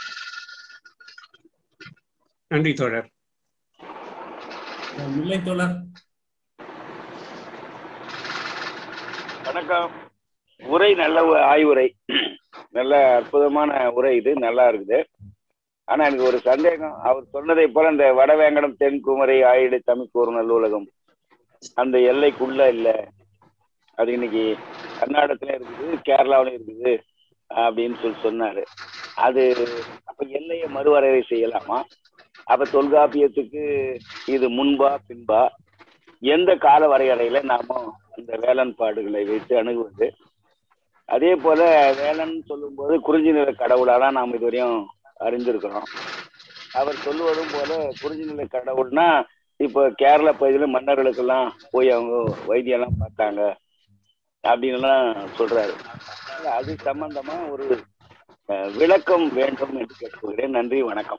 நன்றி தோழர் முல்லை தோழர் வணக்கம் உரை நல்ல ஒரு ஆய்வுரை நல்ல அற்புதமான உரை இது நல்லா இருக்குது ஆனா எனக்கு ஒரு சந்தேகம் அவர் சொன்னதை போல இந்த வடவேங்கடம் தென்குமரி ஆயிடு தமிழ்கூர் நல்லுலகம் அந்த எல்லைக்குள்ள இல்ல அது இன்னைக்கு கர்நாடகத்துல இருக்குது கேரளாவிலும் இருக்குது அப்படின்னு சொல்லி சொன்னாரு அது அப்ப எல்லையை மறுவரையறை செய்யலாமா அப்ப தொல்காப்பியத்துக்கு இது முன்பா பின்பா எந்த கால வரையறையில நாம அந்த வேலன்பாடுகளை வைத்து அணுகுவது அதே போல வேலன் சொல்லும்போது குறிஞ்சி நில கடவுளாதான் நாம் இதுவரையும் அறிந்திருக்கிறோம் அவர் சொல்லுவதும் போல குறிஞ்சி நில கடவுள்னா இப்போ கேரள பகுதியில மன்னர்களுக்கெல்லாம் போய் அவங்க வைத்தியெல்லாம் பார்த்தாங்க அப்படின்னு எல்லாம் சொல்றாரு அது சம்பந்தமா ஒரு அஹ், விளக்கம் வேண்டும் என்று கேட்டுக்கொள்கிறேன் நன்றி வணக்கம்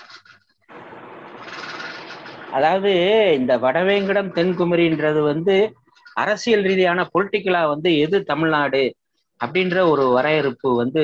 அதாவது இந்த வடவேங்கடம் தென்குமரின்றது வந்து அரசியல் ரீதியான பொலிட்டிக்கலா வந்து எது தமிழ்நாடு அப்படின்ற ஒரு வரையறுப்பு வந்து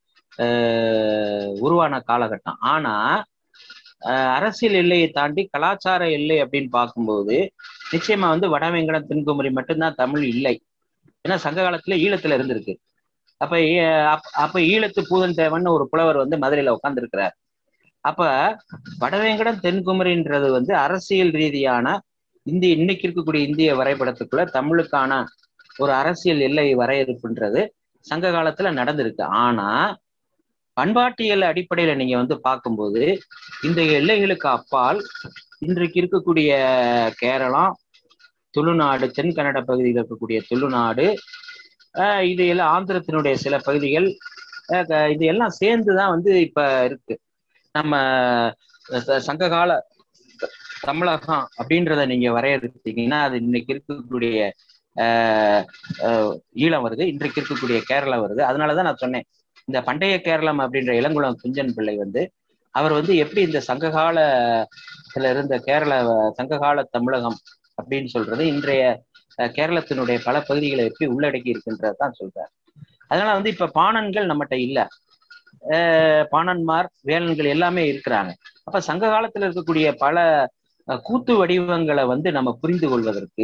ஆஹ், உருவான காலகட்டம் ஆனா ஆஹ், அரசியல் எல்லையை தாண்டி கலாச்சார எல்லை அப்படின்னு பார்க்கும்போது நிச்சயமா வந்து வடவேங்கடம் தென்குமரி மட்டும்தான் தமிழ் இல்லை ஏன்னா சங்க காலத்துல ஈழத்துல இருந்திருக்கு அப்ப ஈ- அப்ப- அப்ப ஈழத்து பூதன் தேவன் ஒரு புலவர் வந்து மதுரையில உட்கார்ந்துருக்கிறார் அப்ப வடவேங்கடம் தென்குமரின்றது வந்து அரசியல் ரீதியான இந்திய இன்னைக்கு இருக்கக்கூடிய இந்திய வரைபடத்துக்குள்ள தமிழுக்கான ஒரு அரசியல் எல்லை வரையறுப்புன்றது சங்க காலத்துல நடந்திருக்கு ஆனா பண்பாட்டியல் அடிப்படையில நீங்க வந்து பார்க்கும்போது இந்த எல்லைகளுக்கு அப்பால் இன்றைக்கு இருக்கக்கூடிய கேரளம் துளுநாடு தென் கன்னட பகுதியில் இருக்கக்கூடிய துளுநாடு ஆஹ் இது எல்லாம் ஆந்திரத்தினுடைய சில பகுதிகள் ஆஹ் க- இது எல்லாம் சேர்ந்து தான் வந்து இப்ப இருக்கு நம்ம ச- சங்ககால தமிழகம் அப்படின்றத நீங்க வரையறுத்தீங்கன்னா அது இன்னைக்கு இருக்கக்கூடிய ஆஹ் ஆஹ் ஈழம் வருது இன்றைக்கு இருக்கக்கூடிய கேரளா வருது அதனாலதான் நான் சொன்னேன் இந்த பண்டைய கேரளம் அப்படின்ற இளங்குளம் குஞ்சன் பிள்ளை வந்து அவர் வந்து எப்படி இந்த சங்ககாலத்துல இருந்த கேரள சங்ககால தமிழகம் அப்படின்னு சொல்றது இன்றைய அஹ், கேரளத்தினுடைய பல பகுதிகளை எப்படி உள்ளடக்கி இருக்கின்றது தான் சொல்றார் அதனால வந்து இப்ப பாணன்கள் நம்மகிட்ட இல்ல அஹ், பாணன்மார் வேலன்கள் எல்லாமே இருக்கிறாங்க அப்ப சங்க காலத்துல இருக்கக்கூடிய பல அஹ், கூத்து வடிவங்களை வந்து நம்ம புரிந்து கொள்வதற்கு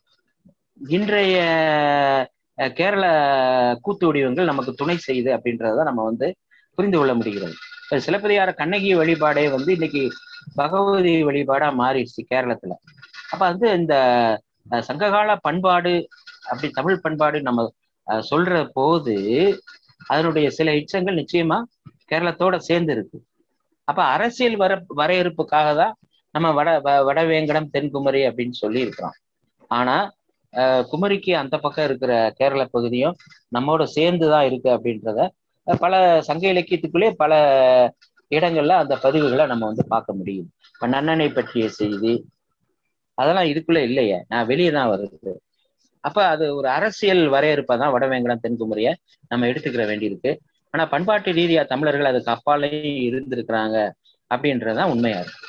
இன்றைய அஹ், கேரள கூத்து வடிவங்கள் நமக்கு துணை செய்யுது அப்படின்றத நம்ம வந்து புரிந்து கொள்ள முடிகிறது இப்ப சிலப்பதிகார கண்ணகி வழிபாடே வந்து இன்னைக்கு பகவதி வழிபாடா மாறிடுச்சு கேரளத்துல அப்ப வந்து இந்த அஹ், சங்ககால பண்பாடு அப்படி தமிழ் பண்பாடு நம்ம அஹ், சொல்ற போது அதனுடைய சில எச்சங்கள் நிச்சயமா கேரளத்தோட சேர்ந்து இருக்கு அப்ப அரசியல் வர வரையறுப்புக்காக தான் நம்ம வட வ- வடவேங்கடம் தென்குமரி அப்படின்னு சொல்லி இருக்கிறோம் ஆனா அஹ், குமரிக்கு அந்த பக்கம் இருக்கிற கேரள பகுதியும் நம்மோட சேர்ந்து தான் இருக்கு அப்படின்றத அஹ், பல சங்க இலக்கியத்துக்குள்ளே பல இடங்கள்ல அந்த பதிவுகளை நம்ம வந்து பார்க்க முடியும் இப்ப நன்னனை பற்றிய செய்தி அதெல்லாம் இதுக்குள்ள இல்லையே நான் வெளியே தான் வருது அப்ப அது ஒரு அரசியல் வரையறுப்பா தான் வடவேங்கடம் தென்குமரிய நம்ம எடுத்துக்கிற வேண்டியிருக்கு ஆனா பண்பாட்டு ரீதியா தமிழர்கள் அதுக்கு அப்பாலேயும் இருந்திருக்கிறாங்க அப்படின்றதுதான் உண்மையா இருக்கு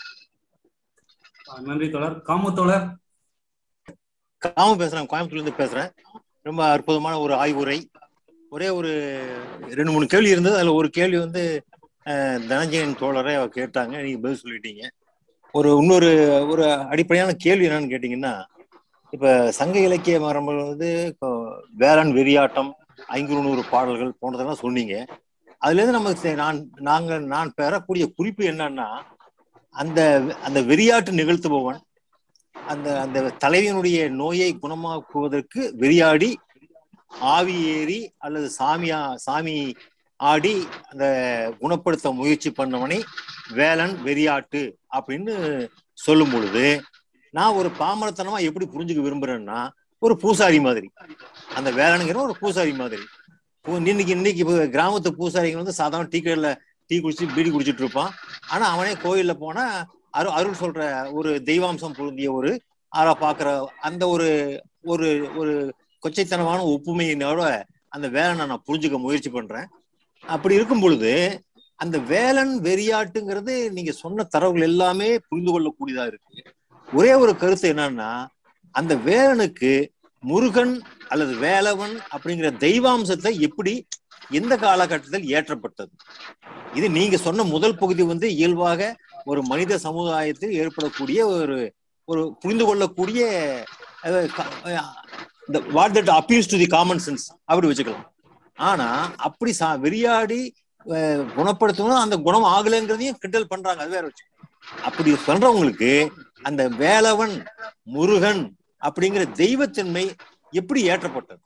நன்றி தோழர் காமு தோழர் காம பேசுறேன் கோயம்புத்தூர்ல இருந்து பேசுறேன் ரொம்ப அற்புதமான ஒரு ஆய்வுரை ஒரே ஒரு ரெண்டு மூணு கேள்வி இருந்தது அதுல ஒரு கேள்வி வந்து அஹ், தனஞ்சயன் தோழரை அவ கேட்டாங்க நீங்க பதில் சொல்லிட்டீங்க ஒரு இன்னொரு ஒரு அடிப்படையான கேள்வி என்னன்னு கேட்டீங்கன்னா இப்ப சங்க இலக்கிய மரபு வந்து இப்போ வேளாண் வெறியாட்டம் ஐங்குறுநூறு பாடல்கள் போன்றதெல்லாம் சொன்னீங்க அதுல இருந்து நமக்கு தெ- நான் நாங்க நான் பெறக்கூடிய குறிப்பு என்னன்னா அந்த அந்த வெறியாட்டு நிகழ்த்துபவன் அந்த அந்த தலைவியினுடைய நோயை குணமாக்குவதற்கு வெறியாடி ஆவி ஏறி அல்லது சாமியா சாமி ஆடி அந்த குணப்படுத்த முயற்சி பண்ணவனை வேலன் வெறியாட்டு அப்படின்னு சொல்லும் பொழுது நான் ஒரு பாமரத்தனமா எப்படி புரிஞ்சுக்க விரும்புறேன்னா ஒரு பூசாரி மாதிரி அந்த வேலனுங்கிற ஒரு பூசாரி மாதிரி பூ- இன்னைக்கு இன்னைக்கு இப்ப கிராமத்து பூசாரிங்க வந்து சாதாரண டீ கடையில டீ குடிச்சு பீடி குடிச்சிட்டு இருப்பான் ஆனா அவனே கோயில்ல போனா அரு அருள் சொல்ற ஒரு தெய்வாம்சம் பொருந்திய ஒரு ஆளா பாக்குற அந்த ஒரு ஒரு ஒரு கொச்சைத்தனமான ஒப்புமையினோட அந்த வேலனை நான் புரிஞ்சுக்க முயற்சி பண்றேன் அப்படி இருக்கும் பொழுது அந்த வேலன் வெறியாட்டுங்கிறது நீங்க சொன்ன தரவுகள் எல்லாமே புரிந்து கொள்ளக்கூடியதா இருக்கு ஒரே ஒரு கருத்து என்னன்னா அந்த வேலனுக்கு முருகன் அல்லது வேலவன் அப்படிங்கிற தெய்வாம்சத்தை எப்படி எந்த காலகட்டத்தில் ஏற்றப்பட்டது இது நீங்க சொன்ன முதல் பகுதி வந்து இயல்பாக ஒரு மனித சமுதாயத்தில் ஏற்படக்கூடிய ஒரு ஒரு புரிந்து கொள்ளக்கூடிய அஹ், க- அஹ், இந்த what that appeals to the common sense அப்படி வச்சுக்கலாம் ஆனா அப்படி சா வெறியாடி அஹ், குணப்படுத்தணும் அந்த குணம் ஆகலைங்கிறதையும் கிண்டல் பண்றாங்க அது வேற வச்சு அப்படி சொல்றவங்களுக்கு அந்த வேலவன் முருகன் அப்படிங்கிற தெய்வத்தன்மை எப்படி ஏற்றப்பட்டது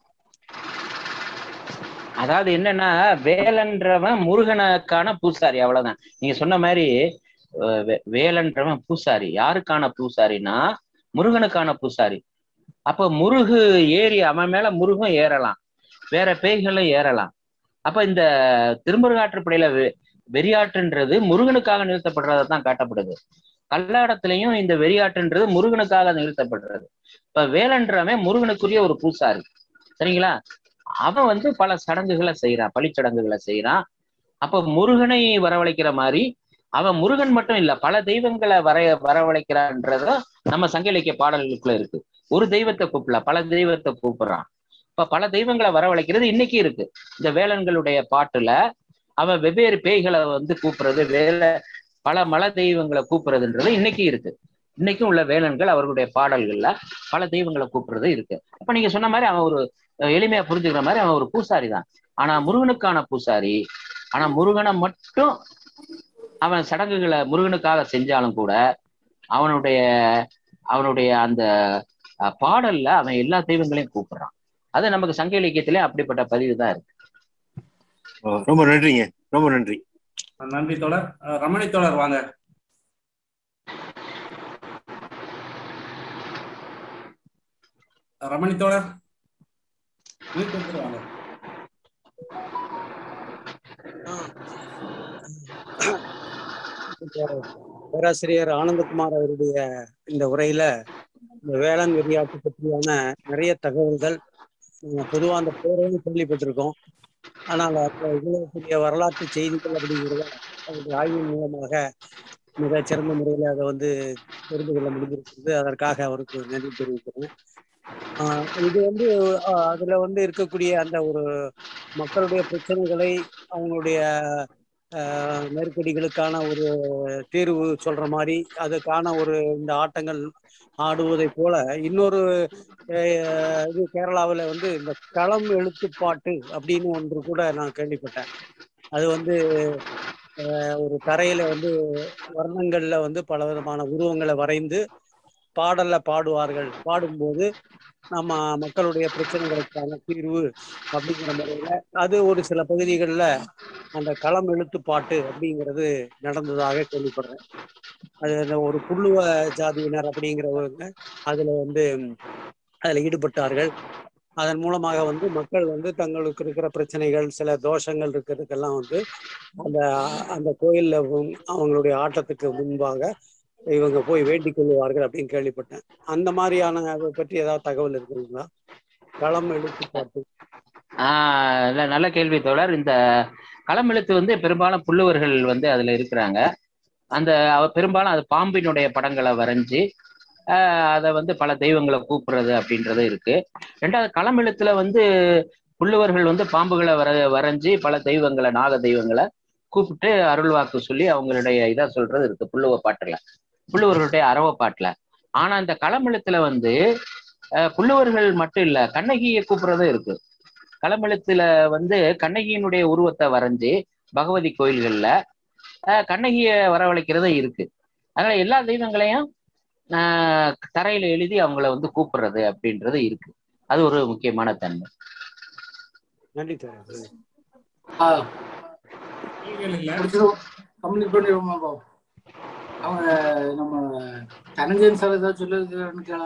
அதாவது என்னன்னா வேலன்றவன் முருகனுக்கான பூசாரி அவ்வளவுதான் நீங்க சொன்ன மாதிரி அஹ் வே- வேலன்றவன் பூசாரி யாருக்கான பூசாரினா முருகனுக்கான பூசாரி அப்ப முருகு ஏறி அவன் மேல முருகும் ஏறலாம் வேற பேய்களும் ஏறலாம் அப்ப இந்த திருமுருகாற்றுப்படையில வெ- வெறியாற்றுன்றது முருகனுக்காக நிறுத்தப்படுறதா தான் காட்டப்படுது கல்லாடத்திலையும் இந்த வெறியாற்றுன்றது முருகனுக்காக நிறுத்தப்படுறது இப்ப வேலன்றவன் முருகனுக்குரிய ஒரு பூசாரி சரிங்களா அவன் வந்து பல சடங்குகளை செய்யறான் பழிச்சடங்குகளை செய்யறான் அப்ப முருகனை வரவழைக்கிற மாதிரி அவன் முருகன் மட்டும் இல்ல பல தெய்வங்களை வர வரவழைக்கிறான்றத நம்ம சங்க இலக்கிய பாடல்களுக்குள்ள இருக்கு ஒரு தெய்வத்தை கூப்பிடல பல தெய்வத்தை கூப்பிடுறான் இப்ப பல தெய்வங்களை வரவழைக்கிறது இன்னைக்கு இருக்கு இந்த வேலன்களுடைய பாட்டுல அவன் வெவ்வேறு பேய்களை வந்து கூப்பிடுறது வேலை பல மல தெய்வங்களை கூப்பிடுறதுன்றது இன்னைக்கு இருக்கு இன்னைக்கும் உள்ள வேலன்கள் அவர்களுடைய பாடல்கள்ல பல தெய்வங்களை கூப்பிடுறது இருக்கு அப்ப நீங்க சொன்ன மாதிரி அவன் ஒரு அஹ், எளிமையா புரிஞ்சுக்கிற மாதிரி அவன் ஒரு பூசாரி தான் ஆனா முருகனுக்கான பூசாரி ஆனா முருகனை மட்டும் அவன் சடங்குகளை முருகனுக்காக செஞ்சாலும் கூட அவனுடைய அவனுடைய அந்த அஹ், பாடல்ல அவன் எல்லா தெய்வங்களையும் கூப்பிடுறான் அது நமக்கு சங்க இலக்கியத்திலே அப்படிப்பட்ட பதிவு தான் இருக்கு ரொம்ப நன்றிங்க ரொம்ப நன்றி நன்றி தோழர் அஹ், ரமணி தோழர் வாங்க ரமணி தோழர் mute எடுத்துட்டு வாங்க பேராசிரியர் ஆனந்தகுமார் அவருடைய இந்த உரையில இந்த வேளாண் விளையாட்டு பற்றியான நிறைய தகவல்கள் நம்ம பொதுவா அந்த பேரையும் கேள்விப்பட்டிருக்கோம் ஆனால் அப்ப இவ்வளவு பெரிய வரலாற்று செய்திகள் அப்படிங்கிறத அவருடைய ஆய்வின் மூலமாக மிக சிறந்த முறையில் அதை வந்து தெரிந்து கொள்ள முடிஞ்சிருக்கிறது அதற்காக அவருக்கு நன்றி தெரிவிக்கிறேன் ஆஹ் இது வந்து ஆஹ் அதுல வந்து இருக்கக்கூடிய அந்த ஒரு மக்களுடைய பிரச்சனைகளை அவங்களுடைய ஆஹ் நெருக்கடிகளுக்கான ஒரு தீர்வு சொல்ற மாதிரி அதுக்கான ஒரு இந்த ஆட்டங்கள் ஆடுவதை போல இன்னொரு ஆஹ் இது கேரளாவில் வந்து இந்த களம் எழுத்துப்பாட்டு அப்படின்னு ஒன்று கூட நான் கேள்விப்பட்டேன் அது வந்து ஆஹ் ஒரு தரையில வந்து வர்ணங்கள்ல வந்து பல விதமான உருவங்களை வரைந்து பாடல்ல பாடுவார்கள் பாடும்போது நம்ம மக்களுடைய பிரச்சனைகளுக்கான தீர்வு அப்படிங்கிற முறையில அது ஒரு சில பகுதிகளில் அந்த களம் எழுத்து பாட்டு அப்படிங்கிறது நடந்ததாக கேள்விப்படுறேன் அது அந்த ஒரு புல்லுவ ஜாதியினர் அப்படிங்கிறவங்க அதுல வந்து அதுல ஈடுபட்டார்கள் அதன் மூலமாக வந்து மக்கள் வந்து தங்களுக்கு இருக்கிற பிரச்சனைகள் சில தோஷங்கள் இருக்கிறதுக்கெல்லாம் வந்து அந்த அந்த கோயில்ல வந்து அவங்களுடைய ஆட்டத்துக்கு முன்பாக இவங்க போய் வேண்டிக் கொள்வார்கள் அப்படின்னு கேள்விப்பட்டேன் அந்த மாதிரியான அதை பற்றி ஏதாவது தகவல் இருக்குங்களா களம் எழுத்து பாட்டு ஆஹ் இல்ல நல்ல கேள்வி தோழர் இந்த களமெழுத்து வந்து பெரும்பாலும் புல்லுவர்கள் வந்து அதுல இருக்கிறாங்க அந்த அவ- பெரும்பாலும் அது பாம்பினுடைய படங்களை வரைஞ்சி ஆஹ் அதை வந்து பல தெய்வங்களை கூப்பிடுறது அப்படின்றது இருக்கு ரெண்டாவது களமெழுத்துல வந்து புல்லுவர்கள் வந்து பாம்புகளை வர வரைஞ்சி பல தெய்வங்களை நாக தெய்வங்களை கூப்பிட்டு அருள்வாக்கு சொல்லி அவங்களுடைய இதை சொல்றது இருக்கு புல்லுவ பாட்டுல புல்லுவர்களுடைய அரவ பாட்டுல ஆனா இந்த களமெழுத்துல வந்து அஹ், புல்லுவர்கள் மட்டும் இல்ல கண்ணகியை கூப்பிடுறதும் இருக்கு களமெழுத்துல வந்து கண்ணகியினுடைய உருவத்தை வரைஞ்சி பகவதி கோயில்கள்ல அஹ், கண்ணகியை வரவழைக்கிறதும் இருக்கு அதனால எல்லா தெய்வங்களையும் ஆஹ், தரையில எழுதி அவங்கள வந்து கூப்பிடுறது அப்படின்றது இருக்கு அது ஒரு முக்கியமான தன்மை நன்றி தோழர் ஆஹ் கேள்விகள் இல்ல முடிச்சிடும் கம்ப்ளீட் பண்ணிடுவோமா பாபு? அவங்க நம்ம தனஞ்சயன் சார் ஏதாவது சொல்லுன்னு கேள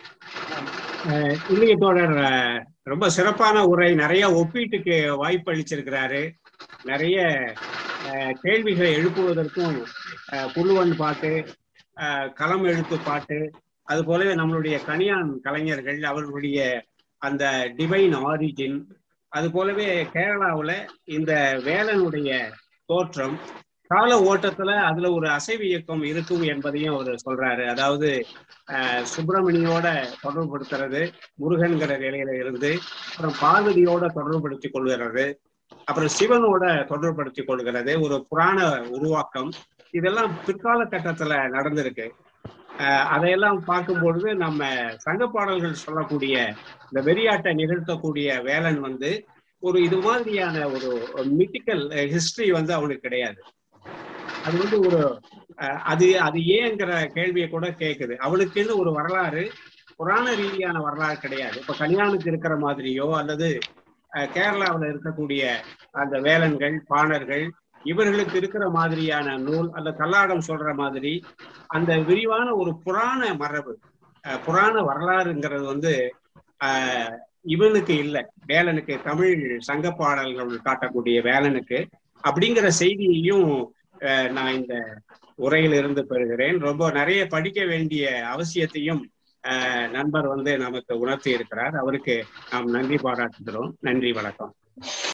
அஹ் இல்லைங்க தோழர் அஹ் ரொம்ப சிறப்பான உரை நிறைய ஒப்பீட்டுக்கு வாய்ப்பு அளிச்சிருக்கிறாரு நிறைய அஹ், கேள்விகளை எழுப்புவதற்கும் அஹ், புல்லுவன் பாட்டு அஹ், களம் எழுத்து பாட்டு அது போலவே நம்மளுடைய கணியான் கலைஞர்கள் அவர்களுடைய அந்த டிவைன் ஆரிஜின் அது போலவே கேரளாவுல இந்த வேலனுடைய தோற்றம் கால ஓட்டத்துல அதுல ஒரு அசைவு இயக்கம் இருக்கும் என்பதையும் அவர் சொல்றாரு அதாவது அஹ், சுப்பிரமணியோட தொடர்புபடுத்துறது முருகன்கிற நிலையில இருந்து அப்புறம் பார்வதியோட தொடர்புபடுத்திக் கொள்கிறது அப்புறம் சிவனோட தொடர்புபடுத்திக் கொள்கிறது ஒரு புராண உருவாக்கம் இதெல்லாம் பிற்கால கட்டத்துல நடந்திருக்கு அஹ், அதையெல்லாம் பார்க்கும் பொழுது நம்ம சங்க பாடல்கள் சொல்லக்கூடிய இந்த வெறியாட்டை நிகழ்த்தக்கூடிய வேலன் வந்து ஒரு இது மாதிரியான ஒரு மித்திக்கல் ஹிஸ்டரி வந்து அவனுக்கு கிடையாது அது வந்து ஒரு அஹ், அது அது ஏங்கிற கேள்வியை கூட கேக்குது அவளுக்குன்னு ஒரு வரலாறு புராண ரீதியான வரலாறு கிடையாது இப்ப கல்யாணுக்கு இருக்கிற மாதிரியோ அல்லது அஹ், கேரளாவுல இருக்கக்கூடிய அந்த வேலன்கள் பாணர்கள் இவர்களுக்கு இருக்கிற மாதிரியான நூல் அந்த கல்லாடம் சொல்ற மாதிரி அந்த விரிவான ஒரு புராண மரபு அஹ், புராண வரலாறுங்கிறது வந்து அஹ், இவனுக்கு இல்லை வேலனுக்கு தமிழ் சங்க பாடல்கள் காட்டக்கூடிய வேலனுக்கு அப்படிங்கிற செய்தியையும் அஹ், நான் இந்த உரையிலிருந்து பெறுகிறேன் ரொம்ப நிறைய படிக்க வேண்டிய அவசியத்தையும் அஹ், நண்பர் வந்து நமக்கு உணர்த்தி இருக்கிறார் அவருக்கு நாம் நன்றி பாராட்டுகிறோம் நன்றி வணக்கம்